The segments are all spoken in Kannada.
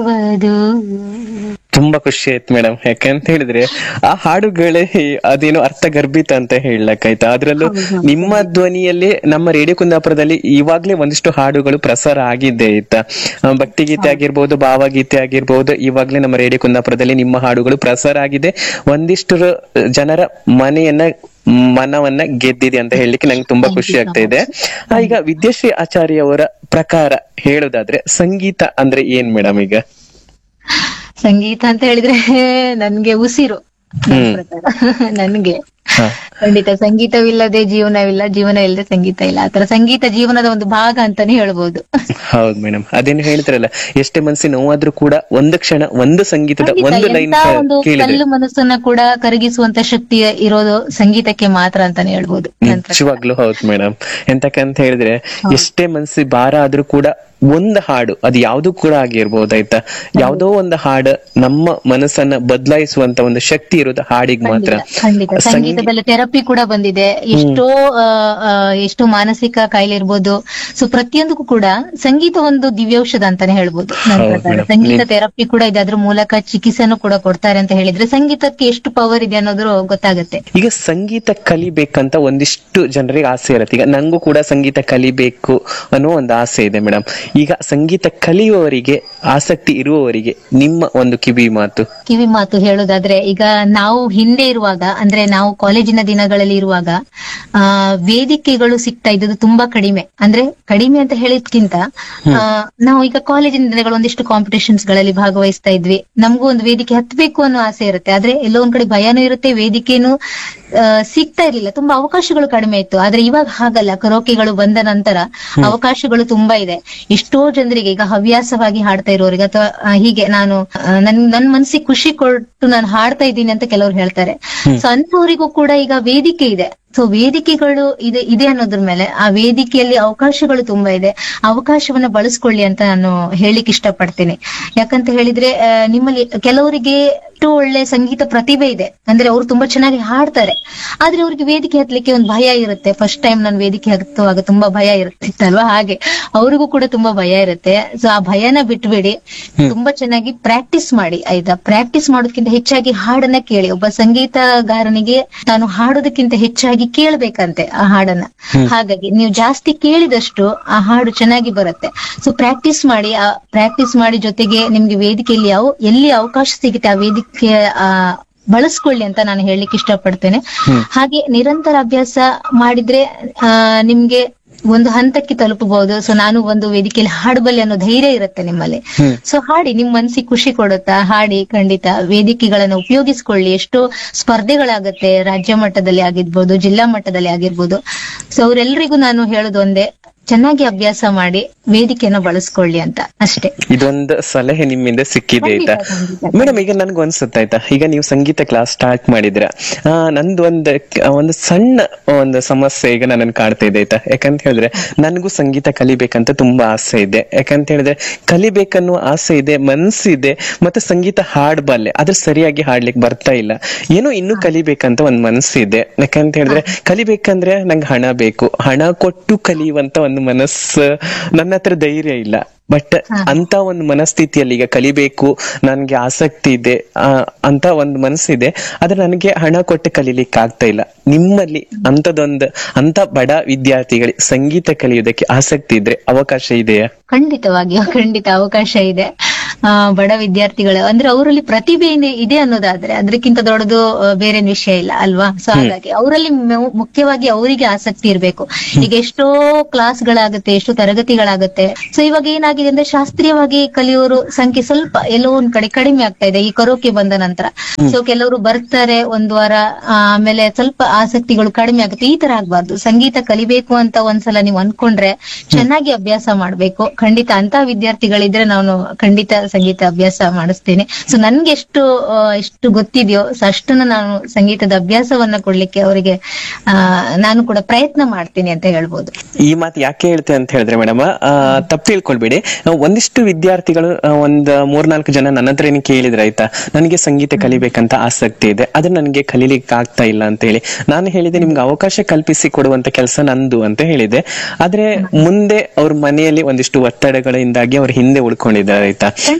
ವಧು ತುಂಬಾ ಖುಷಿ ಆಯ್ತು ಮೇಡಮ್ ಯಾಕಂತ ಹೇಳಿದ್ರೆ ಆ ಹಾಡುಗಳೇ ಅದೇನೋ ಅರ್ಥಗರ್ಭಿತ ಅಂತ ಹೇಳಕ್ಕಾಯ್ತಾ ಅದ್ರಲ್ಲೂ ನಿಮ್ಮ ಧ್ವನಿಯಲ್ಲಿ ನಮ್ಮ ರೇಡಿಯೋ ಕುಂದಾಪುರದಲ್ಲಿ ಇವಾಗ್ಲೇ ಒಂದಿಷ್ಟು ಹಾಡುಗಳು ಪ್ರಸಾರ ಆಗಿದೆ ಆಯ್ತಾ ಆ, ಭಕ್ತಿಗೀತೆ ಆಗಿರ್ಬೋದು ಭಾವಗೀತೆ ಆಗಿರ್ಬೋದು ಇವಾಗ್ಲೇ ನಮ್ಮ ರೇಡಿಯೋ ಕುಂದಾಪುರದಲ್ಲಿ ನಿಮ್ಮ ಹಾಡುಗಳು ಪ್ರಸಾರ ಆಗಿದೆ ಒಂದಿಷ್ಟು ರ- ಜನರ ಮನೆಯನ್ನ ಮನವನ್ನ ಗೆದ್ದಿದೆ ಅಂತ ಹೇಳಲಿಕ್ಕೆ ನಂಗೆ ತುಂಬಾ ಖುಷಿ ಆಗ್ತಾ ಇದೆ ಆ, ಈಗ ವಿದ್ಯಾಶ್ರೀ ಆಚಾರ್ಯ ಅವರ ಪ್ರಕಾರ ಹೇಳೋದಾದ್ರೆ ಸಂಗೀತ ಅಂದ್ರೆ ಏನ್ ಮೇಡಮ್ ಈಗ ಸಂಗೀತ ಅಂತ ಹೇಳಿದ್ರೆ ನನ್ಗೆ ಉಸಿರು ನನ್ ಪ್ರಕಾರ. ನನ್ಗೆ ಹ. ಖಂಡಿತ ಸಂಗೀತವಿಲ್ಲದೆ ಜೀವನವಿಲ್ಲ ಜೀವನ ಇಲ್ಲದೆ ಸಂಗೀತ ಇಲ್ಲ ಆತರ ಸಂಗೀತ ಜೀವನದ ಒಂದು ಭಾಗ ಅಂತಾನೆ ಹೇಳ್ಬೋದು ಹೌದು ಮೇಡಮ್ ಅದೇನು ಹೇಳ್ತಾರಲ್ಲ ಎಷ್ಟೇ ಮನಸ್ಸಿನ ನೋವಾದ್ರೂ ಕೂಡ ಒಂದು ಕ್ಷಣ ಒಂದು ಸಂಗೀತದ ಖಂಡಿತ, ಒಂದು ಲೈನ್ ಎಂತ ಒಂದು ಕೇಳಿದ್ರೆ ಕಲ್ಲು ಮನಸ್ಸನ್ನ ಕೂಡ ಕರಗಿಸುವಂತ ಶಕ್ತಿ ಇರೋದು ಸಂಗೀತಕ್ಕೆ ಮಾತ್ರ ಅಂತಾನೆ ಹೇಳ್ಬೋದು ನನ್ ಪ್ರಕಾರ. ನಿಜವಾಗ್ಲೂ ಹೌದು ಮೇಡಮ್ ಎಂತಕ್ಕಂತ ಹೇಳಿದ್ರೆ ಎಷ್ಟೇ ಮನಸ್ಸಿ ಭಾರ ಆದ್ರೂ ಕೂಡ ಒಂದು ಹಾಡು ಅದು ಯಾವ್ದು ಕೂಡ ಆಗಿರ್ಬೋದು ಆಯ್ತಾ ಯಾವ್ದೋ ಒಂದು ಹಾಡು ನಮ್ಮ ಮನಸ್ಸನ್ನ ಬದಲಾಯಿಸುವಂತ ಒಂದು ಶಕ್ತಿ ಇರೋದು ಹಾಡಿಗೆ ಮಾತ್ರ ಖಂಡಿತ ಸಂಗೀತ ಸಂಗೀತದಲ್ಲಿ ಥೆರಪಿ ಕೂಡ ಬಂದಿದೆ ಎಷ್ಟೋ ಆ, ಆ, ಎಷ್ಟೋ ಮಾನಸಿಕ ಕಾಯಿಲೆ ಇರ್ಬೋದು ಸೊ ಪ್ರತಿಯೊಂದಕ್ಕೂ ಕೂಡ ಸಂಗೀತ ಒಂದು ದಿವ್ಯೌಷಧ ಅಂತಾನೆ ಹೇಳ್ಬೋದು ನನ್ನ ಹೌದು ಪ್ರಕಾರ madam. ಸಂಗೀತ ಥೆರಪಿ ಕೂಡ ಇದೆ ಅದ್ರ ಮೂಲಕ ಚಿಕಿತ್ಸೆನೂ ಕೂಡ ಕೊಡ್ತಾರೆ ಅಂತ ಹೇಳಿದ್ರೆ ಸಂಗೀತಕ್ಕೆ ಎಷ್ಟು ಪವರ್ ಇದೆ ಅನ್ನೋದು ಗೊತ್ತಾಗುತ್ತೆ ಈಗ ಸಂಗೀತ ಕಲಿಬೇಕಂತ ಒಂದಿಷ್ಟು ಜನರಿಗೆ ಆಸೆ ಇರುತ್ತೆ ಈಗ ನಂಗೂ ಕೂಡ ಸಂಗೀತ ಕಲಿಬೇಕು ಅನ್ನೋ ಒಂದು ಆಸೆ ಇದೆ ಮೇಡಮ್ ಈಗ ಸಂಗೀತ ಕಲಿಯುವವರಿಗೆ ಆಸಕ್ತಿ ಇರುವವರಿಗೆ ನಿಮ್ಮ ಒಂದು ಕಿವಿ ಮಾತು ಕಿವಿ ಮಾತು ಹೇಳೋದಾದ್ರೆ ಈಗ ನಾವು ಹಿಂದೆ ಇರುವಾಗ ಅಂದ್ರೆ ನಾವು ಕಾಲೇಜಿನ ದಿನಗಳಲ್ಲಿ ಇರುವಾಗ ಆ ವೇದಿಕೆಗಳು ಸಿಗ್ತಾ ಇದ್ದದ್ದು ತುಂಬಾ ಕಡಿಮೆ ಅಂದ್ರೆ ಕಡಿಮೆ ಅಂತ ಹೇಳಿದ್ಕಿಂತ ಆ, ನಾವು ಈಗ ಕಾಲೇಜಿನ ದಿನಗಳು ಒಂದಿಷ್ಟು ಕಾಂಪಿಟೇಷನ್ಸ್ ಗಳಲ್ಲಿ ಭಾಗವಹಿಸ್ತಾ ಇದ್ವಿ ನಮಗೂ ಒಂದು ವೇದಿಕೆ ಹತ್ಬೇಕು ಅನ್ನೋ ಆಸೆ ಇರುತ್ತೆ ಆದ್ರೆ ಎಲ್ಲೋ ಒಂದ್ ಕಡೆ ಭಯನೂ ಇರುತ್ತೆ ವೇದಿಕೆನೂ ಆ, ಸಿಗ್ತಾ ಇರ್ಲಿಲ್ಲ ತುಂಬಾ ಅವಕಾಶಗಳು ಕಡಿಮೆ ಇತ್ತು ಆದ್ರೆ ಇವಾಗ ಹಾಗಲ್ಲ ಕರೋಕೆಗಳು ಬಂದ ನಂತರ ಅವಕಾಶಗಳು ತುಂಬಾ ಇದೆ ಎಷ್ಟೋ ಜನರಿಗೆ ಈಗ ಹವ್ಯಾಸವಾಗಿ ಹಾಡ್ತಾ ಇರೋರಿಗೆ ಅಥವಾ ಆ, ಹೀಗೆ ನಾನು ಆ, ನನ್ ನನ್ ಮನ್ಸಿಗೆ ಖುಷಿ ಕೊಟ್ಟು ನಾನು ಹಾಡ್ತಾ ಇದ್ದೀನಿ ಅಂತ ಕೆಲವರು ಹೇಳ್ತಾರೆ ಸೊ ಅಂತವರಿಗೂ ಕೂಡ ಈಗ ವೇದಿಕೆ ಇದೆ ಸೊ ವೇದಿಕೆಗಳು ಇದೆ ಇದೆ ಅನ್ನೋದ್ರ ಮೇಲೆ ಆ ವೇದಿಕೆಯಲ್ಲಿ ಅವಕಾಶಗಳು ತುಂಬಾ ಇದೆ ಅವಕಾಶವನ್ನ ಬಳಸ್ಕೊಳ್ಳಿ ಅಂತ ನಾನು ಹೇಳಿಕ್ ಇಷ್ಟಪಡ್ತೀನಿ ಯಾಕಂತ ಹೇಳಿದ್ರೆ ಆ, ನಿಮ್ಮಲ್ಲಿ ಕೆಲವರಿಗೆ ಎಷ್ಟು ಒಳ್ಳೆ ಸಂಗೀತ ಪ್ರತಿಭೆ ಇದೆ ಅಂದ್ರೆ ಅವ್ರು ತುಂಬಾ ಚೆನ್ನಾಗಿ ಹಾಡ್ತಾರೆ ಆದ್ರೆ ಅವ್ರಿಗೆ ವೇದಿಕೆ ಹತ್ಲಿಕ್ಕೆ ಒಂದು ಭಯ ಇರುತ್ತೆ ಫಸ್ಟ್ ಟೈಮ್ ನಾನು ವೇದಿಕೆ ಹತ್ತುವಾಗ ತುಂಬಾ ಭಯ ಇರುತ್ತಿತ್ತಲ್ವಾ ಹಾಗೆ ಅವ್ರಿಗೂ ಕೂಡ ತುಂಬಾ ಭಯ ಇರುತ್ತೆ ಸೊ ಆ ಭಯನ ಬಿಟ್ಬಿಡಿ ತುಂಬಾ ಚೆನ್ನಾಗಿ ಪ್ರಾಕ್ಟೀಸ್ ಮಾಡಿ ಆಯ್ತಾ ಪ್ರಾಕ್ಟೀಸ್ ಮಾಡೋದಕ್ಕಿಂತ ಹೆಚ್ಚಾಗಿ ಹಾಡನ್ನ ಕೇಳಿ ಒಬ್ಬ ಸಂಗೀತಗಾರನಿಗೆ ತಾನು ಹಾಡೋದಕ್ಕಿಂತ ಹೆಚ್ಚಾಗಿ ಕೇಳ್ಬೇಕಂತೆ ಆ ಹಾಡನ್ನ ಹಾಗಾಗಿ ನೀವು ಜಾಸ್ತಿ ಕೇಳಿದಷ್ಟು ಆ ಹಾಡು ಚೆನ್ನಾಗಿ ಬರುತ್ತೆ ಸೊ ಪ್ರಾಕ್ಟೀಸ್ ಮಾಡಿ ಆ ಪ್ರಾಕ್ಟೀಸ್ ಮಾಡಿ ಜೊತೆಗೆ ನಿಮ್ಗೆ ವೇದಿಕೆಯಲ್ಲಿ ಯಾವ ಎಲ್ಲಿ ಅವಕಾಶ ಸಿಗುತ್ತೆ ಆ ವೇದಿಕೆ ಆ ಬಳಸ್ಕೊಳ್ಳಿ ಅಂತ ನಾನು ಹೇಳಲಿಕ್ಕೆ ಇಷ್ಟಪಡ್ತೇನೆ ಹಾಗೆ ನಿರಂತರ ಅಭ್ಯಾಸ ಮಾಡಿದ್ರೆ ಆ ನಿಮ್ಗೆ ಒಂದು ಹಂತಕ್ಕೆ ತಲುಪಬಹುದು ಸೊ ನಾನು ಒಂದು ವೇದಿಕೆಯಲ್ಲಿ ಹಾಡಬಲ್ಲೆ ಅನ್ನೋ ಧೈರ್ಯ ಇರುತ್ತೆ ನಿಮ್ಮಲ್ಲಿ ಸೊ ಹಾಡಿ ನಿಮ್ ಮನ್ಸಿಗೆ ಖುಷಿ ಕೊಡುತ್ತಾ ಹಾಡಿ ಖಂಡಿತ ವೇದಿಕೆಗಳನ್ನ ಉಪಯೋಗಿಸ್ಕೊಳ್ಳಿ ಎಷ್ಟೋ ಸ್ಪರ್ಧೆಗಳಾಗತ್ತೆ ರಾಜ್ಯ ಮಟ್ಟದಲ್ಲಿ ಆಗಿರ್ಬೋದು ಜಿಲ್ಲಾ ಮಟ್ಟದಲ್ಲಿ ಆಗಿರ್ಬೋದು ಸೊ ಅವರೆಲ್ಲರಿಗೂ ನಾನು ಹೇಳೋದು ಒಂದೇ ಚೆನ್ನಾಗಿ ಅಭ್ಯಾಸ ಮಾಡಿ ವೇದಿಕೆಯನ್ನ ಬಳಸ್ಕೊಳ್ಳಿ ಅಂತ ಅಷ್ಟೇ ಇದೊಂದು ಸಲಹೆ ನಿಮ್ಮಿಂದ ಸಿಕ್ಕಿದೆ ಆಯ್ತಾ ಖಂಡಿತ, ಮೇಡಮ್ ಈಗ ನನ್ಗೆ ಅನ್ಸುತ್ತೆ ಆಯ್ತಾ ಈಗ ನೀವು ಸಂಗೀತ ಕ್ಲಾಸ್ ಸ್ಟಾರ್ಟ್ ಮಾಡಿದ್ರ ಆ, ನಂದು ಒಂದು ಒಂದು ಸಣ್ಣ ಒಂದು ಸಮಸ್ಯೆ ಈಗ ನನ್ನನ್ನು ಕಾಡ್ತಾ ಇದೆ ಆಯ್ತಾ ಯಾಕಂತ ಹೇಳಿದ್ರೆ ನನಗೂ ಸಂಗೀತ ಕಲಿಬೇಕಂತ ತುಂಬಾ ಆಸೆ ಇದೆ ಯಾಕಂತ ಹೇಳಿದ್ರೆ ಕಲಿಬೇಕನ್ನೋ ಆಸೆ ಇದೆ ಮನ್ಸಿದೆ ಮತ್ತೆ ಸಂಗೀತ ಹಾಡ್ಬಲ್ಲೆ ಆದ್ರೆ ಸರಿಯಾಗಿ ಹಾಡ್ಲಿಕ್ಕೆ ಬರ್ತಾ ಇಲ್ಲ ಏನೋ ಇನ್ನೂ ಕಲಿಬೇಕಂತ ಒಂದ್ ಮನ್ಸಿದೆ ಯಾಕಂತ ಹೇಳಿದ್ರೆ ಕಲಿಬೇಕಂದ್ರೆ ನಂಗೆ ಹಣ ಬೇಕು ಹಣ ಕೊಟ್ಟು ಕಲಿಯುವಂತ ಒಂದು ಮನಸ್ಸು ನನ್ನ ಹತ್ರ ಧೈರ್ಯ ಇಲ್ಲ ಬಟ್ ಅಂತ ಒಂದು ಮನಸ್ಥಿತಿಯಲ್ಲಿ ಈಗ ಕಲಿಬೇಕು ನನ್ಗೆ ಆಸಕ್ತಿ ಇದೆ ಆ, ಅಂತ ಒಂದು ಮನಸ್ಸಿದೆ ಆದ್ರೆ ನನಗೆ ಹಣ ಕೊಟ್ಟು ಕಲೀಲಿಕ್ಕೆ ಆಗ್ತಾ ಇಲ್ಲ ನಿಮ್ಮಲ್ಲಿ ಅಂತದೊಂದು ಅಂತ ಬಡ ವಿದ್ಯಾರ್ಥಿಗಳಿಗೆ ಸಂಗೀತ ಕಲಿಯೋದಕ್ಕೆ ಆಸಕ್ತಿ ಇದ್ರೆ ಅವಕಾಶ ಇದೆಯಾ ಖಂಡಿತವಾಗಿಯೂ ಖಂಡಿತ ಅವಕಾಶ ಇದೆ ಆ, ಬಡ ವಿದ್ಯಾರ್ಥಿಗಳು ಅಂದ್ರೆ ಅವರಲ್ಲಿ ಪ್ರತಿಭೆ ಇದೆ- ಇದೆ ಅನ್ನೋದಾದ್ರೆ ಅದಕ್ಕಿಂತ ದೊಡ್ಡದು ಆ, ಬೇರೆ ವಿಷಯ ಇಲ್ಲ ಅಲ್ವಾ ಸೊ ಹಾಗಾಗಿ ಅವರಲ್ಲಿ ಮು- ಮುಖ್ಯವಾಗಿ ಅವರಿಗೆ ಆಸಕ್ತಿ ಇರಬೇಕು ಈಗ ಎಷ್ಟೋ ಕ್ಲಾಸ್ಗಳಾಗುತ್ತೆ ಎಷ್ಟೋ ತರಗತಿಗಳಾಗುತ್ತೆ ಸೊ ಇವಾಗ ಏನಾಗಿದೆ ಅಂದ್ರೆ ಶಾಸ್ತ್ರೀಯವಾಗಿ ಕಲಿಯೋರು ಸಂಖ್ಯೆ ಸ್ವಲ್ಪ ಎಲ್ಲೋ ಒಂದ್ ಕಡೆ ಕಡಿಮೆ ಆಗ್ತಾ ಇದೆ ಈ ಕರೋಕೆ ಬಂದ ನಂತರ ಸೊ ಕೆಲವರು ಬರ್ತಾರೆ ಒಂದ್ ವಾರ ಆ, ಆಮೇಲೆ ಸ್ವಲ್ಪ ಆಸಕ್ತಿಗಳು ಕಡಿಮೆ ಆಗುತ್ತೆ ಈ ತರ ಆಗ್ಬಾರ್ದು ಸಂಗೀತ ಕಲಿಬೇಕು ಅಂತ ಒಂದ್ಸಲ ನೀವು ಅನ್ಕೊಂಡ್ರೆ ಚೆನ್ನಾಗಿ ಅಭ್ಯಾಸ ಮಾಡ್ಬೇಕು ಖಂಡಿತ ಅಂತ ವಿದ್ಯಾರ್ಥಿಗಳಿದ್ರೆ ನಾನು ಖಂಡಿತ ಸಂಗೀತ ಅಭ್ಯಾಸ ಮಾಡಿಸ್ತೇನೆ ಸೊ ನನ್ಗೆ ಎಷ್ಟು ಆ, ಎಷ್ಟು ಗೊತ್ತಿದೆಯೋ ಸೊ ಅಷ್ಟನ್ನ ನಾನು ಸಂಗೀತದ ಅಭ್ಯಾಸವನ್ನ ಕೊಡ್ಲಿಕ್ಕೆ ಅವರಿಗೆ ಆ ನಾನು ಕೂಡ ಪ್ರಯತ್ನ ಮಾಡ್ತೀನಿ ಅಂತ ಹೇಳ್ಬೋದು ಈ ಮಾತು ಯಾಕೆ ಹೇಳ್ತೆ ಅಂತ ಹೇಳಿದ್ರೆ ಮೇಡಮ್ ತಪ್ಪು ತಿಳ್ಕೊಳ್ಬೇಡಿ ಆ, ಒಂದಿಷ್ಟು ವಿದ್ಯಾರ್ಥಿಗಳು ಆ, ಒಂದ್ ಮೂರ್ನಾಲ್ಕು ಜನ ನನ್ನ ಹತ್ರ ಏನು ಕೇಳಿದ್ರೆ ಆಯ್ತಾ ನನಗೆ ಸಂಗೀತ ಕಲಿಬೇಕಂತ ಆಸಕ್ತಿ ಇದೆ ಆದ್ರೆ ನನಗೆ ಕಲೀಲಿಕ್ಕೆ ಆಗ್ತಾ ಇಲ್ಲ ಅಂತ ಹೇಳಿ ನಾನು ಹೇಳಿದೆ ನಿಮ್ಗೆ ಅವಕಾಶ ಕಲ್ಪಿಸಿ ಕೊಡುವಂತ ಕೆಲಸ ನಂದು ಅಂತ ಹೇಳಿದೆ ಆದ್ರೆ ಮುಂದೆ ಅವ್ರ ಮನೆಯಲ್ಲಿ ಒಂದಿಷ್ಟು ಒತ್ತಡಗಳಿಂದಾಗಿ ಅವ್ರ ಹಿಂದೆ ಉಳ್ಕೊಂಡಿದ್ದಾರೆ ಆಯ್ತಾ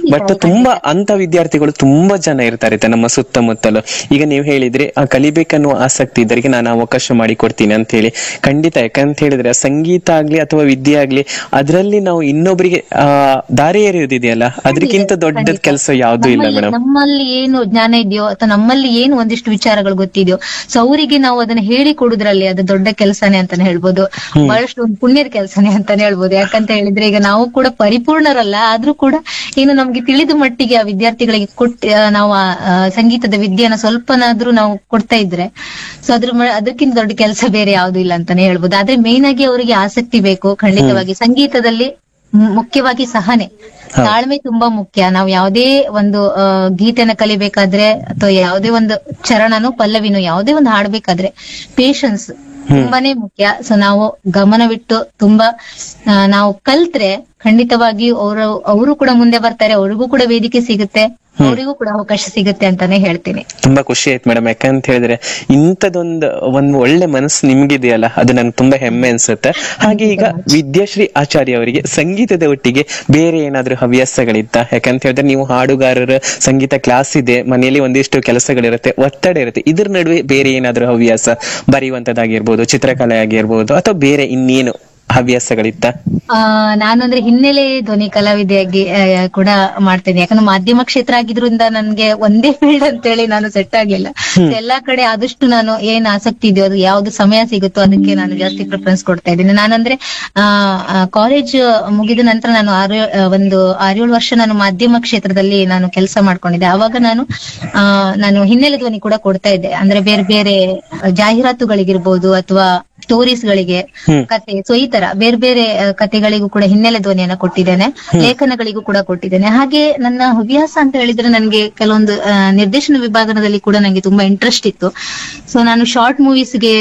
ಬಟ್ ತುಂಬಾ ಅಂತ ವಿದ್ಯಾರ್ಥಿಗಳು ತುಂಬಾ ಜನ ಇರ್ತಾರೆ ಆಯ್ತಾ ನಮ್ಮ ಸುತ್ತಮುತ್ತಲು ಈಗ ನೀವು ಹೇಳಿದ್ರಿ ಆ ಕಲಿಬೇಕನ್ನುವ ಆಸಕ್ತಿ ಇದ್ದರಿಗೆ ನಾನು ಅವಕಾಶ ಮಾಡಿ ಕೊಡ್ತೀನಿ ಅಂತ ಹೇಳಿ ಖಂಡಿತ ಯಾಕಂತ ಹೇಳಿದ್ರೆ ಸಂಗೀತ ಆಗ್ಲಿ ಅಥವಾ ವಿದ್ಯೆ ಆಗ್ಲಿ ಅದರಲ್ಲಿ ನಾವು ಇನ್ನೊಬ್ಬರಿಗೆ ಆ ದಾರಿ ಎರೆಯುವುದಿದೆಯಲ್ಲ ಅದಕ್ಕಿಂತ ದೊಡ್ಡ ಕೆಲಸ ಯಾವ್ದು ಇಲ್ಲ ನಮ್ಮಲ್ಲಿ- ಮೇಡಮ್ ನಮ್ಮಲ್ಲಿ ಏನು ಜ್ಞಾನ ಇದೆಯೋ ಅಥವಾ ನಮ್ಮಲ್ಲಿ ಏನು ಒಂದಿಷ್ಟು ವಿಚಾರಗಳು ಗೊತ್ತಿದೆಯೋ ಸೊ ಅವರಿಗೆ ನಾವು ಅದನ್ನ ಹೇಳಿ ಕೊಡುದ್ರಲ್ಲಿ ಅದು ದೊಡ್ಡ ಕೆಲಸನೇ ಅಂತಾನೆ ಹೇಳ್ಬೋದು ಬಹಳಷ್ಟು ಒಂದು ಪುಣ್ಯದ ಕೆಲಸನೇ ಅಂತಾನೆ ಹೇಳ್ಬೋದು ಯಾಕಂತ ಹೇಳಿದ್ರೆ ಈಗ ನಾವು ಕೂಡ ಪರಿಪೂರ್ಣರಲ್ಲ ಆದ್ರೂ ಕೂಡ ಏನು ನಮ್ಗೆ ತಿಳಿದ ಮಟ್ಟಿಗೆ ಆ ವಿದ್ಯಾರ್ಥಿಗಳಿಗೆ ಕೊಟ್ಟು ಆ, ನಾವು ಆ, ಆ, ಸಂಗೀತದ ವಿದ್ಯೆನ ಸ್ವಲ್ಪನಾದ್ರೂ ನಾವು ಕೊಡ್ತಾ ಇದ್ರೆ ಸೊ ಅದ್ರ ಮ- ಅದಕ್ಕಿಂತ ದೊಡ್ಡ ಕೆಲಸ ಬೇರೆ ಯಾವ್ದು ಇಲ್ಲ ಅಂತಾನೆ ಹೇಳ್ಬೋದು ಆದ್ರೆ ಮೇನ್ ಆಗಿ ಅವರಿಗೆ ಆಸಕ್ತಿ ಬೇಕು ಖಂಡಿತವಾಗಿ ಸಂಗೀತದಲ್ಲಿ ಮು- ಮುಖ್ಯವಾಗಿ ಸಹನೆ ತಾಳ್ಮೆ ತುಂಬಾ ಮುಖ್ಯ ನಾವು ಯಾವುದೇ ಒಂದು ಆ, ಗೀತೆನ ಕಲಿಬೇಕಾದ್ರೆ ಅಥವಾ ಯಾವುದೇ ಒಂದು ಚರಣನು ಪಲ್ಲವಿನು ಯಾವುದೇ ಒಂದು ಹಾಡ್ಬೇಕಾದ್ರೆ ಪೇಶನ್ಸ್ ತುಂಬಾನೇ ಮುಖ್ಯ ಸೊ ನಾವು ಗಮನವಿಟ್ಟು ತುಂಬಾ ಆ, ನಾವು ಕಲ್ತ್ರೆ ಖಂಡಿತವಾಗಿ ಅವರು ಅವರು ಕೂಡ ಮುಂದೆ ಬರ್ತಾರೆ ಅವ್ರಿಗೂ ಕೂಡ ವೇದಿಕೆ ಸಿಗುತ್ತೆ ಅವರಿಗೂ ಕೂಡ ಅವಕಾಶ ಸಿಗುತ್ತೆ ಅಂತಾನೆ ಹೇಳ್ತೀನಿ ತುಂಬಾ ಖುಷಿ ಆಯ್ತು ಮೇಡಮ್ ಯಾಕಂತ ಹೇಳಿದ್ರೆ ಇಂಥದೊಂದು ಒಂದು ಒಳ್ಳೆ ಮನಸ್ಸು ನಿಮ್ಗಿದೆಯಲ್ಲ ಅದು ನನ್ಗೆ ತುಂಬಾ ಹೆಮ್ಮೆ ಅನ್ಸುತ್ತೆ ಹಾಗೆ ಈಗ ವಿದ್ಯಾಶ್ರೀ ಆಚಾರ್ಯ ಅವರಿಗೆ ಸಂಗೀತದ ಒಟ್ಟಿಗೆ ಬೇರೆ ಏನಾದ್ರೂ ಹವ್ಯಾಸಗಳಿತ್ತ ಯಾಕಂತ ಹೇಳಿದ್ರೆ ನೀವು ಹಾಡುಗಾರರ ಸಂಗೀತ ಕ್ಲಾಸ್ ಇದೆ ಮನೆಯಲ್ಲಿ ಒಂದಿಷ್ಟು ಕೆಲಸಗಳಿರುತ್ತೆ ಒತ್ತಡ ಇರುತ್ತೆ ಇದ್ರ ನಡುವೆ ಬೇರೆ ಏನಾದ್ರೂ ಹವ್ಯಾಸ ಬರೆಯುವಂತದ್ದಾಗಿರ್ಬೋದು ಚಿತ್ರಕಲೆ ಆಗಿರ್ಬೋದು ಅಥವಾ ಬೇರೆ ಇನ್ನೇನು ಹವ್ಯಾಸಗಳಿತ್ತ ಆ ನಾನು ಅಂದ್ರೆ ಹಿನ್ನೆಲೆ ಧ್ವನಿ ಕಲಾವಿದೆಯಾಗಿ ಆ, ಕೂಡ ಮಾಡ್ತೇನೆ ಯಾಕಂದ್ರೆ ಮಾಧ್ಯಮ ಕ್ಷೇತ್ರ ಆಗಿದ್ರಿಂದ ನನ್ಗೆ ಒಂದೇ ಫೀಲ್ಡ್ ಅಂತೇಳಿ ನಾನು ಸೆಟ್ ಆಗ್ಲಿಲ್ಲ ಎಲ್ಲಾ ಕಡೆ ಆದಷ್ಟು ನಾನು ಏನ್ ಆಸಕ್ತಿ ಇದೆಯೋ ಅದು ಯಾವ್ದು ಸಮಯ ಸಿಗುತ್ತೋ ಅದಕ್ಕೆ ನಾನು ಜಾಸ್ತಿ ಪ್ರಿಫರೆನ್ಸ್ ಕೊಡ್ತಾ ಇದ್ದೀನಿ ನಾನಂದ್ರೆ ಆ ಕಾಲೇಜ್ ಮುಗಿದ ನಂತರ ನಾನು ಆರು ಆ, ಒಂದು ಆರೇಳು ವರ್ಷ ನಾನು ಮಾಧ್ಯಮ ಕ್ಷೇತ್ರದಲ್ಲಿ ನಾನು ಕೆಲಸ ಮಾಡ್ಕೊಂಡಿದ್ದೆ ಆವಾಗ ನಾನು ಆ ನಾನು ಹಿನ್ನೆಲೆ ಧ್ವನಿ ಕೂಡ ಕೊಡ್ತಾ ಇದ್ದೆ ಅಂದ್ರೆ ಬೇರೆ ಬೇರೆ ಜಾಹೀರಾತುಗಳಿಗಿರ್ಬೋದು ಅಥವಾ ಸ್ಟೋರೀಸ್ ಗಳಿಗೆ ಕತೆ ಸೊ ಈ ತರ ಬೇರೆ ಬೇರೆ ಆ, ಕತೆಗಳಿಗೂ ಕೂಡ ಹಿನ್ನೆಲೆ ಧ್ವನಿಯನ್ನ ಕೊಟ್ಟಿದ್ದೇನೆ ಲೇಖನಗಳಿಗೂ ಕೂಡ ಕೊಟ್ಟಿದ್ದೇನೆ ಹಾಗೆ ನನ್ನ ಹವ್ಯಾಸ ಅಂತ ಹೇಳಿದ್ರೆ ನನಗೆ ಕೆಲವೊಂದು ಆ, ನಿರ್ದೇಶನ ವಿಭಾಗದಲ್ಲಿ ಕೂಡ ನನಗೆ ತುಂಬಾ ಇಂಟ್ರೆಸ್ಟ್ ಇತ್ತು ಸೊ ನಾನು ಶಾರ್ಟ್ ಮೂವೀಸ್ಗೆ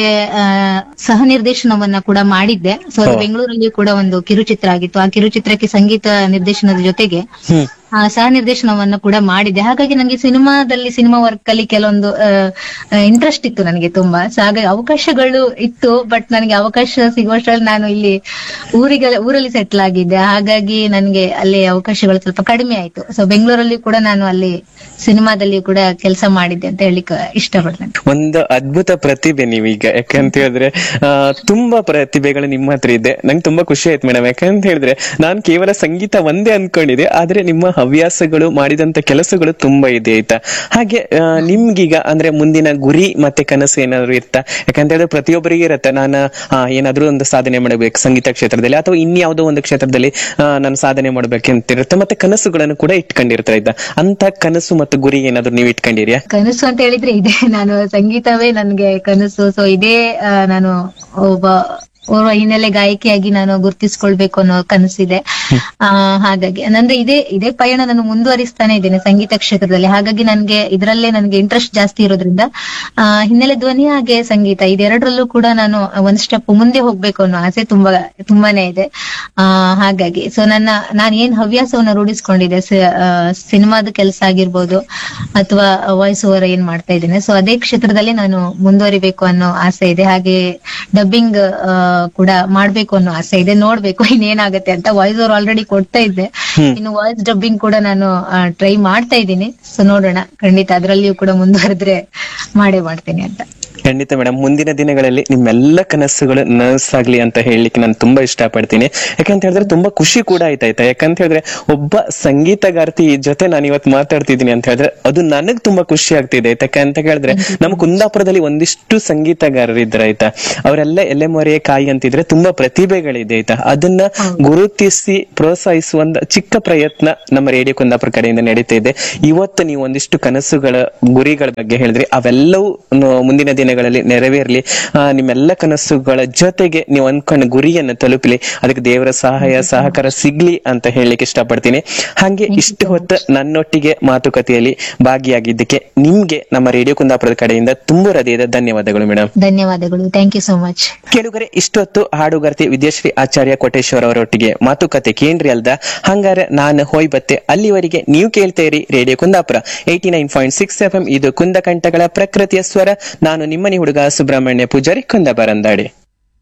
ಸಹ ನಿರ್ದೇಶನವನ್ನ ಕೂಡ ಮಾಡಿದ್ದೆ ಸೊ ಅದು ಬೆಂಗಳೂರಲ್ಲಿ ಕೂಡ ಒಂದು ಕಿರುಚಿತ್ರ ಆಗಿತ್ತು ಆ ಕಿರುಚಿತ್ರಕ್ಕೆ ಸಂಗೀತ ನಿರ್ದೇಶನದ ಜೊತೆಗೆ ಹ್ಮ್ ಆ, ಸಹ ನಿರ್ದೇಶನವನ್ನ ಕೂಡ ಮಾಡಿದೆ ಹಾಗಾಗಿ ನನಗೆ ಸಿನಿಮಾದಲ್ಲಿ ಸಿನಿಮಾ ವರ್ಕ್ ಅಲ್ಲಿ ಕೆಲವೊಂದು ಇಂಟ್ರೆಸ್ಟ್ ಇತ್ತು ನನಗೆ ತುಂಬಾ ಸೊ ಹಾಗಾಗಿ ಅವಕಾಶಗಳು ಇತ್ತು ಬಟ್ ನನಗೆ ಅವಕಾಶ ಸಿಗುವಷ್ಟರಲ್ಲಿ ನಾನು ಇಲ್ಲಿ ಊರಿಗೆ ಊರಲ್ಲಿ ಸೆಟ್ಲ್ ಆಗಿದ್ದೆ ಹಾಗಾಗಿ ನನಗೆ ಅಲ್ಲಿ ಅವಕಾಶಗಳು ಸ್ವಲ್ಪ ಕಡಿಮೆ ಆಯ್ತು ಸೊ ಬೆಂಗಳೂರಲ್ಲಿ ಕೂಡ ನಾನು ಅಲ್ಲಿ ಸಿನಿಮಾದಲ್ಲಿ ಕೂಡ ಕೆಲಸ ಮಾಡಿದ್ದೆ ಅಂತ ಹೇಳಿಕ್ ಇಷ್ಟಪಡ್ತೇನೆ ಒಂದು ಅದ್ಭುತ ಪ್ರತಿಭೆ ನೀವೀಗ ಯಾಕಂತ ಹೇಳಿದ್ರೆ ಆ, ತುಂಬಾ ಪ್ರತಿಭೆಗಳು ನಿಮ್ಮ ಹತ್ರ ಇದೆ ನಂಗೆ ತುಂಬಾ ಖುಷಿ ಆಯ್ತು ಮೇಡಮ್ ಯಾಕಂತ ಹೇಳಿದ್ರೆ ನಾನು ಕೇವಲ ಸಂಗೀತ ಒಂದೇ ಅನ್ಕೊಂಡಿದ್ದೆ ಆದ್ರೆ ನಿಮ್ಮ ಹವ್ಯಾಸಗಳು ಮಾಡಿದಂತ ಕೆಲಸಗಳು ತುಂಬಾ ಇದೆ ಆಯ್ತಾ ಹಾಗೆ ಆ, ನಿಮ್ಗೀಗ ಅಂದ್ರೆ ಮುಂದಿನ ಗುರಿ ಮತ್ತೆ ಕನಸು ಏನಾದ್ರು ಇರ್ತಾ ಯಾಕಂತ ಹೇಳಿದ್ರೆ ಪ್ರತಿಯೊಬ್ಬರಿಗೆ ಇರುತ್ತೆ ನಾನು ಆ, ಏನಾದ್ರೂ ಒಂದು ಸಾಧನೆ ಮಾಡಬೇಕು ಸಂಗೀತ ಕ್ಷೇತ್ರದಲ್ಲಿ ಅಥವಾ ಇನ್ಯಾವುದೋ ಒಂದು ಕ್ಷೇತ್ರದಲ್ಲಿ ಆ, ನಾನು ಸಾಧನೆ ಮಾಡ್ಬೇಕಂತ ಇರುತ್ತೆ ಮತ್ತೆ ಕನಸುಗಳನ್ನು ಕೂಡ ಇಟ್ಕೊಂಡಿರ್ತಾ ಇದ್ದ ಅಂತ ಕನಸು ಮತ್ತು ಗುರಿ ಏನಾದ್ರು ನೀವು ಇಟ್ಕೊಂಡಿರ್ಯಾ ಕನಸು ಅಂತ ಹೇಳಿದ್ರೆ ಇದೆ ನಾನು ಸಂಗೀತವೇ ನನ್ಗೆ ಕನಸು ಸೊ ಇದೇ ಆ, ನಾನು ಒಬ್ಬ ಓರ್ವ ಹಿನ್ನೆಲೆ ಗಾಯಕಿಯಾಗಿ ನಾನು ಗುರ್ತಿಸ್ಕೊಳ್ಬೇಕು ಅನ್ನೋ ಕನಸಿದೆ ಆ ಹಾಗಾಗಿ ನಂದ್ರೆ ಇದೇ ಇದೇ ಪಯಣ ನಾನು ಮುಂದುವರಿಸ್ತಾನೆ ಇದ್ದೇನೆ ಸಂಗೀತ ಕ್ಷೇತ್ರದಲ್ಲಿ ಹಾಗಾಗಿ ನನ್ಗೆ ಇದರಲ್ಲೇ ನನ್ಗೆ ಇಂಟ್ರೆಸ್ಟ್ ಜಾಸ್ತಿ ಇರೋದ್ರಿಂದ ಆ ಹಿನ್ನೆಲೆ ಧ್ವನಿ ಹಾಗೆ ಸಂಗೀತ ಇದೆರಡರಲ್ಲೂ ಕೂಡ ನಾನು ಒಂದ್ ಸ್ಟೆಪ್ ಮುಂದೆ ಹೋಗ್ಬೇಕು ಅನ್ನೋ ಆಸೆ ತುಂಬಾ ತುಂಬಾನೇ ಇದೆ ಆ ಹಾಗಾಗಿ ಸೊ ನನ್ನ ನಾನು ಏನ್ ಹವ್ಯಾಸವನ್ನ ರೂಢಿಸ್ಕೊಂಡಿದ್ದೆ ಸ- ಆ, ಸಿನಿಮಾದ ಕೆಲಸ ಆಗಿರ್ಬೋದು ಅಥವಾ ವಾಯ್ಸ್ ಓವರ್ ಏನ್ ಮಾಡ್ತಾ ಇದ್ದೇನೆ ಸೊ ಅದೇ ಕ್ಷೇತ್ರದಲ್ಲಿ ನಾನು ಮುಂದುವರಿಬೇಕು ಅನ್ನೋ ಆಸೆ ಇದೆ ಹಾಗೆ ಡಬ್ಬಿಂಗ್ ಕೂಡ ಮಾಡ್ಬೇಕು ಅನ್ನೋ ಆಸೆ ಇದೆ ನೋಡ್ಬೇಕು ಇನ್ನೇನಾಗತ್ತೆ ಅಂತ ವಾಯ್ಸ್ ಓವರ್ ಆಲ್ರೆಡಿ ಕೊಡ್ತಾ ಇದ್ದೆ ಇನ್ನು ವಾಯ್ಸ್ ಡಬ್ಬಿಂಗ್ ಕೂಡ ನಾನು ಟ್ರೈ ಮಾಡ್ತಾ ಇದ್ದೀನಿ ಸೊ ನೋಡೋಣ ಖಂಡಿತ ಅದರಲ್ಲಿಯೂ ಕೂಡ ಮುಂದುವರೆದ್ರೆ ಮಾಡೇ ಮಾಡ್ತೀನಿ ಅಂತ ಖಂಡಿತ ಮೇಡಮ್ ಮುಂದಿನ ದಿನಗಳಲ್ಲಿ ನಿಮ್ಮೆಲ್ಲ ಕನಸುಗಳು ನನಸಾಗ್ಲಿ ಅಂತ ಹೇಳಲಿಕ್ಕೆ ನಾನು ತುಂಬಾ ಇಷ್ಟಪಡ್ತೀನಿ ಯಾಕಂತ ಹೇಳಿದ್ರೆ ತುಂಬಾ ಖುಷಿ ಕೂಡ ಆಯ್ತಾಯ್ತಾ ಯಾಕಂತ ಹೇಳಿದ್ರೆ ಒಬ್ಬ ಸಂಗೀತಗಾರ್ತಿ ಜೊತೆ ನಾನು ಇವತ್ತು ಮಾತಾಡ್ತಿದ್ದೀನಿ ಅಂತ ಹೇಳಿದ್ರೆ ಅದು ನನಗ್ ತುಂಬಾ ಖುಷಿ ಆಗ್ತಿದೆ ಯಾಕಂತ ಹೇಳಿದ್ರೆ ನಮ್ಮ ಕುಂದಾಪುರದಲ್ಲಿ ಒಂದಿಷ್ಟು ಸಂಗೀತಗಾರರು ಇದ್ರೆ ಆಯ್ತಾ ಅವರೆಲ್ಲ ಎಲೆ ಮೊರೆಯ ಕಾಯಿ ಅಂತಿದ್ರೆ ತುಂಬಾ ಪ್ರತಿಭೆಗಳಿದೆ ಆಯ್ತಾ ಅದನ್ನ ಗುರುತಿಸಿ ಪ್ರೋತ್ಸಾಹಿಸುವ ಒಂದು ಚಿಕ್ಕ ಪ್ರಯತ್ನ ನಮ್ಮ ರೇಡಿಯೋ ಕುಂದಾಪುರ ಕಡೆಯಿಂದ ನಡೀತಾ ಇದೆ ಇವತ್ತು ನೀವು ಒಂದಿಷ್ಟು ಕನಸುಗಳ ಗುರಿಗಳ ಬಗ್ಗೆ ಹೇಳಿದ್ರಿ ಅವೆಲ್ಲವೂ ನ- ಮುಂದಿನ ದಿನಗಳಲ್ಲಿ ನೆರವೇರ್ಲಿ ಆ, ನಿಮ್ಮೆಲ್ಲ ಕನಸುಗಳ ಜೊತೆಗೆ ನೀವು ಅನ್ಕೊಂಡ ಗುರಿಯನ್ನು ತಲುಪಲಿ ಅದಕ್ಕೆ ದೇವರ ಸಹಾಯ ಸಹಕಾರ ಸಿಗ್ಲಿ ಅಂತ ಹೇಳಲಿಕ್ಕೆ ಇಷ್ಟಪಡ್ತೀನಿ ಹಾಗೆ ಇಷ್ಟು ಹೊತ್ತು ನನ್ನೊಟ್ಟಿಗೆ ಮಾತುಕತೆಯಲ್ಲಿ ಭಾಗಿಯಾಗಿದ್ದಕ್ಕೆ ನಿಮ್ಗೆ ನಮ್ಮ ರೇಡಿಯೋ ಕುಂದಾಪುರದ ಕಡೆಯಿಂದ ತುಂಬ ಹೃದಯದ ಧನ್ಯವಾದಗಳು ಮೇಡಮ್ ಧನ್ಯವಾದಗಳು ಥ್ಯಾಂಕ್ ಯು ಸೋ ಮಚ್ ಕೇಳುಗರೆ ಇಷ್ಟೊತ್ತು ಹಾಡುಗಾರ್ತಿ ವಿದ್ಯಾಶ್ರೀ ಆಚಾರ್ಯ ಕೋಟೇಶ್ವರ ಅವರೊಟ್ಟಿಗೆ ಮಾತುಕತೆ ಕೇಂದ್ರಿ ಅಲ್ದ ಹಂಗಾರೆ ನಾನು ಹೋಯ್ ಬತ್ತೆ ಅಲ್ಲಿವರೆಗೆ ನೀವು ಕೇಳ್ತಾ ಇರಿ radio Kundapura eighty nine point six F M ಇದು ಕುಂದಕಂಠಗಳ ಪ್ರಕೃತಿಯ ಸ್ವರ ನಾನು ನಿಮ್ಮನಿ ಹುಡುಗ ಸುಬ್ರಹ್ಮಣ್ಯ ಪೂಜಾರಿ ಕುಂದಬರಂದಾಡಿ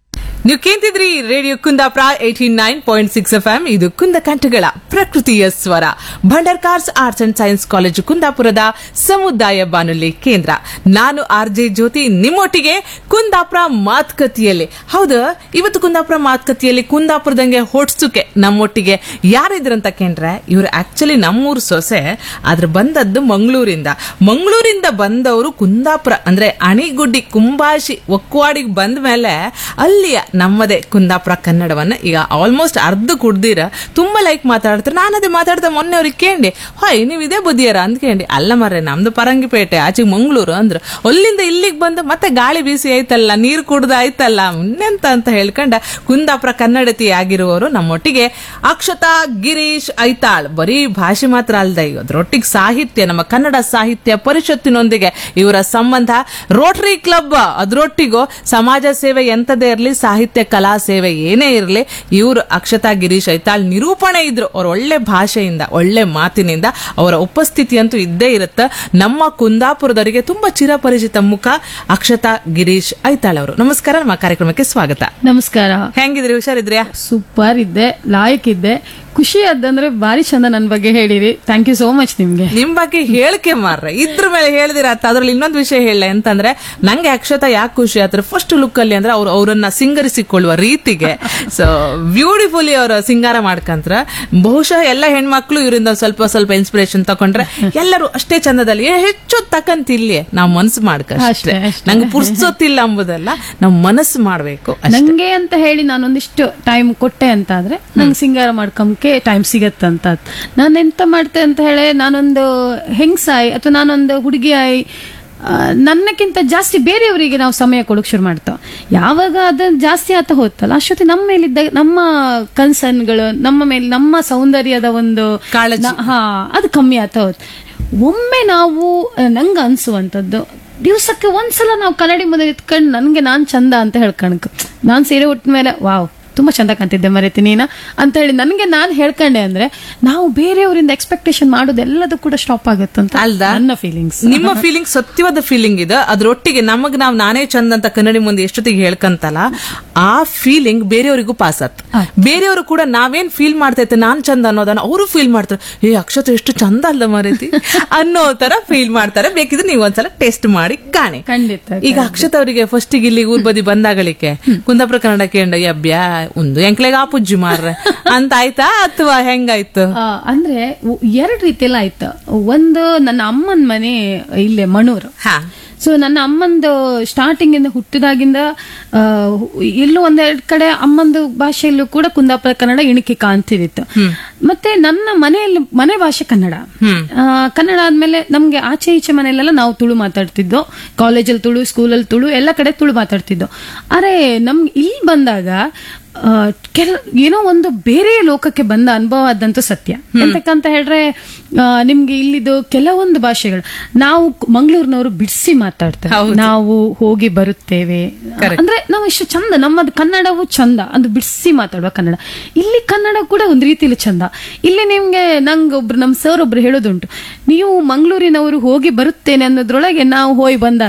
ನೀವು ಕೇಂತಿದ್ರಿ radio Kundapura eighty nine point six F M ಇದು ಕುಂದ ಕಂಠಗಳ ಪ್ರಕೃತಿಯ ಸ್ವರ Bhandarkars arts and science college ಕುಂದಾಪುರದ ಸಮುದಾಯ ಬಾನುಲಿ ಕೇಂದ್ರ ನಾನು ಆರ್ ಜೆ ಜ್ಯೋತಿ ನಿಮ್ಮೊಟ್ಟಿಗೆ ಕುಂದಾಪುರ ಮಾತುಕತೆಯಲ್ಲಿ ಹೌದು ಇವತ್ತು ಕುಂದಾಪುರ ಮಾತುಕತೆಯಲ್ಲಿ ಕುಂದಾಪುರದಂಗೆ ಹೊಡ್ಸುಕೆ ನಮ್ಮೊಟ್ಟಿಗೆ ಯಾರಿದ್ರಂತ ಕೇಂದ್ರೆ ಇವ್ರು ಆಕ್ಚುಲಿ ನಮ್ಮೂರು ಸೊಸೆ ಆದ್ರೆ ಬಂದದ್ದು ಮಂಗಳೂರಿಂದ ಮಂಗಳೂರಿಂದ ಬಂದವರು ಕುಂದಾಪುರ ಅಂದ್ರೆ ಅಣಿಗುಡ್ಡಿ ಕುಂಬಾಶಿ ಒಕ್ವಾಡಿಗೆ ಬಂದ ಮೇಲೆ ಅಲ್ಲಿಯ ನಮ್ಮದೇ ಕುಂದಾಪುರ ಕನ್ನಡವನ್ನ ಈಗ ಆಲ್ಮೋಸ್ಟ್ ಅರ್ಧ ಕುಡ್ದಿರ ತುಂಬಾ ಲೈಕ್ ಮಾತಾಡ್ತಾರೆ ನಾನು ಅದೇ ಮಾತಾಡ್ತಾ ಮೊನ್ನೆ ಅವ್ರಿಗೆ ಕೇಳಿ ಹೊಯ್ ನೀವು ಇದೇ ಬುದ್ಧಿಯರ ಅಂದ್ಕೇಳಿ ಅಲ್ಲ ಮರ್ರೆ ನಮ್ದು ಪರಂಗಿಪೇಟೆ ಆಚೆಗೆ ಮಂಗಳೂರು ಅಂದ್ರು ಅಲ್ಲಿಂದ ಇಲ್ಲಿಗೆ ಬಂದು ಮತ್ತೆ ಗಾಳಿ ಬೀಸಿ ಆಯ್ತಲ್ಲ ನೀರು ಕುಡ್ದು ಆಯ್ತಲ್ಲ ಇನ್ನೆಂತ ಅಂತ ಹೇಳ್ಕೊಂಡ ಕುಂದಾಪುರ ಕನ್ನಡತಿ ಆಗಿರುವವರು ನಮ್ಮೊಟ್ಟಿಗೆ ಅಕ್ಷತಾ ಗಿರೀಶ್ ಐತಾಳ್ ಬರೀ ಭಾಷೆ ಮಾತ್ರ ಅಲ್ದ ಈಗ ಅದ್ರೊಟ್ಟಿಗೆ ಸಾಹಿತ್ಯ ನಮ್ಮ ಕನ್ನಡ ಸಾಹಿತ್ಯ ಪರಿಷತ್ತಿನೊಂದಿಗೆ ಇವರ ಸಂಬಂಧ ರೋಟರಿ ಕ್ಲಬ್ ಅದ್ರೊಟ್ಟಿಗೂ ಸಮಾಜ ಸೇವೆ ಎಂತದೇ ಇರಲಿ ಸಾಹಿತ್ಯ ಕಲಾ ಸೇವೆ ಏನೇ ಇರಲಿ ಇವರು ಅಕ್ಷತಾ ಗಿರೀಶ್ ಐತಾಳ್ ನಿರೂಪಣೆ ಇದ್ರು ಅವ್ರ ಒಳ್ಳೆ ಭಾಷೆಯಿಂದ ಒಳ್ಳೆ ಮಾತಿನಿಂದ ಅವರ ಉಪಸ್ಥಿತಿ ಅಂತೂ ಇದ್ದೇ ಇರುತ್ತೆ ನಮ್ಮ ಕುಂದಾಪುರದವರಿಗೆ ತುಂಬಾ ಚಿರಪರಿಚಿತ ಮುಖ ಅಕ್ಷತಾ ಗಿರೀಶ್ ಐತಾಳ್ ಅವರು ನಮಸ್ಕಾರ ನಮ್ಮ ಕಾರ್ಯಕ್ರಮಕ್ಕೆ ಸ್ವಾಗತ ನಮಸ್ಕಾರ ಹೆಂಗಿದ್ರಿ ಹುಷಾರಿದ್ರ್ಯಾ ಸೂಪರ್ ಇದ್ದೆ ಲಾಯಕ್ ಇದ್ದೆ ಖುಷಿ ಆದಂದ್ರೆ ಬಾರಿ ಚಂದ ನನ್ ಬಗ್ಗೆ ಹೇಳಿರಿ ಥ್ಯಾಂಕ್ ಯು ಸೋ ಮಚ್ ನಿಮ್ಗೆ ನಿಮ್ ಬಗ್ಗೆ ಹೇಳಿಕೆ ಮಾರ್ರೆ ಇದ್ರ ಮೇಲೆ ಹೇಳಿದಿರ ಅದ್ರಲ್ಲಿ ಇನ್ನೊಂದು ವಿಷಯ ಹೇಳ ಅಂತಂದ್ರೆ ನಂಗೆ ಅಕ್ಷತಾ ಯಾಕೆ ಖುಷಿ ಆದ್ರೆ ಫಸ್ಟ್ ಲುಕ್ ಅಲ್ಲಿ ಅಂದ್ರೆ ಅವ್ರು ಅವರನ್ನ ಸಿಂಗರಿಸಿಕೊಳ್ಳುವ ರೀತಿಗೆ ಸೊ ಬ್ಯೂಟಿಫುಲಿ ಅವರು ಸಿಂಗಾರ ಮಾಡ್ಕಂತ್ರ ಬಹುಶಃ ಎಲ್ಲ ಹೆಣ್ಮಕ್ಳು ಇವರಿಂದ ಸ್ವಲ್ಪ ಸ್ವಲ್ಪ ಇನ್ಸ್ಪಿರೇಷನ್ ತಕೊಂಡ್ರೆ ಎಲ್ಲರೂ ಅಷ್ಟೇ ಚಂದದಲ್ಲಿ ಏ, ಹೆಚ್ಚು ತಕಂತಿಲ್ಲಿ ನಾವು ಮನಸ್ಸು ಮಾಡ್ಕ ಅಷ್ಟೇ ಅಷ್ಟೇ, ಅಷ್ಟೇ. ನಂಗೆ ಪುರ್ಸೊತ್ತಿಲ್ಲ ಅಂಬುದಲ್ಲ ನಾವು ಮನಸ್ಸು ಮಾಡ್ಬೇಕು ಅಷ್ಟೇ ನಂಗೆ ಅಂತ ಹೇಳಿ ನಾನೊಂದಿಷ್ಟು ಟೈಮ್ ಕೊಟ್ಟೆ ಅಂತ ಆದ್ರೆ ನಂಗೆ ಸಿಂಗಾರ ಮಾಡ್ಕೊಂಬಕ್ಕೆ ಟೈಮ್ ಸಿಗತ್ತಂತ ನಾನು ಎಂತ ಮಾಡ್ತೆ ಅಂತ ಹೇಳಿ ನಾನೊಂದು ಹೆಂಗ್ಸಾಯಿ ಅಥವಾ ನಾನೊಂದು ಹುಡುಗಿಯಾಯಿ ಆ, ನನ್ನಕ್ಕಿಂತ ಜಾಸ್ತಿ ಬೇರೆಯವರಿಗೆ ನಾವು ಸಮಯ ಕೊಡೋಕೆ ಶುರು ಮಾಡ್ತಾವ ಯಾವಾಗ ಅದನ್ನ ಜಾಸ್ತಿ ಆತ ಹೋತಲ್ಲ ಅಷ್ಟೊತ್ತಿ ನಮ್ಮ ಮೇಲಿದ್ದ ನಮ್ಮ ಕನ್ಸರ್ನ್ಗಳು ನಮ್ಮ ಮೇಲೆ ನಮ್ಮ ಸೌಂದರ್ಯದ ಒಂದು ಕಾಳಜಿ. ನ- ಹಾ ಅದು ಕಮ್ಮಿ ಆತ ಹೋತ್ ಒಮ್ಮೆ ನಾವು ನಂಗೆ ಅನ್ಸುವಂಥದ್ದು ದಿವಸಕ್ಕೆ ಒಂದ್ಸಲ ನಾವು ಕನ್ನಡಿ ಮುಂದೆ ಇತ್ಕೊಂಡು ನನಗೆ ನಾನು ಚಂದ ಅಂತ ಹೇಳ್ಕಣಕ್ ನಾನು ಸೀರೆ ಉಟ್ಟ ಮೇಲೆ ವಾವ್ ತುಂಬಾ ಚಂದ ಕಾಣ್ತಿದ್ದೆ ಮರೆತಿ ನೀನ ಅಂತ ಹೇಳಿ ನನಗೆ ನಾನು ಹೇಳ್ಕೊಂಡೆ ಅಂದ್ರೆ ನಾವು ಬೇರೆಯವರಿಂದ ಎಕ್ಸ್ಪೆಕ್ಟೇಷನ್ ಮಾಡೋದೆಲ್ಲದೂ ಕೂಡ ಸ್ಟಾಪ್ ಆಗುತ್ತಂತ ಅಲ್ದಾ? ನನ್ನ ಫೀಲಿಂಗ್ಸ್ ನಿಮ್ಮ ಫೀಲಿಂಗ್ ಸತ್ಯವಾದ ಫೀಲಿಂಗ್ ಇದೆ ಅದ್ರೊಟ್ಟಿಗೆ ನಮಗ್ ನಾವ್ ನಾನೇ ಚಂದ ಅಂತ ಕನ್ನಡಿ ಮುಂದೆ ಎಷ್ಟೊತ್ತಿಗೆ ಹೇಳ್ಕಂತಲ್ಲ ಆ ಫೀಲಿಂಗ್ ಬೇರೆಯವರಿಗೂ ಪಾಸ್ ಆತ್ ಬೇರೆಯವರು ಕೂಡ ನಾವೇನ್ ಫೀಲ್ ಮಾಡ್ತೈತೆ ನಾನ್ ಚಂದ ಅನ್ನೋದನ್ನ ಅವರು ಫೀಲ್ ಮಾಡ್ತಾರೆ ಏ ಅಕ್ಷತ ಎಷ್ಟು ಚಂದ ಅಲ್ಲ ಮರೀತಿ ಅನ್ನೋ ತರ ಫೀಲ್ ಮಾಡ್ತಾರೆ ಬೇಕಿದ್ರೆ ನೀವು ಒಂದ್ಸಲ ಟೆಸ್ಟ್ ಮಾಡಿ ಕಾಣಿ ಖಂಡಿತ ಈಗ ಅಕ್ಷತ ಅವರಿಗೆ ಫಸ್ಟ್ ಇಲ್ಲಿ ಊರ್ ಬದಿ ಬಂದಾಗಳಿಕೆ ಕುಂದಾಪುರ ಕನ್ನಡ ಕೇಂದ್ರ ಯಬ್ಯಾ ಒಂದು ಎಂಕ್ಲೆಗ ಆಪುಜ್ಜಿ ಮಾರ್ರೆ ಅಂತ ಆಯ್ತಾ ಅಥವಾ ಹೆಂಗಾಯ್ತು ಆ, ಅಂದ್ರೆ ಉ- ಎರಡ್ ರೀತಿಯಲ್ಲ ಆಯ್ತು ಒಂದು ನನ್ನ ಅಮ್ಮನ ಮನೆ ಇಲ್ಲೇ ಮಣೂರು ಹಾ ಸೊ ನನ್ನ ಅಮ್ಮಂದು ಸ್ಟಾರ್ಟಿಂಗ್ ಇಂದ ಹುಟ್ಟಿದಾಗಿಂದ ಆ, ಎಲ್ಲೂ ಒಂದೆರಡು ಕಡೆ ಅಮ್ಮಂದು ಭಾಷೆಯಲ್ಲೂ ಕೂಡ ಕುಂದಾಪುರ ಕನ್ನಡ ಇಣಿಕೆ ಕಾಣ್ತಿದಿತ್ತು ಮತ್ತೆ ನನ್ನ ಮನೆಯಲ್ಲಿ ಮನೆ ಭಾಷೆ ಕನ್ನಡ ಆ, ಕನ್ನಡ ಆದ್ಮೇಲೆ ನಮ್ಗೆ ಆಚೆ ಈಚೆ ಮನೆಯಲ್ಲೆಲ್ಲ ನಾವು ತುಳು ಮಾತಾಡ್ತಿದ್ದೋ ಕಾಲೇಜಲ್ಲಿ ತುಳು ಸ್ಕೂಲಲ್ಲಿ ತುಳು ಎಲ್ಲ ಕಡೆ ತುಳು ಮಾತಾಡ್ತಿದ್ದೋ ಅರೆ ನಮ್ಗೆ ಇಲ್ಲಿ ಬಂದಾಗ ಆ, ಕೆಲ ಏನೋ ಒಂದು ಬೇರೆ ಲೋಕಕ್ಕೆ ಬಂದ ಅನುಭವ ಆದಂತೂ ಸತ್ಯ ಎಂತಕ್ಕಂತ ಹೇಳ್ರೆ ಆ, ನಿಮ್ಗೆ ಇಲ್ಲಿದು ಕೆಲವೊಂದು ಭಾಷೆಗಳು ನಾವು ಮಂಗಳೂರಿನವರು ಬಿಡಿಸಿ ಮಾತಾಡ್ತೇವೆ ನಾವು ಹೋಗಿ ಬರುತ್ತೇವೆ ಅಂದ್ರೆ ನಾವು ಎಷ್ಟು ಚಂದ ನಮ್ಮದು ಕನ್ನಡವು ಚಂದ ಅದು ಬಿಡಿಸಿ ಮಾತಾಡುವ ಕನ್ನಡ ಇಲ್ಲಿ ಕನ್ನಡ ಕೂಡ ಒಂದು ರೀತಿಯಲ್ಲಿ ಚಂದ ಇಲ್ಲಿ ನಿಮ್ಗೆ ನಂಗೆ ಒಬ್ರು ನಮ್ ಸರ್ ಒಬ್ರು ಹೇಳೋದುಂಟು ನೀವು ಮಂಗಳೂರಿನವರು ಹೋಗಿ ಬರುತ್ತೇನೆ ಅನ್ನೋದ್ರೊಳಗೆ ನಾವು ಹೋಗಿ ಬಂದ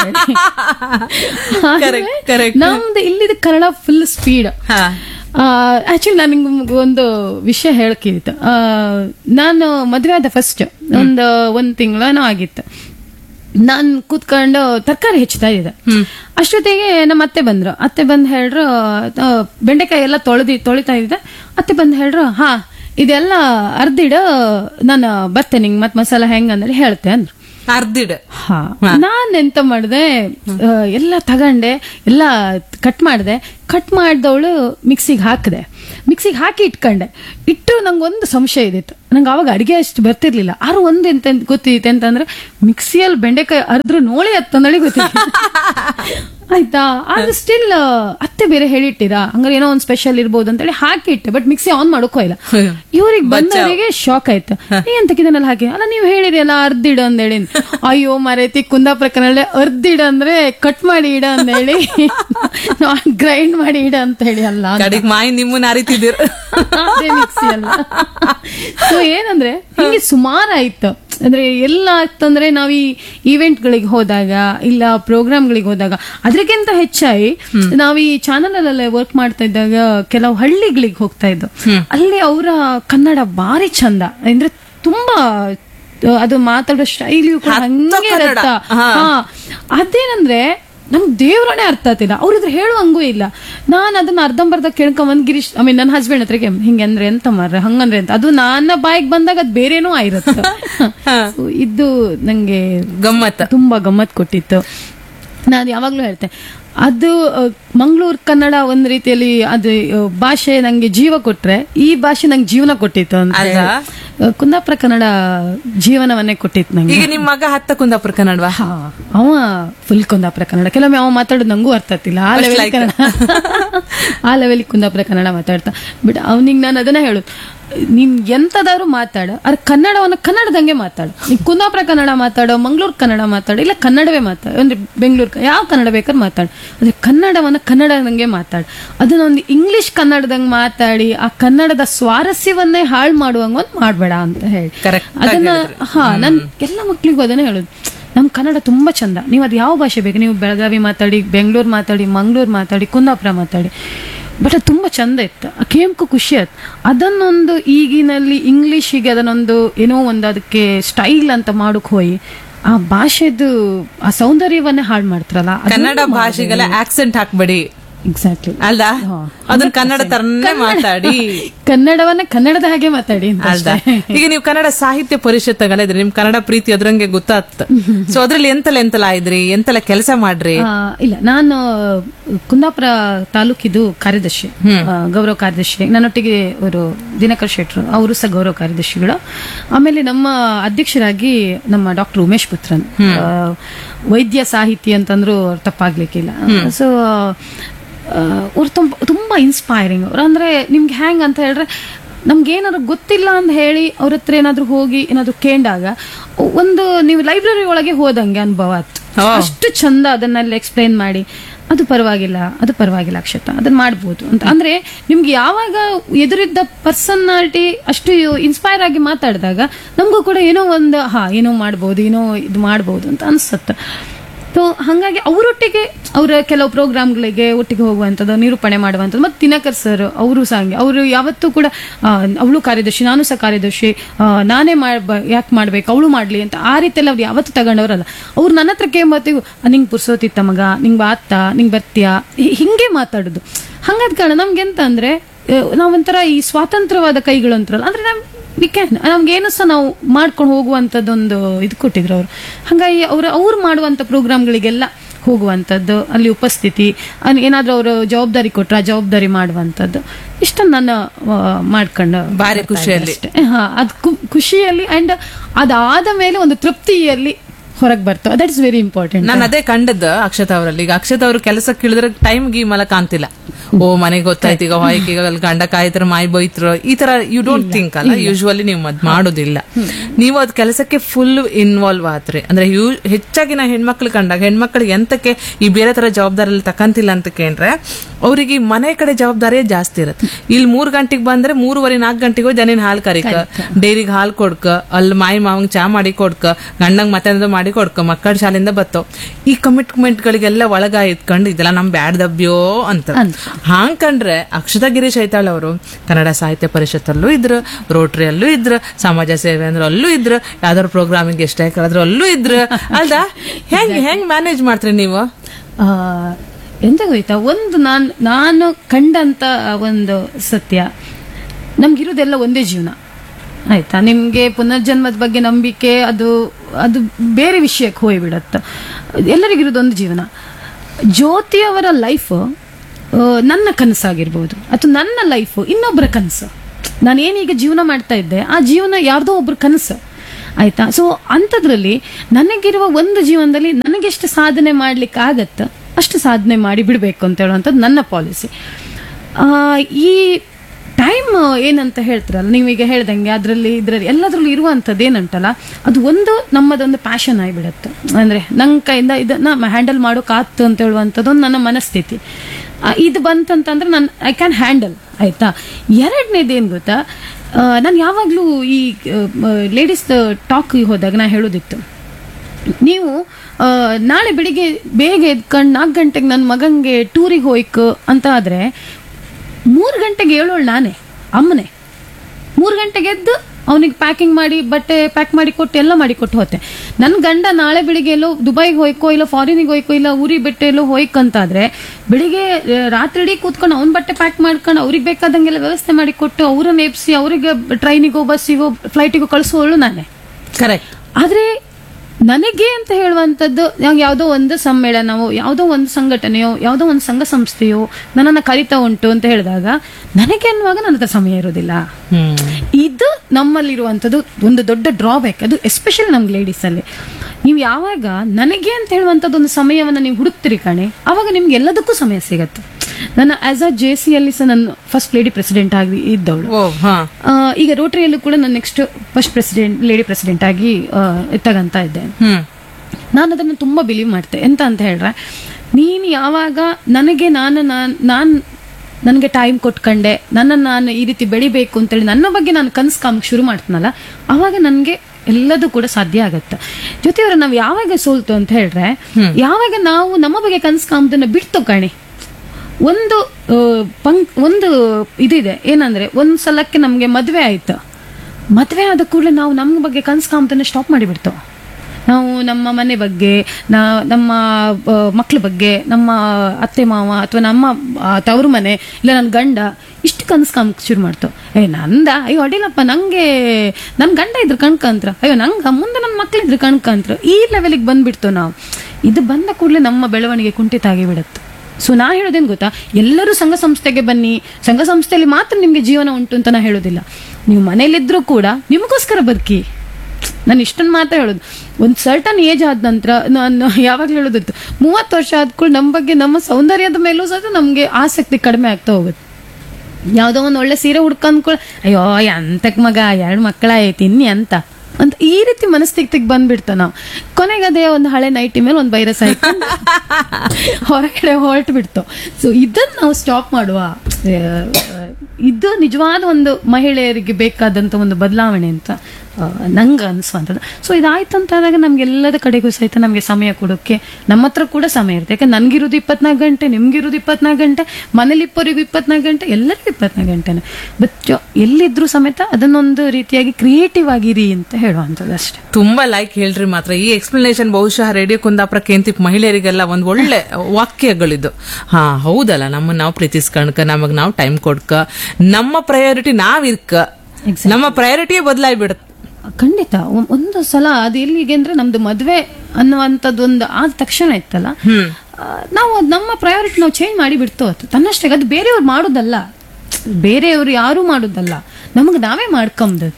Correct, correct. ನಮ್ದು ಇಲ್ಲಿದ ಕನ್ನಡ ಫುಲ್ ಸ್ಪೀಡ್ ಹಾ ಆಕ್ಚುಲಿ ನಾನು ನಿಮ್ಗೆ ಒಂದು ವಿಷಯ ಹೇಳಕ್ಕಿತ್ತು ಆ, ನಾನು ಮದುವೆ ಆದ ಫಸ್ಟ್ ಒಂದು ಒಂದ್ ತಿಂಗಳನೋ ಆಗಿತ್ತು ನಾನು ಕೂತ್ಕೊಂಡು ತರಕಾರಿ ಹೆಚ್ಚುತ್ತಾ ಇದ್ದೆ ಅಷ್ಟೊತ್ತಿಗೆ ನಮ್ಮ ಅತ್ತೆ ಬಂದ್ರು ಅತ್ತೆ ಬಂದ್ ಹೇಳ್ರು ಆ, ಬೆಂಡೆಕಾಯಿ ಎಲ್ಲ ತೊಳೆದಿ ತೊಳಿತಾ ಇದ್ದೆ ಅತ್ತೆ ಬಂದ್ ಹೇಳ್ರು ಹಾ ಇದೆಲ್ಲ ಅರ್ದಿಡ ನಾನು ಬರ್ತೇನೆ ನಿಂಗೆ ಮತ್ ಮಸಾಲ ಹೆಂಗ್ ಅಂದ್ರೆ ಹೇಳ್ತೆ ಅಂದ್ರು ಅರ್ದಿಡ್ ಹಾ ನಾನ್ ಎಂತ ಮಾಡ್ದೆ ಆ, ಎಲ್ಲ ತಗಂಡೆ ಎಲ್ಲ ಕಟ್ ಮಾಡ್ದೆ ಕಟ್ ಮಾಡ್ದವಳು ಮಿಕ್ಸಿಗೆ ಹಾಕಿದೆ ಮಿಕ್ಸಿಗೆ ಹಾಕಿ ಇಟ್ಕೊಂಡೆ ಇಟ್ಟು ನಂಗೆ ಒಂದು ಸಂಶಯ ಇದಿತ್ತು ನಂಗೆ ಅವಾಗ ಅಡಿಗೆ ಅಷ್ಟು ಬರ್ತಿರ್ಲಿಲ್ಲ ಆರು ಒಂದು ಎಂತ ಗೊತ್ತಿತ್ತು ಅಂತಂದ್ರೆ ಮಿಕ್ಸಿಯಲ್ಲಿ ಬೆಂಡೆಕಾಯಿ ಅರ್ದ್ರು ನೋಳಿ ಹತ್ತಂದಳಿ ಗೊತ್ತಿತ್ತು ಆಯ್ತಾ ಆದ್ರೆ ಸ್ಟಿಲ್ ಅತ್ತೆ ಬೇರೆ ಹೇಳಿಟ್ಟಿರಾ ಹಂಗಾರೆ ಏನೋ ಒಂದು ಸ್ಪೆಷಲ್ ಇರ್ಬೋದು ಅಂತೇಳಿ ಹಾಕಿ ಇಟ್ಟೆ ಬಟ್ ಮಿಕ್ಸಿ ಆನ್ ಮಾಡೋಕೋ ಇಲ್ಲ ಇವ್ರಿಗೆ ಬಂದವರಿಗೆ ಶಾಕ್ ಆಯ್ತು ನೀ ಎಂತಕ್ಕಿದನ್ನೆಲ್ಲ ಹಾಕಿ ಅಲ್ಲ ನೀವು ಹೇಳಿರಿ ಅಲ್ಲ ಅರ್ದಿಡ ಅಂದೇಳಿ ಅಯ್ಯೋ ಮರೈತಿ ಕುಂದಾಪುರ ಕನ್ನಡ ಅರ್ದಿಡ ಅಂದ್ರೆ ಕಟ್ ಮಾಡಿ ಇಡ ಅಂದೇಳಿ ಗ್ರೈಂಡ್ ಮಾಡಿ ಇಡ ಅಂತ ಹೇಳಿ ಅಲ್ಲ ಅಂತ. ಕಡೆಗ್ ಮಾಯಿ ನಿಮ್ಮನ್ನ ಅರಿತಿದ್ದೀರ ಅದೇ ಮಿಕ್ಸಿ ಅಲ್ಲ ಸೊ ಏನಂದ್ರೆ ಹಿಂಗೆ ಸುಮಾರು ಆಯ್ತು ಅಂದ್ರೆ ಎಲ್ಲ ಆಗ್ತಂದ್ರೆ ನಾವು ಈ ಇವೆಂಟ್ಗಳಿಗೆ ಹೋದಾಗ ಇಲ್ಲ ಪ್ರೋಗ್ರಾಮ್ಗಳಿಗೆ ಹೋದಾಗ ಅದಕ್ಕಿಂತ ಹೆಚ್ಚಾಗಿ ನಾವು ಈ ಚಾನಲ್ ಅಲ್ಲೇ ವರ್ಕ್ ಮಾಡ್ತಾ ಇದ್ದಾಗ ಕೆಲವು ಹಳ್ಳಿಗಳಿಗೆ ಹೋಗ್ತಾ ಇದ್ದು ಅಲ್ಲಿ ಅವರ ಕನ್ನಡ ಭಾರಿ ಚಂದ ಅಂದ್ರೆ ತುಂಬಾ ಆ, ಅದು ಮಾತಾಡೋ ಶೈಲಿಯು ಕೂಡ ಹತ್ತು ಹಂಗೆ ಕನ್ನಡ. ಇರತ್ತಾ ಹಾ. ಹಾ ಅದೇನಂದ್ರೆ ನಮ್ ದೇವ್ರನೇ ಅರ್ಥ ಆಗ್ತಿಲ್ಲ ಅವ್ರಿದ್ರೆ ಹೇಳುವಂಗೂ ಇಲ್ಲ ನಾನ್ ಅದನ್ನ ಅರ್ಧಂಬರ್ಧ ಕೇಳ್ಕೊಂಬಂದ್ ಗಿರೀಶ್ ಐ ಮೀನ್ ನನ್ನ ಹಸ್ಬೆಂಡ್ ಹತ್ರಕ್ಕೆ ಹಿಂಗೆ ಅಂದ್ರೆ ಎಂತ ಮಾರ್ರೆ ಹಂಗಂದ್ರೆ ಅಂತ ಅದು ನನ್ನ ಬಾಯಿಗೆ ಬಂದಾಗ ಅದ್ ಬೇರೆನೂ ಆಗಿರುತ್ತೆ So, ಇದು ನಂಗೆ ಗಮ್ಮತ್ತ ತುಂಬಾ ಗಮ್ಮತ್ ಕೊಟ್ಟಿತ್ತು ನಾನು ಯಾವಾಗ್ಲೂ ಹೇಳ್ತೆ ಅದು ಮಂಗಳೂರು ಕನ್ನಡ ಒಂದ್ ರೀತಿಯಲ್ಲಿ ಅದು ಆ, ಭಾಷೆ ನಂಗೆ ಜೀವ ಕೊಟ್ರೆ ಈ ಭಾಷೆ ನಂಗೆ ಜೀವನ ಕೊಟ್ಟಿತ್ತು ಅಂತ ಅಲ್ವಾ? ಆ, ಕುಂದಾಪುರ ಕನ್ನಡ ಜೀವನವನ್ನೇ ಕೊಟ್ಟಿತ್ತು ನಂಗೆ ಈಗ ನಿಮ್ ಮಗ ಹತ್ತ ಕುಂದಾಪುರ ಕನ್ನಡವಾ ಹಾ ಅವ ಫುಲ್ ಕುಂದಾಪುರ ಕನ್ನಡ ಕೆಲವೊಮ್ಮೆ ಅವ ಮಾತಾಡೋದು ನಂಗೂ ಅರ್ಥ ಆಗ್ತಿಲ್ಲ ಆ ಲೆವೆಲ್ like. ಕನ್ನಡ ಆ ಲೆವೆಲ್ ಕುಂದಾಪುರ ಕನ್ನಡ ಮಾತಾಡ್ತಾ ಬಟ್ ಅವನಿಗೆ ನಾನು ಅದನ್ನ ಹೇಳು ನೀನ್ ಎಂತದಾದ್ರು ಮಾತಾಡ ಅದ್ ಕನ್ನಡವನ್ನ ಕನ್ನಡದಂಗೆ ಮಾತಾಡು ನೀನ್ ಕುಂದಾಪುರ ಕನ್ನಡ ಮಾತಾಡೋ ಮಂಗಳೂರು ಕನ್ನಡ ಮಾತಾಡು ಇಲ್ಲ ಕನ್ನಡವೇ ಮಾತಾಡು ಅಂದ್ರೆ ಬೆಂಗಳೂರು ಯಾವ ಕನ್ನಡ ಬೇಕಾದ್ರೆ ಮಾತಾಡು ಅದ್ರ ಕನ್ನಡವನ್ನ ಕನ್ನಡದಂಗೆ ಮಾತಾಡು ಅದನ್ನ ಒಂದು ಇಂಗ್ಲಿಷ್ ಕನ್ನಡದಂಗೆ ಮಾತಾಡಿ ಆ ಕನ್ನಡದ ಸ್ವಾರಸ್ಯವನ್ನೇ ಹಾಳು ಮಾಡುವಂಗ ಒಂದ್ ಮಾಡ್ಬೇಡ ಅಂತ ಹೇಳಿ Correct ಆಗಿ ಅದನ್ನ ಹಾ ನನ್ ಎಲ್ಲ ಮಕ್ಳಿಗೂ ಅದನ್ನೇ ಹೇಳೋದು ನಮ್ ಕನ್ನಡ ತುಂಬಾ ಚಂದ ನೀವು ಅದು ಯಾವ ಭಾಷೆ ಬೇಕು ನೀವು ಬೆಳಗಾವಿ ಮಾತಾಡಿ ಬೆಂಗಳೂರು ಮಾತಾಡಿ ಮಂಗಳೂರು ಮಾತಾಡಿ ಕುಂದಾಪುರ ಮಾತಾಡಿ ಬಟ್ ಅದು ತುಂಬಾ ಚಂದ ಇತ್ತು ಆ ಕೇಮ್ಕು ಖುಷಿ ಆಯ್ತು ಅದನ್ನೊಂದು ಈಗಿನಲ್ಲಿ ಇಂಗ್ಲಿಷಿಗೆ ಅದನ್ನೊಂದು ಏನೋ ಒಂದು ಅದಕ್ಕೆ ಸ್ಟೈಲ್ ಅಂತ ಮಾಡಕ್ ಹೋಗಿ ಆ ಭಾಷೆದು ಆ ಸೌಂದರ್ಯವನ್ನೇ ಹಾಳು ಮಾಡ್ತಾರಲ್ಲ ಕನ್ನಡ ಭಾಷೆಗೆಲ್ಲ ಆಕ್ಸೆಂಟ್ ಹಾಕ್ಬೇಡಿ ಎಕ್ಸಾಕ್ಟ್ಲಿ ಅಲ್ದ ಅದನ್ನ ಕನ್ನಡ ತರನೇ ಮಾತಾಡಿ ಕನ್ನಡವನ್ನ ಕನ್ನಡದ ಹಾಗೆ ಮಾತಾಡಿ ಅಂತ ಅಲ್ದ ಅಷ್ಟೇ. ಈಗ ನೀವು ಕನ್ನಡ ಸಾಹಿತ್ಯ ಪರಿಷತ್ ಇದ್ರಿ ನಿಮ್ ಕನ್ನಡ ಪ್ರೀತಿ ಅದ್ರಂಗೆ ಗೊತ್ತಾಗ್ತ ಸೊ ಅದ್ರಲ್ಲಿ ಎಂತೆಲ್ಲ ಎಂತೆಲ್ಲ ಇದ್ರಿ ಎಂತೆಲ್ಲ ಕೆಲಸ ಮಾಡ್ರಿ ಆ, ಇಲ್ಲ ನಾನು ಕುಂದಾಪುರ ತಾಲೂಕಿದು ಕಾರ್ಯದರ್ಶಿ ಆ, ಗೌರವ ಕಾರ್ಯದರ್ಶಿ ನನ್ನೊಟ್ಟಿಗೆ ಅವರು ದಿನಕರ್ ಶೆಟ್ರು ಅವರು ಸಹ ಗೌರವ ಕಾರ್ಯದರ್ಶಿಗಳು ಆಮೇಲೆ ನಮ್ಮ ಅಧ್ಯಕ್ಷರಾಗಿ ನಮ್ಮ ಡಾಕ್ಟರ್ ಉಮೇಶ್ ಪುತ್ರನ್ ಆ, ವೈದ್ಯ ಸಾಹಿತಿ ಅಂತಂದ್ರು ತಪ್ಪಾಗ್ಲಿಕ್ಕಿಲ್ಲ ಸೊ ಅವ್ರು ತುಂಬ ತುಂಬಾ ಇನ್ಸ್ಪೈರಿಂಗ್ ಅವ್ರು ಅಂದ್ರೆ ನಿಮ್ಗೆ ಹ್ಯಾಂಗ್ ಅಂತ ಹೇಳಿದ್ರೆ ನಮ್ಗೆ ಏನಾದ್ರು ಗೊತ್ತಿಲ್ಲ ಅಂತ ಹೇಳಿ ಅವ್ರ ಹತ್ರ ಏನಾದ್ರು ಹೋಗಿ ಏನಾದ್ರು ಕೇಂಡಾಗ ಒಂದು ನೀವು ಲೈಬ್ರರಿ ಒಳಗೆ ಹೋದಂಗೆ ಅನುಭವ ಆಯ್ತು ಅಷ್ಟು ಚಂದ ಅದನ್ನೆಲ್ಲ ಎಕ್ಸ್ಪ್ಲೈನ್ ಮಾಡಿ ಅದು ಪರವಾಗಿಲ್ಲ ಅದು ಪರವಾಗಿಲ್ಲ ಅಕ್ಷತ ಅದನ್ನ ಮಾಡ್ಬೋದು ಅಂತ ಅಂದ್ರೆ ನಿಮ್ಗೆ ಯಾವಾಗ ಎದುರಿದ್ದ ಪರ್ಸನಾಲಿಟಿ ಅಷ್ಟು ಇನ್ಸ್ಪೈರ್ ಆಗಿ ಮಾತಾಡಿದಾಗ ನಮಗೂ ಕೂಡ ಏನೋ ಒಂದು ಹಾ ಏನೋ ಮಾಡ್ಬೋದು ಏನೋ ಇದು ಮಾಡ್ಬೋದು ಅಂತ ಅನ್ಸುತ್ತೆ ಸೊ ಹಾಗಾಗಿ ಅವರೊಟ್ಟಿಗೆ ಅವರ ಕೆಲವು ಪ್ರೋಗ್ರಾಮ್ಗಳಿಗೆ ಒಟ್ಟಿಗೆ ಹೋಗುವಂಥದ್ದು ನಿರೂಪಣೆ ಮಾಡುವಂಥದ್ದು ಮತ್ತು ದಿನಕರ್ ಸರ್ ಅವರು ಸಹ ಹಂಗೆ ಅವರು ಯಾವತ್ತೂ ಕೂಡ ಆ, ಅವಳು ಕಾರ್ಯದರ್ಶಿ ನಾನು ಸಹ ಕಾರ್ಯದರ್ಶಿ ಆ, ನಾನೇ ಮಾಡ್ಬ ಯಾಕೆ ಮಾಡ್ಬೇಕು ಅವಳು ಮಾಡ್ಲಿ ಅಂತ ಆ ರೀತಿಯಲ್ಲಿ ಅವ್ರು ಯಾವತ್ತೂ ತಗೊಂಡವರಲ್ಲ ಅವ್ರು ನನ್ನ ಹತ್ರ ಕೇಂಬತ್ತಿಗೂ ನಿಂಗೆ ಪುರ್ಸೋತಿತ್ತ ಮಗ ನಿಂಗೆ ಬಾತ್ತ ನಿಂಗೆ ಬರ್ತೀಯಾ ಹಿ- ಹಿಂಗೆ ಮಾತಾಡೋದು ಹಂಗಾದ ಕಾರಣ ನಮ್ಗೆ ಎಂತ ಅಂದ್ರೆ ಆ, ನಾವೊಂಥರ ಈ ಸ್ವಾತಂತ್ರ್ಯವಾದ ಕೈಗಳು ಅಂತಾರಲ್ಲ ಅಂದ್ರೆ ನಮ್ ವಿ ಕ್ಯಾನ್ ನಮ್ಗೇನು ಸಹ ನಾವು ಮಾಡ್ಕೊಂಡು ಹೋಗುವಂಥದ್ದೊಂದು ಇದು ಕೊಟ್ಟಿದ್ರು ಅವರು ಹಾಗಾಗಿ ಅವರು ಅವ್ರು ಮಾಡುವಂಥ ಪ್ರೋಗ್ರಾಮ್ಗಳಿಗೆಲ್ಲ ಹೋಗುವಂಥದ್ದು ಅಲ್ಲಿ ಉಪಸ್ಥಿತಿ ಅನ್- ಏನಾದ್ರೂ ಅವರು ಜವಾಬ್ದಾರಿ ಕೊಟ್ರೆ ಆ ಜವಾಬ್ದಾರಿ ಮಾಡುವಂಥದ್ದು ಇಷ್ಟನ್ನು ನಾನು ಆ, ಮಾಡ್ಕೊಂಡು ಬಾರಿ ಖುಷಿಯಲ್ಲಿ. ಅಷ್ಟೇ ಹಾ ಅದು ಖುಷಿಯಲ್ಲಿ ಅಂಡ್ ಅದಾದ ಮೇಲೆ ಒಂದು ತೃಪ್ತಿಯಲ್ಲಿ ಹೊರಗೆ ಬರ್ತವೆ ದಟ್ ಇಸ್ ವೆರಿ ಇಂಪಾರ್ಟೆಂಟ್ ನಾನು ಅದೇ ಕಂಡದ್ದು ಅಕ್ಷತಾ ಅವರಲ್ಲಿ ಈಗ ಅಕ್ಷತಾ ಅವರು ಕೆಲಸಕ್ಕೆ ಇಳಿದ್ರೆ ಟೈಮ್ ಗೀಮಲ್ಲ ಕಾಣ್ತಿಲ್ಲ ಓ ಮನೆಗೆ ಗೊತ್ತಾಯ್ತು ಈಗ ಹೊಯ್ಕ್ ಈಗ ಅಲ್ಲಿ ಗಂಡ ಕಾಯ್ತಾರ ಮಾಯಿ ಬೈತ್ರ ಈ ತರ ಯು ಡೋಂಟ್ ಥಿಂಕ್ ಅಲ್ಲ ಯೂಶುವಲಿ ನೀವು ಅದ್ ಮಾಡೋದಿಲ್ಲ ನೀವು ಅದ್ ಕೆಲಸಕ್ಕೆ ಫುಲ್ ಇನ್ವಾಲ್ವ್ ಆತ್ರಿ ಅಂದ್ರೆ ಯೂ ಹೆಚ್ಚಾಗಿ ನಾ ಹೆಣ್ಮಕ್ಳು ಕಂಡಾಗ ಹೆಣ್ಮಕ್ಳಿಗೆ ಎಂತಕ್ಕೆ ಈ ಬೇರೆ ತರ ಜವಾಬ್ದಾರಿ ಎಲ್ಲ ತಕಂತಿಲ್ಲ ಅಂತ ಕೇಂದ್ರೆ ಅವ್ರಿಗೆ ಈ ಮನೆ ಕಡೆ ಜವಾಬ್ದಾರಿಯೇ ಜಾಸ್ತಿ ಇರುತ್ತೆ ಇಲ್ಲಿ ಮೂರ್ ಗಂಟೆಗೆ ಬಂದ್ರೆ ಮೂರುವರೆ ನಾಲ್ಕು ಗಂಟೆಗೆ ಹೋಗಿ ದನಿನ ಹಾಲು ಕರಿಕ ಡೈರಿಗೆ ಹಾಲು ಕೊಡ್ಕ ಅಲ್ಲಿ ಮಾಯಿ ಮಾವಂಗ್ ಚಾ ಮಾಡಿ ಕೊಡ್ಕ ಗಂಡಂಗ್ ಮತ್ತೆ ಮಾಡಿ ಕೊಡ್ಕ ಮಕ್ಕಳ ಶಾಲೆಯಿಂದ ಬತ್ತೋ ಈ ಕಮಿಟ್ಮೆಂಟ್ ಗಳಿಗೆಲ್ಲ ಒಳಗ ಇಟ್ಕೊಂಡು ಇದೆಲ್ಲ ನಮ್ ಬ್ಯಾಡ್ ದಬ್ಬ್ಯೋ ಅಂತ ಹಾಂಗ್ ಕಂಡ್ರೆ ಅಕ್ಷತಾ ಗಿರೀಶ್ ಐತಾಳ್ ಅವರು ಕನ್ನಡ ಸಾಹಿತ್ಯ ಪರಿಷತ್ತಲ್ಲೂ ಇದ್ರು ರೋಟ್ರಿಯಲ್ಲೂ ಇದ್ರು ಸಮಾಜ ಸೇವೆ ಅಂದ್ರೆ ಅಲ್ಲೂ ಇದ್ರು ಯಾವ್ದಾದ್ರು ಪ್ರೋಗ್ರಾಮಿಂಗ್ ಎಷ್ಟೇ ಕರೆದ್ರು ಅಲ್ಲೂ ಇದ್ರು ಅಲ್ದಾ ಹೆಂಗ್ ಹೆಂಗ್ ಮ್ಯಾನೇಜ್ ಮಾಡ್ತೀರಿ ನೀವು ಆ, ಎಂತ ಗೊತ್ತಾ ಒಂದು ನಾನು ನಾನು ಕಂಡಂತ ಒಂದು ಸತ್ಯ ನಮ್ಗಿರೋದೆಲ್ಲ ಒಂದೇ ಜೀವನ ಆಯ್ತಾ ನಿಮ್ಗೆ ಪುನರ್ಜನ್ಮದ ಬಗ್ಗೆ ನಂಬಿಕೆ ಅದು ಅದು ಬೇರೆ ವಿಷಯಕ್ಕೆ ಹೋಗ್ಬಿಡತ್ತೆ ಎಲ್ಲರಿಗಿರೋದು ಒಂದು ಜೀವನ ಜ್ಯೋತಿಯವರ ಲೈಫ್ ನನ್ನ ಕನಸಾಗಿರ್ಬೋದು ಅಥವಾ ನನ್ನ ಲೈಫ್ ಇನ್ನೊಬ್ಬರ ಕನಸು ನಾನು ಏನೀಗ ಜೀವನ ಮಾಡ್ತಾ ಇದ್ದೆ ಆ ಜೀವನ ಯಾರ್ದೋ ಒಬ್ರ ಕನಸು ಆಯ್ತಾ ಸೊ ಅಂಥದ್ರಲ್ಲಿ ನನಗಿರುವ ಒಂದು ಜೀವನದಲ್ಲಿ ನನಗೆಷ್ಟು ಸಾಧನೆ ಮಾಡ್ಲಿಕ್ಕೆ ಆಗತ್ತ ಅಷ್ಟು ಸಾಧನೆ ಮಾಡಿ ಬಿಡಬೇಕು ಅಂತ ಹೇಳುವಂಥದ್ದು ನನ್ನ ಪಾಲಿಸಿ ಈ ಟೈಮ್ ಏನಂತ ಹೇಳ್ತಾರಲ್ಲ ನೀವೀಗ ಹೇಳ್ದಂಗೆ ಅದರಲ್ಲಿ ಇದರಲ್ಲಿ ಎಲ್ಲದರಲ್ಲೂ ಇರುವಂಥದ್ದು ಏನಂತಲ್ಲ ಅದು ಒಂದು ನಮ್ಮದೊಂದು ಪ್ಯಾಷನ್ ಆಗಿಬಿಡತ್ತೆ ಅಂದರೆ ನನ್ನ ಕೈಯಿಂದ ಇದನ್ನ ಹ್ಯಾಂಡಲ್ ಮಾಡೋಕ್ಕಾಗ್ತು ಅಂತ ಹೇಳುವಂಥದ್ದು ಒಂದು ನನ್ನ ಮನಸ್ಥಿತಿ ಆ, ಇದು ಬಂತಂತಂದ್ರೆ ನಾನು ಐ ಕ್ಯಾನ್ ಹ್ಯಾಂಡಲ್ ಆಯ್ತಾ ಎರಡನೇದು ಏನು ಗೊತ್ತಾ ನಾನು ಯಾವಾಗಲೂ ಈ ಲೇಡೀಸ್ ಟಾಕ್ ಹೋದಾಗ ನಾ ಹೇಳೋದಿತ್ತು ನೀವು ಆ, ನಾಳೆ ಬೆಳಿಗ್ಗೆ ಬೇಗ ಎದ್ಕೊಂಡು ನಾಲ್ಕು ಗಂಟೆಗೆ ನನ್ನ ಮಗಂಗೆ ಟೂರಿಗೆ ಹೋಯ್ಕು ಅಂತ ಆದ್ರೆ ಮೂರು ಗಂಟೆಗೆ ಹೇಳೋಳು ನಾನೇ ಅಮ್ಮನೇ ಮೂರು ಗಂಟೆಗೆ ಎದ್ದು ಅವನಿಗೆ ಪ್ಯಾಕಿಂಗ್ ಮಾಡಿ ಬಟ್ಟೆ ಪ್ಯಾಕ್ ಮಾಡಿ ಕೊಟ್ಟು ಎಲ್ಲ ಮಾಡಿ ಕೊಟ್ಟು ಹೋತೆ ನನ್ನ ಗಂಡ ನಾಳೆ ಬೆಳಿಗ್ಗೆ ಎಲ್ಲೋ ದುಬೈಗೆ ಹೋಯ್ಕೋ ಇಲ್ಲ ಫಾರಿನಿಗೆ ಹೋಯ್ಕೋ ಇಲ್ಲ ಊರಿಗೆ ಬಿಟ್ಟು ಎಲ್ಲೋ ಹೋಯ್ಕಂತಾದ್ರೆ ಬೆಳಿಗ್ಗೆ ಆ, ರಾತ್ರಿ ಇಡೀ ಕೂತ್ಕೊಂಡು ಅವ್ನ ಬಟ್ಟೆ ಪ್ಯಾಕ್ ಮಾಡ್ಕೊಂಡು ಅವ್ರಿಗೆ ಬೇಕಾದಂಗೆಲ್ಲ ವ್ಯವಸ್ಥೆ ಮಾಡಿ ಕೊಟ್ಟು ಅವ್ರನ್ನ ಎಬ್ಸಿ ಅವರಿಗೆ ಟ್ರೈನಿಗೋ ಬಸ್ಸಿಗೋ ಫ್ಲೈಟಿಗೋ ಕಳಿಸೋಳು ನಾನೇ ಕರೆಕ್ಟ್ ಆದ್ರೆ ನನಗೆ ಅಂತ ಹೇಳುವಂಥದ್ದು ನಂಗೆ ಯಾವುದೋ ಒಂದು ಸಮ್ಮೇಳನವೋ ಯಾವುದೋ ಒಂದು ಸಂಘಟನೆಯೋ ಯಾವುದೋ ಒಂದು ಸಂಘ ಸಂಸ್ಥೆಯೋ ನನ್ನನ್ನು ಕರಿತಾ ಉಂಟು ಅಂತ ಹೇಳಿದಾಗ ನನಗೆ ಅನ್ನುವಾಗ ನನ್ನ ಹತ್ರ ಸಮಯ ಇರೋದಿಲ್ಲ ಹ್ಮ್ ಇದು ನಮ್ಮಲ್ಲಿರುವಂಥದ್ದು ಒಂದು ದೊಡ್ಡ ಡ್ರಾಬ್ಯಾಕ್ ಅದು ಎಸ್ಪೆಷಲಿ ನಮ್ಗೆ ಲೇಡೀಸ್ ಅಲ್ಲಿ ನೀವು ಯಾವಾಗ ನನಗೆ ಅಂತ ಹೇಳುವಂಥದ್ದು ಒಂದು ಸಮಯವನ್ನು ನೀವು ಹುಡುಕ್ತಿರಿ ಕಣೆ ಅವಾಗ ನಿಮ್ಗೆ ಎಲ್ಲದಕ್ಕೂ ಸಮಯ ಸಿಗತ್ತೆ ನನ್ನ ಆಸ್ ಅ ಜೆ ಸಿ ಅಲ್ಲಿ ಸಹ ನಾನು ಫಸ್ಟ್ ಲೇಡಿ ಪ್ರೆಸಿಡೆಂಟ್ ಆಗಿ ಇದ್ದವಳು ಓ ಹಾ ಆ, ಈಗ ರೋಟರಿಯಲ್ಲೂ ಕೂಡ ನಾನು next first president lady president ಆಗಿ ಆ, ತಗಂತ ಇದ್ದೆ ಹ್ಮ್ ನಾನು ಅದನ್ನು ತುಂಬಾ ಬಿಲೀವ್ ಮಾಡ್ತೆ ಎಂತ ಅಂತ ಹೇಳ್ರೆ ನೀನು ಯಾವಾಗ ನನಗೆ ನಾನು ನಾನು ನನಗೆ ಟೈಮ್ ಕೊಟ್ಕೊಂಡೆ ನನ್ನನ್ನು ನಾನು ಈ ರೀತಿ ಬೆಳಿಬೇಕು ಅಂತೇಳಿ ನನ್ನ ಬಗ್ಗೆ ನಾನು ಕನಸು ಕಾಮಕ್ಕೆ ಶುರು ಮಾಡ್ತೀನಲ್ಲ ಅವಾಗ ನನಗೆ ಎಲ್ಲದೂ ಕೂಡ ಸಾಧ್ಯ ಆಗತ್ತೆ ಜೊತೆಯವರು ನಾವು ಯಾವಾಗ ಸೋಲ್ತು ಅಂತ ಹೇಳ್ರೆ ಯಾವಾಗ ನಾವು ನಮ್ಮ ಬಗ್ಗೆ ಕನಸು ಕಾಮದನ್ನ ಬಿಡ್ತು ಕಣಿ ಒಂದು ಆ, ಪಂಕ್ ಒಂದು ಇದಿದೆ ಏನಂದ್ರೆ ಒಂದ್ ಸಲಕ್ಕೆ ನಮ್ಗೆ ಮದ್ವೆ ಆಯ್ತು ಮದ್ವೆ ಆದ ಕೂಡಲೇ ನಾವು ನಮ್ಮ ಬಗ್ಗೆ ಕನಸು ಕಾಮದನ್ನ ಸ್ಟಾಪ್ ಮಾಡಿಬಿಡ್ತು ನಾವು ನಮ್ಮ ಮನೆ ಬಗ್ಗೆ ನಾ ನಮ್ಮ ಮಕ್ಕಳ ಬಗ್ಗೆ ನಮ್ಮ ಅತ್ತೆ ಮಾವ ಅಥವಾ ನಮ್ಮ ಆ, ತವರು ಮನೆ ಇಲ್ಲ ನನ್ನ ಗಂಡ ಇಷ್ಟು ಕನಸು ಕಾಮಕ್ಕೆ ಶುರು ಮಾಡ್ತು ಏ ನಂದ ಅಯ್ಯೋ ಅಡಿಲಪ್ಪ ನಂಗೆ ನನ್ನ ಗಂಡ ಇದ್ರು ಕಣ್ಕಂತ್ರ ಅಯ್ಯೋ ನಂಗೆ ಮುಂದೆ ನನ್ನ ಮಕ್ಳಿದ್ರು ಕಣ್ಕಂತ್ರ ಈ ಲೆವೆಲಿಗೆ ಬಂದ್ಬಿಡ್ತು ನಾವು ಇದು ಬಂದ ಕೂಡಲೇ ನಮ್ಮ ಬೆಳವಣಿಗೆ ಕುಂಠಿತ ಆಗಿಬಿಡುತ್ತೆ ಸೊ ನಾ ಹೇಳೋದೇನು ಗೊತ್ತಾ ಎಲ್ಲರೂ ಸಂಘ ಸಂಸ್ಥೆಗೆ ಬನ್ನಿ ಸಂಘ ಸಂಸ್ಥೆಯಲ್ಲಿ ಮಾತ್ರ ನಿಮ್ಗೆ ಜೀವನ ಉಂಟು ಅಂತ ನಾ ಹೇಳೋದಿಲ್ಲ ನೀವು ಮನೇಲಿದ್ರೂ ಕೂಡ ನಿಮಗೋಸ್ಕರ ಬದುಕಿ ನಾನು ಇಷ್ಟೊಂದು ಮಾತ್ರ ಹೇಳೋದು ಒಂದು ಸರ್ಟನ್ ಏಜ್ ಆದ ನಂತರ ನಾನು ಯಾವಾಗಲೂ ಹೇಳೋದಿತ್ತು ಮೂವತ್ತು ವರ್ಷ ಆದ್ಕೂಡ ನಮ್ಮ ಬಗ್ಗೆ ನಮ್ಮ ಸೌಂದರ್ಯದ ಮೇಲೂ ಸಹ ನಮಗೆ ಆಸಕ್ತಿ ಕಡಿಮೆ ಆಗ್ತಾ ಹೋಗುತ್ತೆ ಯಾವುದೋ ಒಂದು ಒಳ್ಳೆ ಸೀರೆ ಹುಡ್ಕೊಂಡ್ ಕೂಡ ಅಯ್ಯೋ ಎಂತಕ್ ಮಗ ಎರಡು ಮಕ್ಕಳಾಯ್ತು ಇನ್ನಿ ಅಂತ ಅಂತ ಈ ರೀತಿ ಮನಸ್ಥಿತಿಗೆ ಬಂದ್ಬಿಡ್ತ ನಾವು ಕೊನೆಗೆ ಅದೇ ಒಂದು ಹಳೆ ನೈಟಿ ಮೇಲೆ ಒಂದು ವೈರಸ್ ಆಯ್ತು ಹೊರಗಡೆ ಹೊರಟು ಬಿಡ್ತು ಸೊ ಇದನ್ನ ನಾವು ಸ್ಟಾಪ್ ಮಾಡುವ ಆ, ಇದು ನಿಜವಾದ ಒಂದು ಮಹಿಳೆಯರಿಗೆ ಬೇಕಾದಂತ ಒಂದು ಬದಲಾವಣೆ ಅಂತ ಆ, ನಂಗೆ ಅನಿಸುವಂಥದ್ದು ಸೊ ಇದಾಯ್ತು ಅಂತ ಆದಾಗ ನಮ್ಗೆಲ್ಲದ ಕಡೆಗೂ ಸಹಿತ ನಮಗೆ ಸಮಯ ಕೊಡೋಕ್ಕೆ ನಮ್ಮ ಹತ್ರ ಕೂಡ ಸಮಯ ಇರುತ್ತೆ ಯಾಕಂದ್ರೆ ನನ್ಗಿರೋದು ಇಪ್ಪತ್ನಾಲ್ಕು ಗಂಟೆ ನಿಮ್ಗಿರೋದು ಇಪ್ಪತ್ನಾಲ್ಕು ಗಂಟೆ ಮನೇಲಿ ಇಬ್ಬರಿಗೂ ಇಪ್ಪತ್ನಾಲ್ಕು ಗಂಟೆ ಎಲ್ಲರಿಗೂ ಇಪ್ಪತ್ನಾಲ್ಕು ಗಂಟೆನೆ ಬಟ್ ಎಲ್ಲಿದ್ರು ಸಮೇತ ಅದನ್ನೊಂದು ರೀತಿಯಾಗಿ ಕ್ರಿಯೇಟಿವ್ ಆಗಿರಿ ಅಂತ ಹೇಳುವಂಥದ್ದು ಅಷ್ಟೇ ತುಂಬಾ ಲೈಕ್ ಹೇಳ್ರಿ ಮಾತ್ರ ಈ ಎಕ್ಸ್ಪ್ಲನೇಷನ್ ಬಹುಶಃ ರೇಡಿಯೋ ಕುಂದಾಪುರ ಕೇಂತಿಪ್ ಮಹಿಳೆಯರಿಗೆಲ್ಲ ಒಂದ್ ಒಳ್ಳೆ ವಾಕ್ಯಗಳಿದು ಹಾ ಹೌದಲ್ಲ ನಮ್ಮನ್ನ ನಾವು ಪ್ರೀತಿಸ್ಕಣ್ಕ ನಮಗ್ ನಾವು ಟೈಮ್ ಕೊಡ್ಕ ನಮ್ಮ ಪ್ರಯಾರಿಟಿ ನಾವ್ ಇರ್ಕ ನಮ್ಮ ಪ್ರಯಾರಿಟಿಯೇ ಬದಲಾಗಿ ಬಿಡುತ್ತೆ ಖಂಡಿತ ಒ- ಒಂದು ಸಲ ಅದು ಎಲ್ಲಿಗೆ ಅಂದ್ರೆ ನಮ್ದು ಮದ್ವೆ ಅನ್ನುವಂಥದ್ದು ಒಂದು ಆದ ತಕ್ಷಣ ಇತ್ತಲ್ಲ ಆ, ನಾವು ಅದ್ ನಮ್ಮ ಪ್ರಯಾರಿಟಿ ನಾವು ಚೇಂಜ್ ಮಾಡಿ ಬಿಡ್ತು ಅದು ತನ್ನಷ್ಟೇ ಅದು ಬೇರೆಯವ್ರು ಮಾಡೋದಲ್ಲ ಬೇರೆಯವರು ಯಾರು ಮಾಡೋದಲ್ಲ ನಮಗೆ ನಾವೇ ಮಾಡ್ಕೊಂಬದು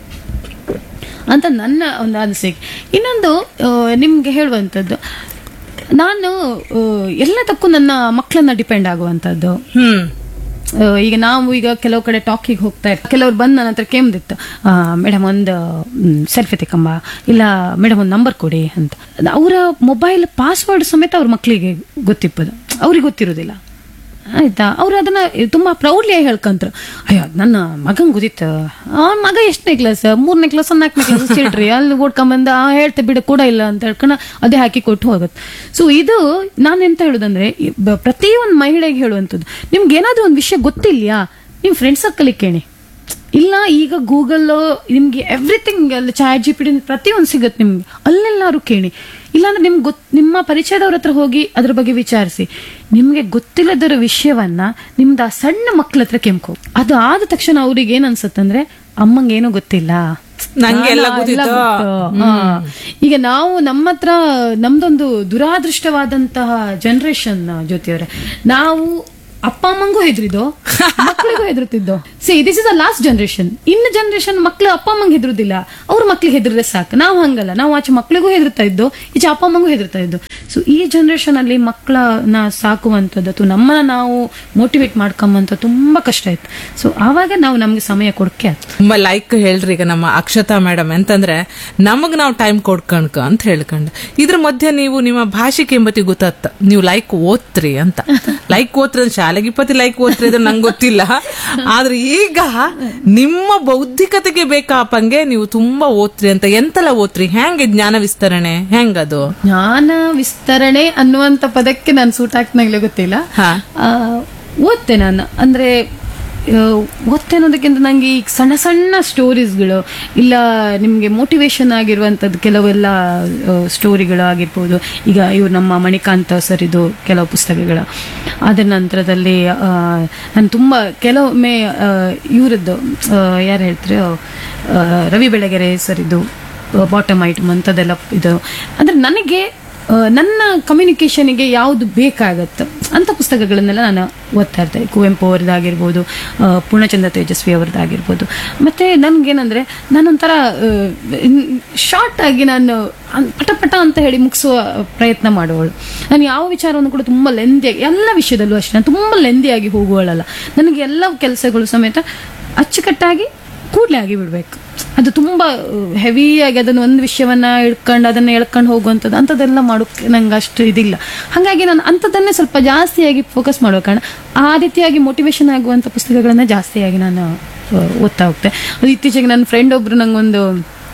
ಅಂತ ನನ್ನ ಒಂದು ಅನಿಸಿಕೆ ಇನ್ನೊಂದು ಆ, ನಿಮ್ಗೆ ಹೇಳುವಂಥದ್ದು ನಾನು ಆ, ಎಲ್ಲದಕ್ಕೂ ನನ್ನ ಮಕ್ಕಳನ್ನ ಡಿಪೆಂಡ್ ಆಗುವಂಥದ್ದು ಹ್ಮ್ ಆ, ಈಗ ನಾವು ಈಗ ಕೆಲವು ಕಡೆ ಟಾಕಿಗೆ ಹೋಗ್ತಾ ಇರ್ತೀವಿ ಕೆಲವ್ರು ಬಂದು ನನ್ನ ಹತ್ರ ಕೇಮ್ದಿತ್ತು ಮೇಡಮ್ ಒಂದು ಸೆಲ್ಫಿ ತೆಕ್ಕಂಬ ಇಲ್ಲ ಮೇಡಮ್ ಒಂದು ನಂಬರ್ ಕೊಡಿ ಅಂತ ಅವರ ಮೊಬೈಲ್ ಪಾಸ್ವರ್ಡ್ ಸಮೇತ ಅವ್ರ ಮಕ್ಕಳಿಗೆ ಗೊತ್ತಿಪ್ಪದು ಅವ್ರಿಗೆ ಗೊತ್ತಿರೋದಿಲ್ಲ ಆಯ್ತಾ ಅವ್ರು ಅದನ್ನ ತುಂಬಾ ಪ್ರೌಡ್ಲಿ ಹೇಳ್ಕಂತ್ರ ಅಯ್ಯೋ ನನ್ನ ಮಗನ್ ಗೊತ್ತಿತ್ತು ಅವ್ನ ಮಗ ಎಷ್ಟನೇ ಕ್ಲಾಸ್ ಮೂರನೇ ಕ್ಲಾಸ್ ನಾಲ್ಕನೇ ಕ್ಲಾಸ್ ಚಿಲ್ಡ್ರಿ ಅಲ್ಲಿ ಓಡ್ಕೊಂಬಂದ ಆ ಹೇಳ್ತೆ ಬಿಡು ಕೂಡ ಇಲ್ಲ ಅಂತ ಹೇಳ್ಕೊಂಡು ಅದೇ ಹಾಕಿ ಕೊಟ್ಟು ಹೋಗುತ್ತೆ ಸೊ ಇದು ನಾನು ಎಂತ ಹೇಳುದಂದ್ರೆ ಈ ಬ- ಪ್ರತಿಯೊಂದು ಮಹಿಳೆಗೆ ಹೇಳುವಂಥದ್ದು ನಿಮ್ಗೆ ಏನಾದ್ರೂ ಒಂದು ವಿಷಯ ಗೊತ್ತಿಲ್ಯಾ ನೀವು ಫ್ರೆಂಡ್ ಸರ್ಕಲ್ ಕೇಳಿ ಇಲ್ಲ ಈಗ ಗೂಗಲ್ ನಿಮ್ಗೆ ಎವ್ರಿಥಿಂಗ್ ಅಲ್ಲಿ ಚಾಟ್ ಜಿ ಪಿ ಡಿ ಪ್ರತಿಯೊಂದು ಸಿಗುತ್ತೆ ನಿಮ್ಗೆ ಅಲ್ಲೆಲ್ಲಾರು ಕೇಳಿ ಇಲ್ಲಾಂದ್ರೆ ನಿಮ್ಗೆ ಗೊತ್ ನಿಮ್ಮ ಪರಿಚಯದವ್ರ ಹತ್ರ ಹೋಗಿ ಅದ್ರ ಬಗ್ಗೆ ವಿಚಾರಿಸಿ ನಿಮ್ಗೆ ಗೊತ್ತಿಲ್ಲದರ ವಿಷಯವನ್ನ ನಿಮ್ದು ಆ ಸಣ್ಣ ಮಕ್ಳ ಹತ್ರ ಕೆಂಕೋ ಅದು ಆದ ತಕ್ಷಣ ಅವ್ರಿಗೆ ಏನ್ ಅನ್ಸತ್ತಂದ್ರೆ ಅಮ್ಮಂಗೆ ಏನೂ ಗೊತ್ತಿಲ್ಲ ನಂಗೆ ಎಲ್ಲ ನಾನು ಗೊತ್ತಿತ್ತು. ಗೊತ್ತು. ಹಾ. ಈಗ ನಾವು ನಮ್ಮ ಹತ್ರ ನಮ್ದೊಂದು ದುರಾದೃಷ್ಟವಾದಂತಹ ಜನರೇಷನ್ ಜ್ಯೋತಿಯವರೇ ನಾವು ಅಪ್ಪ ಅಮ್ಮಂಗೂ ಹೆದರಿದ್ದು ಮಕ್ಕಳಿಗೂ ಹೆದರುತ್ತಿದ್ದು see this is a last generation ಇನ್ನು ಜನರೇಷನ್ ಮಕ್ಳು ಅಪ್ಪ ಅಮ್ಮಂಗೆ ಹೆದರುದಿಲ್ಲ ಅವ್ರ ಮಕ್ಳಿಗೆ ಹೆದರಿದ್ರೆ ಸಾಕು ನಾವು ಹಂಗಲ್ಲ ನಾವು ಆಚೆ ಮಕ್ಳಿಗೂ ಹೆದರ್ತಾ ಇದ್ದು ಈಚೆ ಅಪ್ಪ ಅಮ್ಮಂಗೂ ಹೆದರ್ತಾ ಇದ್ದು ಸೊ ಈ ಜನರೇಷನ್ ಅಲ್ಲಿ ಮಕ್ಕಳನ್ನ ಸಾಕುವಂಥದ್ದು ಅಥವಾ ನಮ್ಮನ್ನ ನಾವು ಮೋಟಿವೇಟ್ ಮಾಡ್ಕೊಂಬಂತ ತುಂಬಾ ಕಷ್ಟ ಇತ್ತು ಸೊ ಆವಾಗ ನಾವು ನಮ್ಗೆ ಸಮಯ ಕೊಡಕ್ಕೆ ಆಯ್ತು ತುಂಬಾ ಲೈಕ್ ಹೇಳ್ರಿ ಈಗ ನಮ್ಮ ಅಕ್ಷತಾ ಮೇಡಮ್ ಅಂತಂದ್ರೆ ನಮಗ್ ನಾವು ಟೈಮ್ ಕೊಡ್ಕಣ್ಕ ಅಂತ ಹೇಳ್ಕೊಂಡ್ ಇದ್ರ ಮಧ್ಯೆ ನೀವು ನಿಮ್ಮ ಭಾಷೆ ಕೆಂಬತಿ ಗೊತ್ತಾತ ನೀವು ಲೈಕ್ ಓದ್ತ್ರಿ ಅಂತ ಲೈಕ್ ಓದ್ರಿ ಅಂತ ಶಾಲೆ ನಾಲೆಗಿಪ್ಪತ್ತಿ ಲೈಕ್ ಓದ್ತಿದ್ರೆ ಅದು ನಂಗೆ ಗೊತ್ತಿಲ್ಲ ಆದ್ರೆ ಈಗ ನಿಮ್ಮ ಬೌದ್ಧಿಕತೆಗೆ ಬೇಕಾಪಂಗೆ ನೀವು ತುಂಬಾ ಓದ್ತ್ರಿ ಅಂತ ಎಂತೆಲ್ಲ ಓದ್ತ್ರಿ ಹೆಂಗೆ ಜ್ಞಾನ ವಿಸ್ತರಣೆ ಹೆಂಗದು ಜ್ಞಾನ ವಿಸ್ತರಣೆ ಅನ್ನುವಂತ ಪದಕ್ಕೆ ನಾನು ಸೂಟ್ ಹಾಕ್ನಾಗ್ಲೇ ಗೊತ್ತಿಲ್ಲ ಹಾ. ಆ, ಓದ್ತೆ ನಾನು ಅಂದ್ರೆ ಆ, ಓದ್ತೆ ಅನ್ನೋದಕ್ಕಿಂತ ನಂಗೆ ಈ ಸಣ್ಣ ಸಣ್ಣ ಸ್ಟೋರೀಸ್ಗಳು ಇಲ್ಲ ನಿಮ್ಗೆ ಮೋಟಿವೇಶನ್ ಆಗಿರುವಂತದ್ದು ಕೆಲವೆಲ್ಲ ಸ್ಟೋರಿಗಳು ಆಗಿರ್ಬೋದು ಈಗ ಇವ್ರು ನಮ್ಮ ಮಣಿಕಾಂತ ಸರ್ ಇದು ಕೆಲವು ಪುಸ್ತಕಗಳು ಅದರ ನಂತರದಲ್ಲಿ ಆ, ನಾನು ತುಂಬಾ ಕೆಲವೊಮ್ಮೆ ಇವರದ್ದು ಯಾರು ಹೇಳ್ತಾರೆ ಆ, ರವಿ ಬೆಳಗೆರೆ ಸರ್ ಇದು ಬಾಟಮ್ ಐಟಮ್ ಅಂಥದ್ದೆಲ್ಲ ಇದು ಅಂದ್ರೆ ನನಗೆ ಆ, ನನ್ನ ಕಮ್ಯುನಿಕೇಷನ್ಗೆ ಯಾವುದು ಬೇಕಾಗತ್ತೆ ಅಂತ ಪುಸ್ತಕಗಳನ್ನೆಲ್ಲ ನಾನು ಓದ್ತಾ ಇರ್ತೇನೆ ಕುವೆಂಪು ಅವರದ್ದಾಗಿರ್ಬೋದು ಆ, ಪೂರ್ಣಚಂದ್ರ ತೇಜಸ್ವಿ ಅವರದ್ದಾಗಿರ್ಬೋದು ಮತ್ತೆ ನನ್ಗೇನಂದ್ರೆ ನಾನೊಂಥರ ಶಾರ್ಟ್ ಆಗಿ ನಾನು ಅನ್- ಪಟ ಪಟ ಅಂತ ಹೇಳಿ ಮುಗಿಸುವ ಪ್ರಯತ್ನ ಮಾಡುವವಳು ನಾನು ಯಾವ ವಿಚಾರವನ್ನು ಕೂಡ ತುಂಬ ಲೆಂದಿಯಾಗಿ ಎಲ್ಲ ವಿಷಯದಲ್ಲೂ ಅಷ್ಟೇ ನಾನು ತುಂಬ ಲೆಂದಿಯಾಗಿ ಹೋಗುವಳಲ್ಲ ನನಗೆ ಎಲ್ಲ ಕೆಲಸಗಳು ಸಮೇತ ಅಚ್ಚುಕಟ್ಟಾಗಿ ಕೂಡಲೇ ಆಗಿ ಬಿಡ್ಬೇಕು ಅದು ತುಂಬಾ ಹೆವಿಯಾಗಿ ಅದನ್ನ ಒಂದು ವಿಷಯವನ್ನ ಇಟ್ಕೊಂಡು ಅದನ್ನ ಎಳ್ಕೊಂಡು ಹೋಗುವಂಥದ್ದು ಅಂಥದ್ದೆಲ್ಲ ಮಾಡೋಕೆ ನಂಗೆ ಅಷ್ಟು ಇದಿಲ್ಲ ಹಾಗಾಗಿ ನಾನು ಅಂಥದ್ದನ್ನೇ ಸ್ವಲ್ಪ ಜಾಸ್ತಿಯಾಗಿ ಫೋಕಸ್ ಮಾಡೋ ಕಾರಣ ಆ ರೀತಿಯಾಗಿ ಮೋಟಿವೇಶನ್ ಆಗುವಂಥ ಪುಸ್ತಕಗಳನ್ನ ಜಾಸ್ತಿಯಾಗಿ ನಾನು ಆ, ಓದ್ತಾ ಹೋಗ್ತೆ ಅದು ಇತ್ತೀಚೆಗೆ ನನ್ನ ಫ್ರೆಂಡ್ ಒಬ್ರು ನಂಗೊಂದು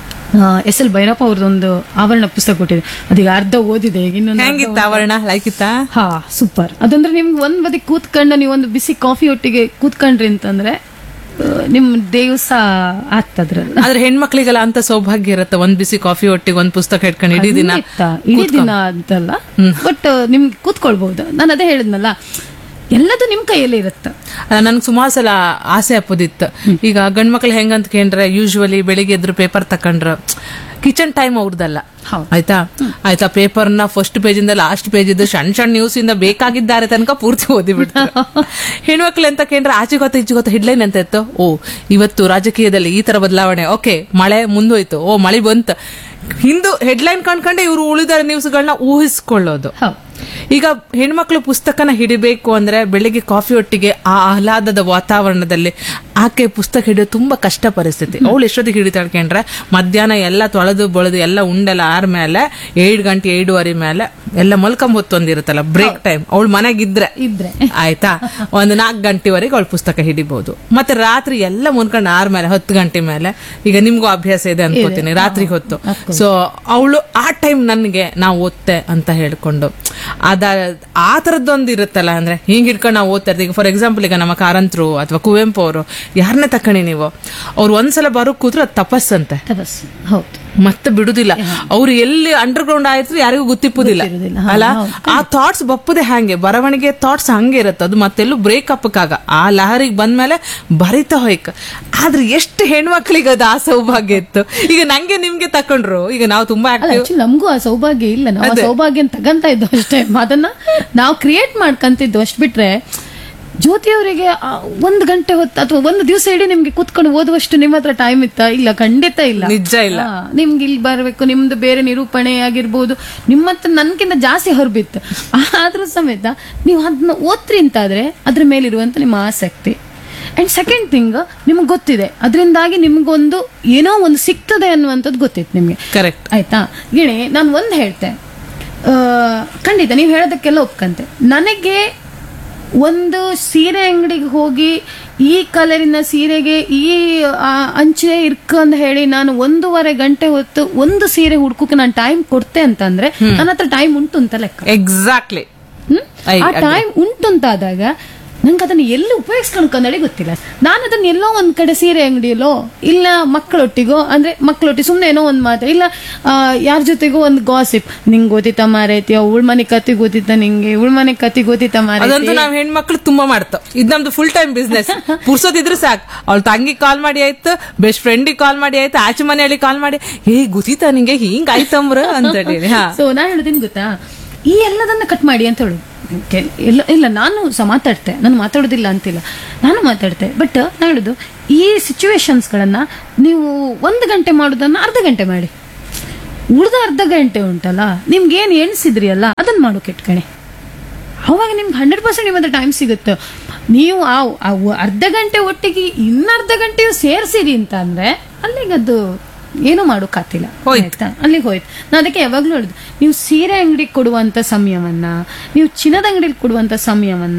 ಎಸ್ ಎಲ್ ಭೈರಪ್ಪ ಅವ್ರದ್ದೊಂದು ಆವರಣ ಪುಸ್ತಕ ಕೊಟ್ಟಿದೆ ಅದೀಗ ಅರ್ಧ ಓದಿದೆ ಈಗ ಇನ್ನೊಂದು ಅರ್ಧ ಹೆಂಗಿತ್ತ ಆವರಣ ಲೈಕ್ ಇತ್ತಾ ಹಾ ಸೂಪರ್ ಅದಂದ್ರೆ ನಿಮ್ಗೆ ಒಂದ್ ಬದಿ ಕೂತ್ಕೊಂಡು ನೀವು ಒಂದು ಬಿಸಿ ಕಾಫಿ ಒಟ್ಟಿಗೆ ಕೂತ್ಕೊಂಡ್ರಿ ಅಂತಂದ್ರೆ ಆ, ನಿಮ್ ದಿವಸ ಆಗ್ತದ್ರಲ್ಲ ಆದ್ರೆ ಹೆಣ್ಮಕ್ಳಿಗೆಲ್ಲ ಅಂತ ಸೌಭಾಗ್ಯ ಇರುತ್ತೆ ಒಂದ್ ಬಿಸಿ ಕಾಫಿ ಒಟ್ಟಿಗೆ ಒಂದ್ ಪುಸ್ತಕ ಇಟ್ಕೊಂಡು ಇಡೀ ದಿನ ಖಂಡಿತ. ಇಡೀ ದಿನ ಅಂತಲ್ಲ ಬಟ್ ನಿಮ್ಗೆ ಕೂತ್ಕೊಳ್ಬಹುದು ನಾನು ಅದೇ ಹೇಳಿದ್ನಲ್ಲ ಎಲ್ಲದು ನಿಮ್ ಕೈಯಲ್ಲೇ ಇರುತ್ತೆ ನನ್ಗೆ ಸುಮಾರು ಸಲ ಆಸೆ ಅಪ್ಪದಿತ್ತು ಈಗ ಗಂಡ್ ಮಕ್ಳು ಹೆಂಗಂತ ಕೇಂದ್ರೆ ಯೂಶುವಲಿ ಬೆಳಿಗ್ಗೆ ಎದ್ರು ಪೇಪರ್ ತಕೊಂಡ್ರ ಕಿಚನ್ ಟೈಮ್ ಅವ್ರದಲ್ಲ ಹೌದು. ಆಯ್ತಾ ಆಯ್ತಾ ಪೇಪರ್ನ ಫಸ್ಟ್ ಪೇಜ್ ಇಂದ ಲಾಸ್ಟ್ ಪೇಜ್ ಇದ್ದು ಸಣ್ಣ ಸಣ್ಣ ನ್ಯೂಸ್ ಇಂದ ಬೇಕಾಗಿದ್ದಾರೆ ತನಕ ಪೂರ್ತಿ ಓದಿ ಬಿಡ್ತಾರೆ ಹೆಣ್ಮಕ್ಳು ಅಂತ ಕೇಂದ್ರ ಆಚೆ ಗೊತ್ತ ಈಚೆ ಗೊತ್ತ ಹೆಡ್ಲೈನ್ ಅಂತ ಇತ್ತು ಓ ಇವತ್ತು ರಾಜಕೀಯದಲ್ಲಿ ಈ ತರ ಬದಲಾವಣೆ ಓಕೆ ಮಳೆ ಮುಂದೋಯ್ತು ಓ ಮಳೆ ಬಂತು ಹಿಂದೂ ಹೆಡ್ಲೈನ್ ಕಂಡ್ಕೊಂಡೆ ಇವರು ಉಳಿದ ನ್ಯೂಸ್ಗಳನ್ನ ಊಹಿಸ್ಕೊಳ್ಳೋದು ಹೌದು ಈಗ ಹೆಣ್ಮಕ್ಳು ಪುಸ್ತಕನ ಹಿಡಿಬೇಕು ಅಂದ್ರೆ ಬೆಳಿಗ್ಗೆ ಕಾಫಿ ಒಟ್ಟಿಗೆ ಆ ಆಹ್ಲಾದದ ವಾತಾವರಣದಲ್ಲಿ ಆಕೆ ಪುಸ್ತಕ ಹಿಡಿಯೋದು ತುಂಬಾ ಕಷ್ಟ ಪರಿಸ್ಥಿತಿ ಅವಳು ಎಷ್ಟೊತ್ತಿಗೆ ಹಿಡಿತಾಳೆ ಕೇಂದ್ರೆ ಮಧ್ಯಾಹ್ನ ಎಲ್ಲ ತೊಳೆದು ಬಳೆದು ಎಲ್ಲ ಉಂಡೆಲ್ಲ ಆರ್ಮೇಲೆ ಏಳು ಗಂಟೆ ಏಳುವರೆ ಮೇಲೆ ಎಲ್ಲ ಮಲ್ಕೊಂಡ್ ಹೊತ್ತೊಂದಿರುತ್ತಲ್ಲ ಬ್ರೇಕ್ ಟೈಮ್ ಅವಳು ಮನೆಗಿದ್ರೆ ಇದ್ರೆ ಆಯ್ತಾ ಒಂದು ನಾಲ್ಕು ಗಂಟೆವರೆಗೆ ಅವಳು ಪುಸ್ತಕ ಹಿಡಿಬಹುದು ಮತ್ತೆ ರಾತ್ರಿ ಎಲ್ಲ ಮುನ್ಕೊಂಡು ಆರ್ಮೇಲೆ ಹತ್ತು ಗಂಟೆ ಮೇಲೆ ಈಗ ನಿಮ್ಗೂ ಅಭ್ಯಾಸ ಇದೆ ಅನ್ಕೋತೀನಿ ರಾತ್ರಿ ಹೊತ್ತು ಸೊ ಅವಳು ಆ ಟೈಮ್ ನನಗೆ ನಾವು ಓದ್ತೆ ಅಂತ ಹೇಳ್ಕೊಂಡು ಅದ ಆ ತರದ್ದೊಂದು ಇರುತ್ತಲ್ಲ ಅಂದ್ರೆ ಹಿಂಗ್ ಹಿಡ್ಕೊಂಡು ನಾವು ಓದ್ತಾ ಇರ್ತೀವಿ ಫಾರ್ ಎಕ್ಸಾಂಪಲ್ ಈಗ ನಮ್ಮ ಕಾರಂತರು ಅಥವಾ ಕುವೆಂಪು ಅವರು ಯಾರನ್ನೇ ತಕ್ಕಣಿ ನೀವು ಅವ್ರು ಒಂದ್ಸಲ ಬರೋ ಕೂತ್ರೆ ಅದು ತಪಸ್ಸಂತೆ ತಪಸ್ಸು ಹೌದು ಮತ್ತೆ ಬಿಡುದಿಲ್ಲ ಅವ್ರು ಎಲ್ಲಿ ಅಂಡರ್ ಗ್ರೌಂಡ್ ಆಯ್ತು ಯಾರಿಗೂ ಗೊತ್ತಿಪ್ಪುದಿಲ್ಲ ಗೊತ್ತಿರುದಿಲ್ಲ. ಹಾ, ಅಲ್ಲ ಹೌದು. ಆ ಥಾಟ್ಸ್ ಬಪ್ಪದೆ ಹಂಗೆ ಬರವಣಿಗೆ ಥಾಟ್ಸ್ ಹಂಗೆ ಇರುತ್ತೆ ಅದು ಮತ್ತೆಲ್ಲೂ ಬ್ರೇಕ್ ಅಪ್ಕಾಗ ಆ ಲಹರಿಗೆ ಬಂದ್ಮೇಲೆ ಬರಿತಾ ಹೋಯ್ಕ ಆದ್ರೆ ಎಷ್ಟು ಹೆಣ್ಮಕ್ಳಿಗೆ ಅದು ಆ ಸೌಭಾಗ್ಯ ಇತ್ತು ಈಗ ನಂಗೆ ನಿಮ್ಗೆ ತಕೊಂಡ್ರು ಈಗ ನಾವು ತುಂಬಾ ಅಲ್ಲ ಆಕ್ಟಿವ್ ಆಕ್ಚುಲಿ ನಮಗೂ ಆ ಸೌಭಾಗ್ಯ ಇಲ್ಲ ನಾವು ಆ ಅದೇ. ಸೌಭಾಗ್ಯ ತಗಂತ ಇದ್ದು ಅಷ್ಟೇ ಅದನ್ನ ನಾವು ಕ್ರಿಯೇಟ್ ಮಾಡ್ಕಂತಿದ್ದು ಅಷ್ಟ್ ಬಿಟ್ರೆ ಜ್ಯೋತಿ ಅವರಿಗೆ ಒಂದು ಗಂಟೆ ಹೊತ್ತು ಅಥವಾ ಒಂದು ದಿವಸ ಇಡೀ ನಿಮ್ಗೆ ಕೂತ್ಕೊಂಡು ಓದುವಷ್ಟು ನಿಮ್ಮ ಹತ್ರ ಟೈಮ್ ಇತ್ತಾ ಇಲ್ಲ ಖಂಡಿತ ಇಲ್ಲ ನಿಜ ಇಲ್ಲ. ಹಾ, ನಿಮ್ಗೆ ಇಲ್ಲಿ ಬರಬೇಕು ನಿಮ್ದು ಬೇರೆ ನಿರೂಪಣೆ ಆಗಿರ್ಬೋದು ನಿಮ್ಮ ಹತ್ರ ನನ್ಕಿಂತ ಜಾಸ್ತಿ ಹೊರಬಿತ್ತು ಆದ್ರೂ ಸಮೇತ ನೀವು ಅದನ್ನ ಓದ್ರಿ ಅಂತಾದ್ರೆ ಅದ್ರ ಮೇಲಿರುವಂತ ನಿಮ್ಮ ಆಸಕ್ತಿ ಅಂಡ್ ಸೆಕೆಂಡ್ ಥಿಂಗ್ ನಿಮ್ಗೆ ಗೊತ್ತಿದೆ ಅದರಿಂದಾಗಿ ನಿಮ್ಗೊಂದು ಏನೋ ಒಂದು ಸಿಗ್ತದೆ ಅನ್ನುವಂಥದ್ದು ಗೊತ್ತಿತ್ತು ನಿಮ್ಗೆ ಕರೆಕ್ಟ್ ಆಯ್ತಾ ಗಿಣಿ ನಾನು ಒಂದು ಹೇಳ್ತೆ ಆ, ಖಂಡಿತ ನೀವು ಹೇಳೋದಕ್ಕೆಲ್ಲ ಒಪ್ಕಂತೆ ನನಗೆ ಒಂದು ಸೀರೆ ಅಂಗಡಿಗೆ ಹೋಗಿ ಈ ಕಲರಿನ ಸೀರೆಗೆ ಈ ಆ, ಅಂಚೆ ಇರ್ಕ ಅಂತ ಹೇಳಿ ನಾನು ಒಂದೂವರೆ ಗಂಟೆ ಹೊತ್ತು ಒಂದು ಸೀರೆ ಹುಡ್ಕೋಕೆ ನಾನು ಟೈಮ್ ಕೊಡ್ತೆ ಅಂತಂದ್ರೆ ನನ್ನ ಹತ್ರ ಟೈಮ್ ಉಂಟು ಅಂತ ಲೆಕ್ಕ exactly hmm? I uh agree. Time ಉಂಟು ಅಂತಾದಾಗ ನಂಗೆ ಅದನ್ನ ಎಲ್ಲಿ ಉಪಯೋಗಿಸ್ಕೊಂಡ್ಕೊಂಡಳಿ ಗೊತ್ತಿಲ್ಲ ನಾನು ಅದನ್ನ ಎಲ್ಲೋ ಒಂದ್ ಕಡೆ ಸೀರೆ ಅಂಗಡಿಯಲ್ಲೋ ಇಲ್ಲ ಮಕ್ಕಳೊಟ್ಟಿಗೋ ಅಂದ್ರೆ ಮಕ್ಕಳೊಟ್ಟಿಗೆ ಸುಮ್ಮನೆ ಏನೋ ಒಂದ್ ಮಾತು ಇಲ್ಲ ಯಾರ ಜೊತೆಗೋ ಒಂದು ಗಾಸಿಪ್ ನಿಂಗೆ ಗೊತ್ತಿತ್ತ ಮಾರೈತಿ ಅವಳ ಮನೆ ಕತಿ ಗೊತ್ತಿತ್ತ ನಿಂಗೆ ಇವಳ ಮನೆ ಕತಿ ಗೊತ್ತಿತ್ತ ಅದಂತೂ ಮಾರೈತಿ ನಾವ್ ಹೆಣ್ಮಕ್ಳು ತುಂಬಾ ಮಾಡ್ತಾವ್ ಇದು ನಮ್ದು ಫುಲ್ ಟೈಮ್ ಬಿಸ್ನೆಸ್ ಪುರ್ಸೋದಿದ್ರೆ ಸಾಕು ಅವಳ ತಂಗಿ ಕಾಲ್ ಮಾಡಿ ಆಯ್ತು ಬೆಸ್ಟ್ ಫ್ರೆಂಡಿಗೆ ಕಾಲ್ ಮಾಡಿ ಆಯ್ತು ಆಚೆ ಮನೆಯಲ್ಲಿ ಕಾಲ್ ಮಾಡಿ ಹೇ ಗೊತ್ತಿತ್ತ ನಿಂಗೆ ಹಿಂಗ್ ಆಯ್ತಮ್ರ ಅಂತ ಹೇಳಿ ಹಾ ಸೊ ನಾನು ಹೇಳೋದೇನು ಗೊತ್ತಾ ಈ ಎಲ್ಲದನ್ನ ಕಟ್ ಮಾಡಿ ಅಂತ ಹೇಳು ಕೆ- ಇಲ್ಲ ಇಲ್ಲ ನಾನು ಸಹ ಮಾತಾಡ್ತೆ ನಾನು ಮಾತಾಡೋದಿಲ್ಲ ಅಂತಿಲ್ಲ ನಾನು ಮಾತಾಡ್ತೆ ಬಟ್ ನಾನು ಹೇಳುದು ಈ ಸಿಚುವೇಶನ್ಸ್ಗಳನ್ನ ನೀವು ಒಂದು ಗಂಟೆ ಮಾಡೋದನ್ನ ಅರ್ಧ ಗಂಟೆ ಮಾಡಿ ಉಳಿದ ಅರ್ಧ ಗಂಟೆ ಉಂಟಲ್ಲ ನಿಮ್ಗೆ ಏನು ಎಣಿಸಿದ್ರಿ ಅಲ್ಲ ಅದನ್ನ ಮಾಡೋಕೆ ಇಟ್ಕಣೆ ಅವಾಗ ನಿಮ್ಗೆ ಹಂಡ್ರೆಡ್ ಪರ್ಸೆಂಟ್ ನಿಮ್ಮ ಹತ್ರ ಟೈಮ್ ಸಿಗುತ್ತೆ ನೀವು ಆ ಆ ಅರ್ಧ ಗಂಟೆ ಒಟ್ಟಿಗೆ ಇನ್ನರ್ಧ ಗಂಟೆಯು ಸೇರಿಸಿರಿ ಅಂತ ಅಂದ್ರೆ ಅಲ್ಲಿಗೆ ಅದು ಏನೂ ಮಾಡೋಕ್ಕಾಗ್ತಿಲ್ಲ ಹೋಯ್ತು. ಆಯ್ತಾ ಅಲ್ಲಿಗೆ ಹೋಯ್ತು ನಾನು ಅದಕ್ಕೆ ಯಾವಾಗಲೂ ಹೇಳುದು ನೀವು ಸೀರೆ ಅಂಗಡಿಗೆ ಕೊಡುವಂತ ಸಮಯವನ್ನ ನೀವು ಚಿನ್ನದ ಅಂಗಡಿಗೆ ಕೊಡುವಂತ ಸಮಯವನ್ನ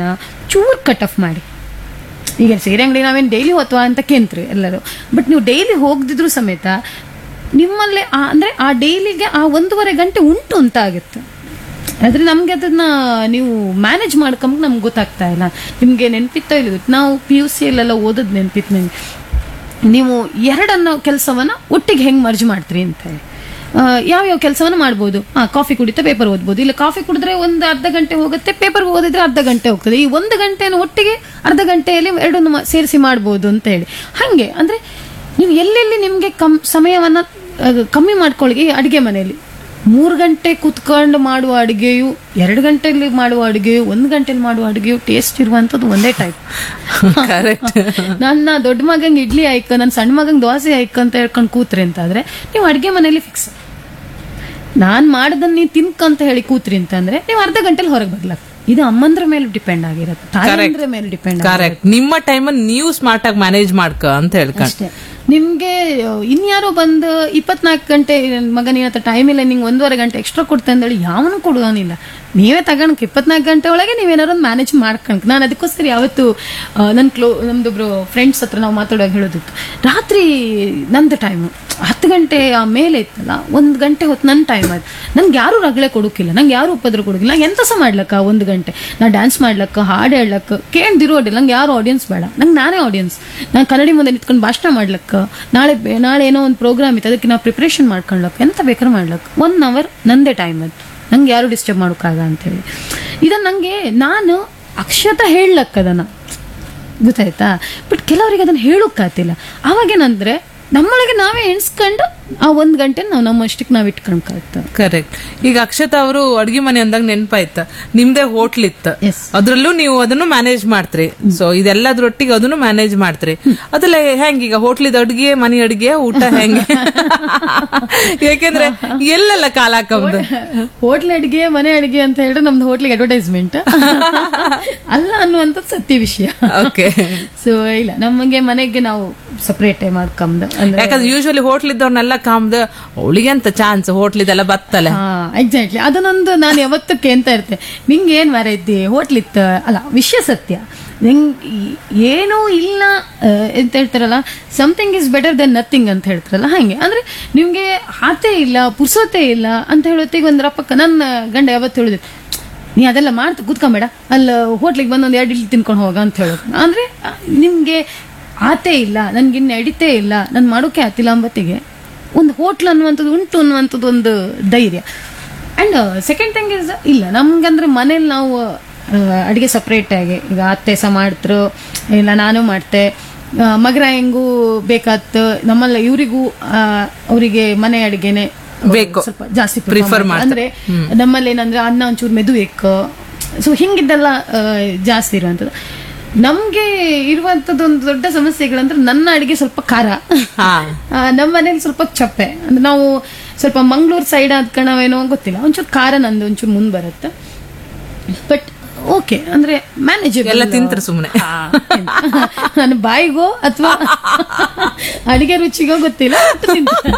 ಚೂರ್ ಕಟ್ ಆಫ್ ಮಾಡಿ ಈಗ ಸೀರೆ ಅಂಗಡಿ ನಾವೇನು ಡೈಲಿ ಹೋತ್ವಾ ಅಂತ ಕೇಂತ್ರಿ ಎಲ್ಲರೂ ಬಟ್ ನೀವು ಡೈಲಿ ಹೋಗದಿದ್ರು ಸಮೇತ ನಿಮ್ಮಲ್ಲಿ ಆ- ಅಂದ್ರೆ ಆ ಡೈಲಿಗೆ ಆ ಒಂದೂವರೆ ಗಂಟೆ ಉಂಟು ಅಂತ ಆಗುತ್ತೆ ಆದ್ರೆ ನಮ್ಗೆ ಅದನ್ನ ನೀವು ಮ್ಯಾನೇಜ್ ಮಾಡ್ಕೊಂಬ ನಮ್ಗೆ ಗೊತ್ತಾಗ್ತಾ ಇಲ್ಲ ನಿಮ್ಗೆ ನೆನ್ಪಿತ್ತೋ ಇಲ್ಲ ಗೊತ್ತು. ನಾವು ಪಿ ಯು ಸಿ ಅಲ್ಲೆಲ್ಲ ಓದದ್ ನೆನ್ಪಿತ್ತು ನಂಗೆ ನೀವು ಎರಡನ್ನ ಕೆಲಸವನ್ನ ಒಟ್ಟಿಗೆ ಹೆಂಗ್ ಮರ್ಜ್ ಮಾಡ್ತೀರಿ ಅಂತ ಹೇಳಿ ಆ, ಯಾವ್ಯಾವ ಕೆಲಸವನ್ನ ಮಾಡ್ಬೋದು ಹಾ ಕಾಫಿ ಕುಡಿತಾ ಪೇಪರ್ ಓದ್ಬೋದು ಇಲ್ಲ ಕಾಫಿ ಕುಡಿದ್ರೆ ಒಂದು ಅರ್ಧ ಗಂಟೆ ಹೋಗುತ್ತೆ ಪೇಪರ್ ಓದಿದ್ರೆ ಅರ್ಧ ಗಂಟೆ ಹೋಗ್ತದೆ ಈ ಒಂದು ಗಂಟೆಯನ್ನು ಒಟ್ಟಿಗೆ ಅರ್ಧ ಗಂಟೆಯಲ್ಲಿ ಎರಡನ್ನು ಮ- ಸೇರಿಸಿ ಮಾಡ್ಬೋದು ಅಂತ ಹೇಳಿ ಹಾಗೆ ಅಂದ್ರೆ ನೀವು ಎಲ್ಲೆಲ್ಲಿ ನಿಮ್ಗೆ ಕಮ್ ಸಮಯವನ್ನ ಆ, ಕಮ್ಮಿ ಮಾಡ್ಕೊಳ್ಳಿ ಅಡಿಗೆ ಮನೆಯಲ್ಲಿ ಮೂರು ಗಂಟೆ ಕುತ್ಕೊಂಡು ಮಾಡುವ ಅಡುಗೆಯು ಎರಡು ಗಂಟೆಯಲ್ಲಿ ಮಾಡುವ ಅಡುಗೆಯು ಒಂದು ಗಂಟೆಲಿ ಮಾಡುವ ಅಡುಗೆಯು ಟೇಸ್ಟ್ ಇರುವಂಥದ್ದು ಒಂದೇ ಟೈಪ್ ಕರೆಕ್ಟ್ ನನ್ನ ದೊಡ್ಡ ಮಗಂಗೆ ಇಡ್ಲಿ ಆಯ್ಕ ನನ್ನ ಸಣ್ಣ ಮಗಂಗೆ ದೋಸೆ ಆಯ್ಕ ಅಂತ ಹೇಳ್ಕೊಂಡು ಕೂತ್ರಿ ಅಂತ ಆದ್ರೆ ನೀವು ಅಡ್ಗೆ ಮನೇಲಿ ಫಿಕ್ಸ್ ನಾನ್ ಮಾಡದನ್ನ ನೀವು ತಿನ್ಕಂತ ಹೇಳಿ ಕೂತ್ರಿ ಅಂತಂದ್ರೆ ನೀವು ಅರ್ಧ ಗಂಟೆಲಿ ಹೊರಗೆ ಬರ್ಲಾಕ ಇದು ಅಮ್ಮಂದ್ರ ಮೇಲೆ ಡಿಪೆಂಡ್ ಆಗಿರುತ್ತೆ ತಾಯಂದ್ರ ಮೇಲೆ ಡಿಪೆಂಡ್ ಕರೆಕ್ಟ್ ನಿಮ್ಮ ಟೈಮ್ ನೀವು ಸ್ಮಾರ್ಟ್ ಆಗಿ ಮ್ಯಾನೇಜ್ ಮಾಡ್ಕ ಅಂತ ಹೇಳ್ಕೊಂಡು ಅಷ್ಟೇ ನಿಮ್ಗೆ ಅಹ್, ಇನ್ಯಾರೋ ಬಂದು ಇಪ್ಪತ್ನಾಲ್ಕು ಗಂಟೆ ನನ್ ಮಗ ನಿನ್ನ ಹತ್ರ ಟೈಮ್ ಇಲ್ಲ ನಿಂಗೆ ಒಂದೂವರೆ ಗಂಟೆ ಎಕ್ಸ್ಟ್ರಾ ಕೊಡ್ತೆ ಅಂದೇಳಿ ಯಾವನು ಕೊಡುವನಿಲ್ಲ ನೀವೇ ತಗೊಂಡ್ ಇಪ್ಪತ್ನಾಲ್ಕು ಗಂಟೆ ಒಳಗೆ ನೀವೇನಾರು ಒಂದು ಮ್ಯಾನೇಜ್ ಮಾಡ್ಕೊಂಡ್ ನಾನು ಅದಕ್ಕೋಸ್ಕರ ಯಾವತ್ತು ನನ್ನ ಕ್ಲೋ ನಮ್ದೊಬ್ರು ಫ್ರೆಂಡ್ಸ್ ಹತ್ರ ನಾವು ಮಾತಾಡುವಾಗ ಹೇಳೋದಿತ್ತು ರಾತ್ರಿ ನಂದು ಟೈಮು ಹತ್ತು ಗಂಟೆ ಆ ಮೇಲೆ ಇತ್ತಲ್ಲ ಒಂದು ಗಂಟೆ ಹೊತ್ತು ನನ್ನ ಟೈಮ್ ಅದು ನಂಗೆ ಯಾರು ರಗಳೆ ಕೊಡೋಕಿಲ್ಲ ನಂಗೆ ಯಾರು ಉಪದ್ರ ಕೊಡೋಕಿಲ್ಲ ನಂಗೆ ಎಂತ ಸಹ ಮಾಡ್ಲಕ್ಕ ಒಂದು ಗಂಟೆ ನಾ ಡ್ಯಾನ್ಸ್ ಮಾಡ್ಲಕ್ಕ ಹಾಡು ಹೇಳಕ್ಕ ಕೇಳ್ದಿರೋ ಅಡ್ಡಿಲ್ಲ ನಂಗೆ ಯಾರು ಆಡಿಯನ್ಸ್ ಬೇಡ ನಂಗೆ ನಾನೇ ಆಡಿಯನ್ಸ್ ನಾನು ಕನ್ನಡಿ ಮುಂದೆ ನಿಂತ್ಕೊಂಡು ಭಾಷಣ ಮಾಡ್ಲಕ್ಕ ನಾಳೆ ಬೆ- ನಾಳೆ ಏನೋ ಒಂದು ಪ್ರೋಗ್ರಾಮ್ ಇತ್ತು ಅದಕ್ಕೆ ನಾವು ಪ್ರಿಪ್ರೇಷನ್ ಮಾಡ್ಕೊಳ್ಲಕ್ಕ ಎಂತ ಬೇಕಾದ್ರೆ ಮಾಡ್ಲಕ್ಕ ಒನ್ ಅವರ್ ನಂದೇ ಟೈಮ್ ಅದು ನಂಗೆ ಯಾರು ಡಿಸ್ಟರ್ಬ್ ಮಾಡೋಕ್ಕಾಗ ಅಂತೇಳಿ ಇದನ್ನ ನಂಗೆ ನಾನು ಅಕ್ಷತ ಹೇಳಕ್ಕ ಅದನ್ನ ಗೊತ್ತಾಯ್ತಾ ಬಟ್ ಕೆಲವರಿಗೆ ಅದನ್ನ ಹೇಳೋಕ್ಕಾತಿಲ್ಲ ಅವಾಗೇನಂದ್ರೆ ನಮ್ಮೊಳಗೆ ನಾವೇ ಎಣಿಸ್ಕೊಂಡು ಆ ಒಂದ್ ಗಂಟೆ ನಾವು ನಮ್ಮಷ್ಟಕ್ಕೆ ನಾವು ಇಟ್ಕೊಂಡ್ಕಾಗ್ತದೆ ಕರೆಕ್ಟ್ ಈಗ ಅಕ್ಷತಾ ಅವರು ಅಡ್ಗೆ ಮನೆ ಅಂದಾಗ ನೆನಪಾಯ್ತ ನಿಮ್ದೇ ಹೋಟ್ಲ್ ಇತ್ತು Yes. ಅದ್ರಲ್ಲೂ ನೀವು ಅದನ್ನು ಮ್ಯಾನೇಜ್ ಮಾಡ್ತೀರಿ ಸೊ ಇದೆಲ್ಲದ್ರೊಟ್ಟಿಗೆ ಅದನ್ನು ಮ್ಯಾನೇಜ್ ಮಾಡ್ತೀರಿ ಅದೆಲ್ಲ ಹೆಂಗ್ ಈಗ ಹೋಟ್ಲಿದ ಅಡ್ಗೆ ಮನೆ ಅಡ್ಗೆ ಊಟ ಹೆಂಗೆ ಯಾಕೆಂದ್ರೆ ಎಲ್ಲೆಲ್ಲ ಕಾಲ ಹಾಕಂದು ಹೋಟ್ಲ್ ಅಡಿಗೆ ಮನೆ ಅಡಿಗೆ ಅಂತ ಹೇಳಿದ್ರೆ ನಮ್ದು ಹೋಟ್ಲಿಗೆ ಅಡ್ವರ್ಟೈಸ್ಮೆಂಟ್ ಅಲ್ಲ ಅನ್ನುವಂಥದ್ದು ಸತ್ಯ ವಿಷಯ ಓಕೆ ಸೊ ಇಲ್ಲ ನಮಗೆ ಮನೆಗೆ ನಾವು ಸಪರೇಟ್ ಮಾಡ್ಕೊಂಬ ಅಂದ್ರೆ ಯಾಕಂದ್ರೆ ಯೂಶಲಿ ಹೋಟ್ಲ್ ಇದ್ದವ್ರನ್ನೆಲ್ಲ ಕಾಮ್ದ ಅವಳಿಗೆ ಅಂತ ಚಾನ್ಸ್ ಹೋಟ್ಲಿದೆಲ್ಲ ಬತ್ತಲೆ ಹಾ ಎಕ್ಸಾಕ್ಟ್ಲಿ ಅದನ್ನೊಂದು ನಾನು ಯಾವತ್ತೂ ಕೇಂತ ಇರ್ತೇನೆ ನಿಂಗೆ ಏನ್ ಮರ ಇದ್ದಿ ಹೋಟ್ಲ್ ಇತ್ತ ಅಲ್ಲ ವಿಷಯ ಸತ್ಯ ನಿಂಗೆ ಏನೂ ಇಲ್ಲ ಆ, ಎಂತ ಹೇಳ್ತಾರಲ್ಲ something is better than nothing ಅಂತ ಹೇಳ್ತಾರಲ್ಲ ಹಾಗೆ ಅಂದ್ರೆ ನಿಮ್ಗೆ ಹಾತೆ ಇಲ್ಲ ಪುರ್ಸೋತೆ ಇಲ್ಲ ಅಂತ ಹೇಳೋತ್ತಿಗೆ ಒಂದು ರಪ್ಪಕ್ಕ ನನ್ನ ಗಂಡ ಯಾವತ್ತು ಹೇಳಿದ್ರು ನೀ ಅದೆಲ್ಲ ಮಾಡ್ತಾ ಕೂತ್ಕೊಂಬೇಡ ಅಲ್ಲಿ ಹೋಟ್ಲಿಗೆ ಬಂದು ಒಂದು ಎರಡು ಇಡ್ಲಿ ತಿನ್ಕೊಂಡು ಹೋಗ ಅಂತ ಹೇಳೋದು ಅಂದ್ರೆ ಆ, ನಿಮ್ಗೆ ಆತೆ ಇಲ್ಲ ನನ್ಗೆ ಇನ್ನು ಎಡಿತೇ ಇಲ್ಲ ನಾನು ಮಾಡೋಕೆ ಆತಿಲ್ಲ ಅಂಬತ್ತಿಗೆ ಒಂದು ಹೋಟ್ಲ್ ಅನ್ನುವಂಥದ್ದು ಉಂಟು ಅನ್ನುವಂಥದ್ದು ಒಂದು ಧೈರ್ಯ ಅಂಡ್ ಸೆಕೆಂಡ್ ಥಿಂಗ್ ಇಸ್ ಇಲ್ಲ ನಮ್ಗಂದ್ರೆ ಮನೇಲಿ ನಾವು ಅಡುಗೆ ಸಪ್ರೇಟ್ ಆಗಿ ಈಗ ಅತ್ತೆ ಸಹ ಮಾಡ್ತರು ಇಲ್ಲ ನಾನು ಮಾಡ್ತೆ ಆ, ಮಗರ ಹೆಂಗೂ ಬೇಕಾತ್ ನಮ್ಮಲ್ಲ ಇವರಿಗೂ ಅವರಿಗೆ ಮನೆ ಅಡಿಗೆನೆ ಬೇಕು. ಸ್ವಲ್ಪ ಜಾಸ್ತಿ Prefer ಪ್ರಿಫರ್ ಮಾಡ್ತಾರೆ. ಅಂದ್ರೆ ನಮ್ಮಲ್ಲಿ ಏನಂದ್ರೆ ಅನ್ನ ಒಂಚೂರು ಮೆದು ಬೇಕು ಸೊ ಹಿಂಗಿದ್ದೆಲ್ಲ ಆ, ಜಾಸ್ತಿ ಇರುವಂಥದ್ದು ನಮ್ಗೆ ಇರುವಂತದ್ದು ಒಂದು ದೊಡ್ಡ ಸಮಸ್ಯೆಗಳಂದ್ರೆ ನನ್ನ ಅಡಿಗೆ ಸ್ವಲ್ಪ ಖಾರ ಹಾ ಆ, ನಮ್ಮ ಮನೇಲಿ ಸ್ವಲ್ಪ ಚಪ್ಪೆ ಅಂದ್ರೆ ನಾವು ಸ್ವಲ್ಪ ಮಂಗಳೂರು ಸೈಡ್ ಆದ ಕಣವೇನೋ ಗೊತ್ತಿಲ್ಲ ಒಂಚೂರು ಖಾರ ನಂದು ಒಂಚೂರು ಮುಂದ್ ಬರುತ್ತೆ ಬಟ್ ಓಕೆ ಅಂದ್ರೆ ಮ್ಯಾನೇಜಬಲ್ ಎಲ್ಲ ತಿಂತ್ರು ಸುಮ್ನೆ. ನನ್ನ ಬಾಯಿಗೋ ಅಥವಾ ಅಡಿಗೆ ರುಚಿಗೋ ಗೊತ್ತಿಲ್ಲ ಒಟ್ಟು ತಿಂತೀನಿ.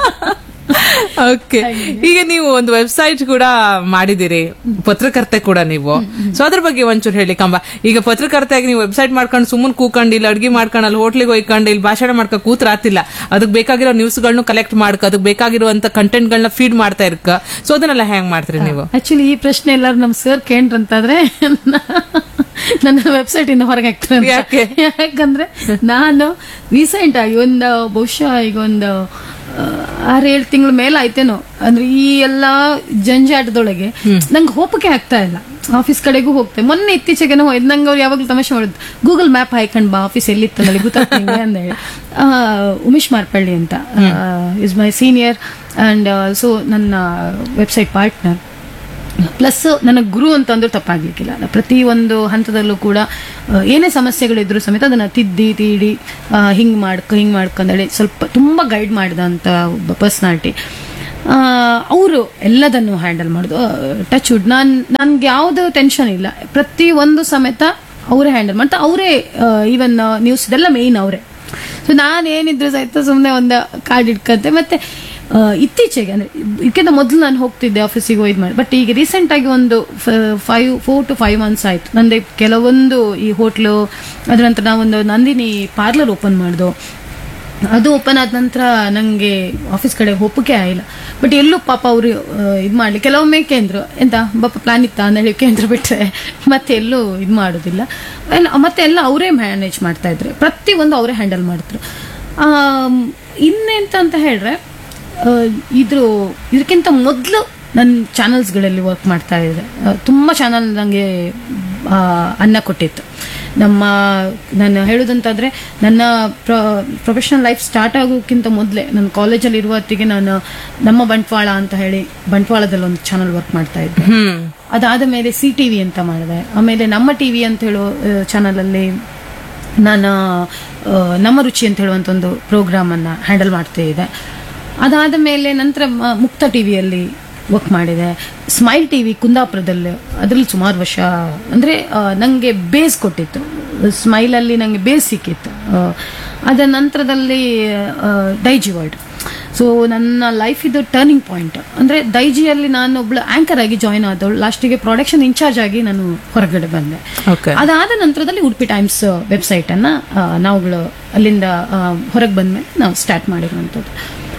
ಓಕೆ ಈಗ ನೀವು ಒಂದು ವೆಬ್ಸೈಟ್ ಕೂಡ ಮಾಡಿದಿರಿ ಪತ್ರಕರ್ತೆ ಕೂಡ ನೀವು ಸೊ ಅದ್ರ ಬಗ್ಗೆ ಒಂಚೂರು ಹೇಳಿ ಕಂಬ ಈಗ ಪತ್ರಕರ್ತೆಯಾಗಿ ನೀವು ವೆಬ್ಸೈಟ್ ಮಾಡ್ಕೊಂಡು ಸುಮ್ಮನೆ ಕೂಕೊಂಡು ಇಲ್ಲಿ ಅಡ್ಗೆ ಮಾಡ್ಕೊಂಡು ಅಲ್ಲಿ ಹೋಟ್ಲಿಗೆ ಹೋಯ್ಕೊಂಡು ಇಲ್ಲಿ ಭಾಷಣ ಮಾಡ್ಕೊಂಡು ಕೂತ್ರ ಆತಿಲ್ಲ ಅದಕ್ಕೆ ಬೇಕಾಗಿರೋ ನ್ಯೂಸ್ಗಳನ್ನ ಕಲೆಕ್ಟ್ ಮಾಡ್ಕ ಅದಕ್ಕೆ ಬೇಕಾಗಿರುವಂತ ಕಂಟೆಂಟ್ಗಳನ್ನ ಫೀಡ್ ಮಾಡ್ತಾ ಇರ್ಕ ಸೊ ಅದನ್ನೆಲ್ಲ ಹೆಂಗ್ ಮಾಡ್ತೀರಿ ನೀವು ಆಕ್ಚುಲಿ ಈ ಪ್ರಶ್ನೆ ಎಲ್ಲರೂ ನಮ್ ಸರ್ ಕೇಂದ್ರಂತಾದ್ರೆ ನನ್ನ ವೆಬ್ಸೈಟ್ ಇಂದ ಹೊರಗೆ ಹಾಕ್ತಾರೆ ಅಂತ. ಯಾಕೆ? ಯಾಕಂದ್ರೆ ನಾನು ರೀಸೆಂಟ್ ಆಗಿ ಒಂದು ಬಹುಶಃ ಈಗ ಒಂದು ಆರು ಏಳು ತಿಂಗಳ ಮೇಲೆ ಆಯ್ತೇನೋ ಅಂದ್ರೆ ಈ ಎಲ್ಲಾ ಜಂಜಾಟದೊಳಗೆ ನಂಗೆ ಹೋಪಕ್ಕೆ ಆಗ್ತಾ ಇಲ್ಲ ಆಫೀಸ್ ಕಡೆಗೂ ಹೋಗ್ತೆ ಮೊನ್ನೆ ಇತ್ತೀಚೆಗೆನೋ ಹೋಯ್ತು ನಂಗೆ ಅವ್ರು ಯಾವಾಗಲೂ ತಮಾಷೆ ಮಾಡೋದು ಗೂಗಲ್ ಮ್ಯಾಪ್ ಹಾಕೊಂಡ್ ಬಾ ಆಫೀಸ್ ಎಲ್ಲಿತ್ತು ನನಗೆ ಗೊತ್ತಾಗ್ತಂಗೆ ಅಂತ ಹೇಳಿ ಆ, ಉಮೇಶ್ ಮಾರ್ಪಳ್ಳಿ ಅಂತ is my senior and so ನನ್ನ ವೆಬ್ಸೈಟ್ ಪಾರ್ಟ್ನರ್ ಪ್ಲಸ್ ನನಗೆ ಗುರು ಅಂತಂದ್ರೂ ತಪ್ಪಾಗ್ಲಿಕ್ಕಿಲ್ಲ ನಾನು ಪ್ರತಿ ಒಂದು ಹಂತದಲ್ಲೂ ಕೂಡ ಆ, ಏನೇ ಸಮಸ್ಯೆಗಳಿದ್ರು ಸಮೇತ ಅದನ್ನ ತಿದ್ದಿ ತೀಡಿ ಆ, ಹಿಂಗ್ ಮಾಡ್ಕೊ ಹಿಂಗ್ ಮಾಡ್ಕೊಂಡೇಳಿ ಸ್ವಲ್ಪ ತುಂಬಾ ಗೈಡ್ ಮಾಡಿದಂತ ಒಬ್ಬ ಪರ್ಸನಾಲಿಟಿ ಅವರು ಎಲ್ಲದನ್ನು ಹ್ಯಾಂಡಲ್ ಮಾಡೋದು ಟಚ್ ವುಡ್ ನಾನ್ ನನ್ಗೆ ಯಾವ್ದು ಟೆನ್ಷನ್ ಇಲ್ಲ ಪ್ರತಿ ಒಂದು ಸಮೇತ ಅವರೇ ಹ್ಯಾಂಡಲ್ ಮಾಡ್ತಾ ಅವರೇ ಈವನ್ ನ್ಯೂಸ್ ಇದೆಲ್ಲ ಮೇಯ್ನ್ ಅವರೇ ಸೊ ನಾನು ಏನಿದ್ರು ಸಹಿತ ಸುಮ್ಮನೆ ಒಂದು ಕಾರ್ಡ್ ಇಟ್ಕಂತೆ ಮತ್ತೆ ಆ, ಇತ್ತೀಚೆಗೆ ಅಂದ್ರೆ ಇದಕ್ಕಿಂತ ಮೊದಲು ನಾನು ಹೋಗ್ತಿದ್ದೆ ಆಫೀಸಿಗೆ ಹೋಯ್ದು ಮಾಡಿ ಬಟ್ ಈಗ ರೀಸೆಂಟ್ ಆಗಿ ಒಂದು five four to five months ಆಯ್ತು ನಂದು ಕೆಲವೊಂದು ಈ ಹೋಟ್ಲು ಅದ್ರ ನಂತರ ನಾವೊಂದು ನಂದಿನಿ ಪಾರ್ಲರ್ ಓಪನ್ ಮಾಡ್ದು ಅದು ಓಪನ್ ಆದ ನಂತರ ನನಗೆ ಆಫೀಸ್ ಕಡೆ ಒಪ್ಪಿಗೆ ಆಗಿಲ್ಲ ಬಟ್ ಎಲ್ಲೂ ಪಾಪ ಅವರು ಇದು ಮಾಡಲಿ ಕೆಲವೊಮ್ಮೆ ಕೇಂದ್ರ ಎಂತ ಬಪ್ಪ ಪ್ಲಾನ್ ಇತ್ತ ಅಂತ ಹೇಳಿ ಕೇಂದ್ರ ಬಿಟ್ಟರೆ ಮತ್ತೆ ಎಲ್ಲೂ ಇದು ಮಾಡೋದಿಲ್ಲ ಎಲ್ಲ- ಮತ್ತೆ ಎಲ್ಲ ಅವರೇ ಮ್ಯಾನೇಜ್ ಮಾಡ್ತಾ ಇದ್ರು ಪ್ರತಿಯೊಂದು ಅವರೇ ಹ್ಯಾಂಡಲ್ ಮಾಡ್ತಾರೆ ಇನ್ನೆಂತ ಅಂತ ಹೇಳಿದ್ರೆ ಆ, ಇದ್ರ ಇದಕ್ಕಿಂತ ಮೊದಲು ನನ್ನ ಚಾನಲ್ಸ್ಗಳಲ್ಲಿ ವರ್ಕ್ ಮಾಡ್ತಾ ಇದ್ದೆ ಆ, ತುಂಬ ಚಾನಲ್ ನನಗೆ ಅನ್ನ ಕೊಟ್ಟಿತ್ತು ನಮ್ಮ ನಾನು ಹೇಳೋದಂತಾದ್ರೆ ನನ್ನ ಪ್ರೊಫೆಷನಲ್ ಲೈಫ್ ಸ್ಟಾರ್ಟ್ ಆಗೋಕ್ಕಿಂತ ಮೊದಲೇ ನನ್ನ ಕಾಲೇಜಲ್ಲಿ ಇರುವ ಹೊತ್ತಿಗೆ ನಾನು ನಮ್ಮ ಬಂಟ್ವಾಳ ಅಂತ ಹೇಳಿ ಬಂಟ್ವಾಳದಲ್ಲಿ ಒಂದು ಚಾನಲ್ ವರ್ಕ್ ಮಾಡ್ತಾ ಇದ್ದೆ ಹ್ಮ್ ಅದಾದ ಮೇಲೆ ಸಿ ಟಿ ವಿ ಅಂತ ಮಾಡಿದೆ ಆಮೇಲೆ ನಮ್ಮ ಟಿ ವಿ ಅಂತ ಹೇಳೋ ಚಾನಲಲ್ಲಿ ನಾನು ಆ, ನಮ್ಮ ರುಚಿ ಅಂತ ಹೇಳುವಂಥ ಒಂದು ಪ್ರೋಗ್ರಾಮನ್ನು ಹ್ಯಾಂಡಲ್ ಮಾಡ್ತಾ ಇದ್ದೆ ಅದಾದ ಮೇಲೆ ನಂತರ ಮ- ಮುಕ್ತ ಟಿ ವಿಯಲ್ಲಿ ವರ್ಕ್ ಮಾಡಿದೆ ಸ್ಮೈಲ್ ಟಿ ವಿ ಕುಂದಾಪುರದಲ್ಲಿ ಅದರಲ್ಲಿ ಸುಮಾರು ವರ್ಷ ಅಂದರೆ ನನಗೆ ಬೇಸ್ ಕೊಟ್ಟಿತ್ತು ಸ್ಮೈಲಲ್ಲಿ ನನಗೆ ಬೇಸ್ ಸಿಕ್ಕಿತ್ತು ಆ, ಅದರ ನಂತರದಲ್ಲಿ ಡೈಜಿ ವರ್ಲ್ಡ್ ಸೊ ನನ್ನ ಲೈಫ್ ಇದು ಟರ್ನಿಂಗ್ ಪಾಯಿಂಟ್ ಅಂದರೆ ದೈಜಿಯಲ್ಲಿ ನಾನು ಒಬ್ಳು ಆಂಕರ್ ಆಗಿ ಜಾಯ್ನ್ ಆದವಳು ಲಾಸ್ಟಿಗೆ ಪ್ರೊಡಕ್ಷನ್ ಇನ್ಚಾರ್ಜ್ ಆಗಿ ನಾನು ಹೊರಗಡೆ ಬಂದೆ ಓಕೆ ಅದಾದ ನಂತರದಲ್ಲಿ ಉಡುಪಿ ಟೈಮ್ಸ್ ವೆಬ್ಸೈಟ್ ಅನ್ನ ಆ, ನಾವುಗಳು ಅಲ್ಲಿಂದ ಹೊರಗೆ ಬಂದ್ಮೇಲೆ ನಾವು ಸ್ಟಾರ್ಟ್ ಮಾಡಿರುವಂಥದ್ದು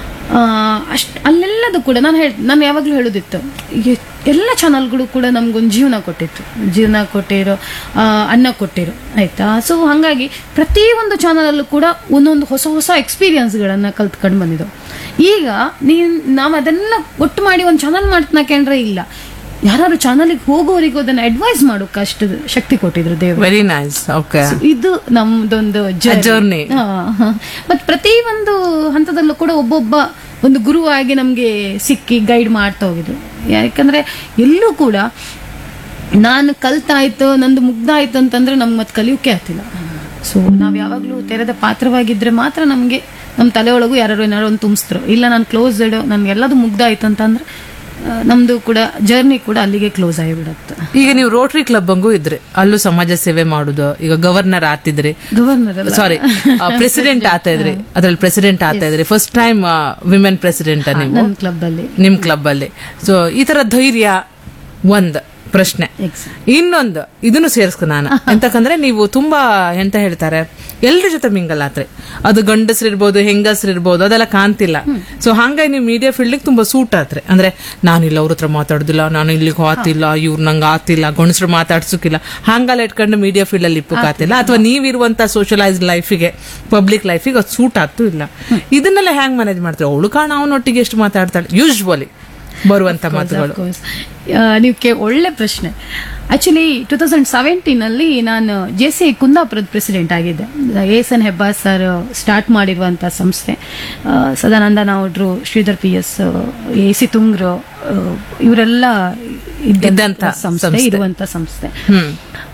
ಅಷ್ಟು ಅಲ್ಲೆಲ್ಲದು ಕೂಡ ನಾನು ಹೇಳಿ ನಾನು ಯಾವಾಗಲೂ ಹೇಳೋದಿತ್ತು ಈ ಎಲ್ಲ ಚಾನಲ್ಗಳು ಕೂಡ ನಮ್ಗೊಂದು ಜೀವನ ಕೊಟ್ಟಿತ್ತು ಜೀವನ ಕೊಟ್ಟಿರೋ ಆ, ಅನ್ನ ಕೊಟ್ಟಿರೋ ಆಯ್ತಾ ಸೊ ಹಾಗಾಗಿ ಪ್ರತಿಯೊಂದು ಚಾನಲಲ್ಲೂ ಕೂಡ ಒಂದೊಂದು ಹೊಸ ಹೊಸ ಎಕ್ಸ್ಪೀರಿಯನ್ಸ್ಗಳನ್ನು ಕಲ್ತ್ಕೊಂಡು ಬಂದಿದ್ದು ಈಗ ನೀನ್ ನಾವು ಅದೆಲ್ಲ ಒಟ್ಟು ಮಾಡಿ ಒಂದು ಚಾನಲ್ ಮಾಡ್ತನಕಂಡ್ರೆ ಇಲ್ಲ ಯಾರು ಚಾನಲಿಗೆ ಹೋಗೋರಿಗೂ ಅದನ್ನ ಅಡ್ವೈಸ್ ಮಾಡೋಕೆ ಅಷ್ಟು ಶಕ್ತಿ ಕೊಟ್ಟಿದ್ರು ದೇವರು ವೆರಿ ನೈಸ್ ಓಕೆ So, ಇದು ನಮ್ದೊಂದು journey. ಮತ್ ಪ್ರತಿ ಒಂದು ಹಂತದಲ್ಲೂ ಕೂಡ ಒಬ್ಬೊಬ್ಬ ಒಂದು ಗುರುವಾಗಿ ನಮ್ಗೆ ಸಿಕ್ಕಿ ಗೈಡ್ ಮಾಡ್ತಾ ಹೋಗಿದ್ರು ಯಾಕಂದ್ರೆ ಎಲ್ಲೂ ಕೂಡ ನಾನು ಕಲ್ತಾಯ್ತು ನಂದು ಮುಗ್ಧ ಆಯ್ತು ಅಂತಂದ್ರೆ ನಮ್ಗೆ ಮತ್ತೆ ಕಲಿಯೋಕೆ ಆಗ್ತಿಲ್ಲ ಸೊ ನಾವ್ ಯಾವಾಗ್ಲೂ ತೆರೆದ ಪಾತ್ರವಾಗಿದ್ರೆ ಮಾತ್ರ ನಮ್ಗೆ ನಮ್ಮ ತಲೆಯೊಳಗೂ ಯಾರು ಏನಾರು ಒಂದು ತುಂಬಿಸ್ತಾರೆ ಇಲ್ಲ ನಾನು ಕ್ಲೋಸ್ ನನ್ಗೆ ಎಲ್ಲದು ಮುಗ್ಧ ಆಯ್ತು ಅಂತಂದ್ರೆ ಆ, ನಮ್ದು ಕೂಡ ಜರ್ನಿ ಕೂಡ ಅಲ್ಲಿಗೆ ಕ್ಲೋಸ್ ಆಗಿಬಿಡತ್ತೆ ಈಗ ನೀವು ರೋಟರಿ ಕ್ಲಬ್ ಹಂಗೂ ಇದ್ರಿ ಅಲ್ಲೂ ಸಮಾಜ ಸೇವೆ ಮಾಡುದು ಈಗ ಗವರ್ನರ್ ಆತಿದ್ರಿ ಗವರ್ನರ್ ಅಲ್ಲ ಸಾರಿ ಪ್ರೆಸಿಡೆಂಟ್ ಆತಾ ಇದ್ರಿ ಅದ್ರಲ್ಲಿ ಪ್ರೆಸಿಡೆಂಟ್ ಆತಾ ಇದ್ರಿ ಫಸ್ಟ್ ಟೈಮ್ ವಿಮೆನ್ ಪ್ರೆಸಿಡೆಂಟ್ ನೀವು ನನ್ನ ಕ್ಲಬ್ ಅಲ್ಲಿ ನಿಮ್ ಕ್ಲಬ್ ಅಲ್ಲಿ ಸೊ ಈ ತರ ಧೈರ್ಯ ಒಂದ್ ಪ್ರಶ್ನೆ Exact. ಇನ್ನೊಂದು ಇದನ್ನು ಸೇರಿಸ್ಕೊ ನಾನು ಎಂತಕಂದ್ರೆ ನೀವು ತುಂಬಾ ಎಂತ ಹೇಳ್ತಾರೆ ಎಲ್ರ ಜೊತೆ ಮಿಂಗಲ್ ಆತ್ರಿ ಅದು ಗಂಡಸ್ರಿರ್ಬೋದು ಹೆಂಗಸ್ರಿರ್ಬೋದು ಅದೆಲ್ಲ ಕಾಣ್ತಿಲ್ಲ ಸೊ ಹಂಗಾಗಿ ನೀವು ಮೀಡಿಯಾ ಫೀಲ್ಡ್ ತುಂಬಾ ಸೂಟ್ ಆತ್ರಿ ಅಂದ್ರೆ ನಾನು ಇಲ್ಲ ಅವ್ರ ಹತ್ರ ಮಾತಾಡುದಿಲ್ಲ ನಾನು ಇಲ್ಲಿಗೆ ಆತಿಲ್ಲ ಇವ್ರು ನಂಗೆ ಆತಿಲ್ಲ ಗಂಡಸ್ರು ಮಾತಾಡ್ಸೋಕಿಲ್ಲ ಹಂಗಲ್ಲ ಇಟ್ಕೊಂಡು ಮೀಡಿಯಾ ಫೀಲ್ಡ್ ಅಲ್ಲಿ ಇಪ್ಪಕ್ಕಾತಿಲ್ಲ ಅಥವಾ ನೀವಿರುವಂತ ಸೋಷಲೈಸ್ ಲೈಫಿಗೆ ಪಬ್ಲಿಕ್ ಲೈಫಿಗೆ ಅದು ಸೂಟ್ ಆಗ್ತೂ ಇಲ್ಲ ಇದನ್ನೆಲ್ಲ ಹ್ಯಾಂಗ್ ಮ್ಯಾನೇಜ್ ಮಾಡ್ತಾರೆ ಅವಳು ಕಾಣ ಅವನೊಟ್ಟಿಗೆ ಎಷ್ಟು ಮಾತಾಡ್ತಾಳೆ ಯೂಶ್ವಲಿ ಬರುವಂತ ಮಾತುಗಳು course. ಆ, ನೀವು ಕೇ ಒಳ್ಳೆ ಪ್ರಶ್ನೆ ಆಕ್ಚುಲಿ ಟೂ ತೌಸಂಡ್ ಸೆವೆಂಟೀನ್ ಅಲ್ಲಿ ನಾನು ಜೆ ಸಿ ಕುಂದಾಪುರದ ಪ್ರೆಸಿಡೆಂಟ್ ಆಗಿದ್ದೆ S N Hebbar sir start ಮಾಡಿರುವಂತ ಸಂಸ್ಥೆ ಆ, ಸದಾನಂದ ನಾವುಡ್ರು Shridhar P S A C ತುಂಗ್ರು ಆ, ಇವರೆಲ್ಲ ಇದ್ದಂತ ಇದ್ದಂತ ಸಂಸ್ಥೆ ಸಂಸ್ಥೆ. ಇರುವಂತ ಸಂಸ್ಥೆ ಹ್ಮ್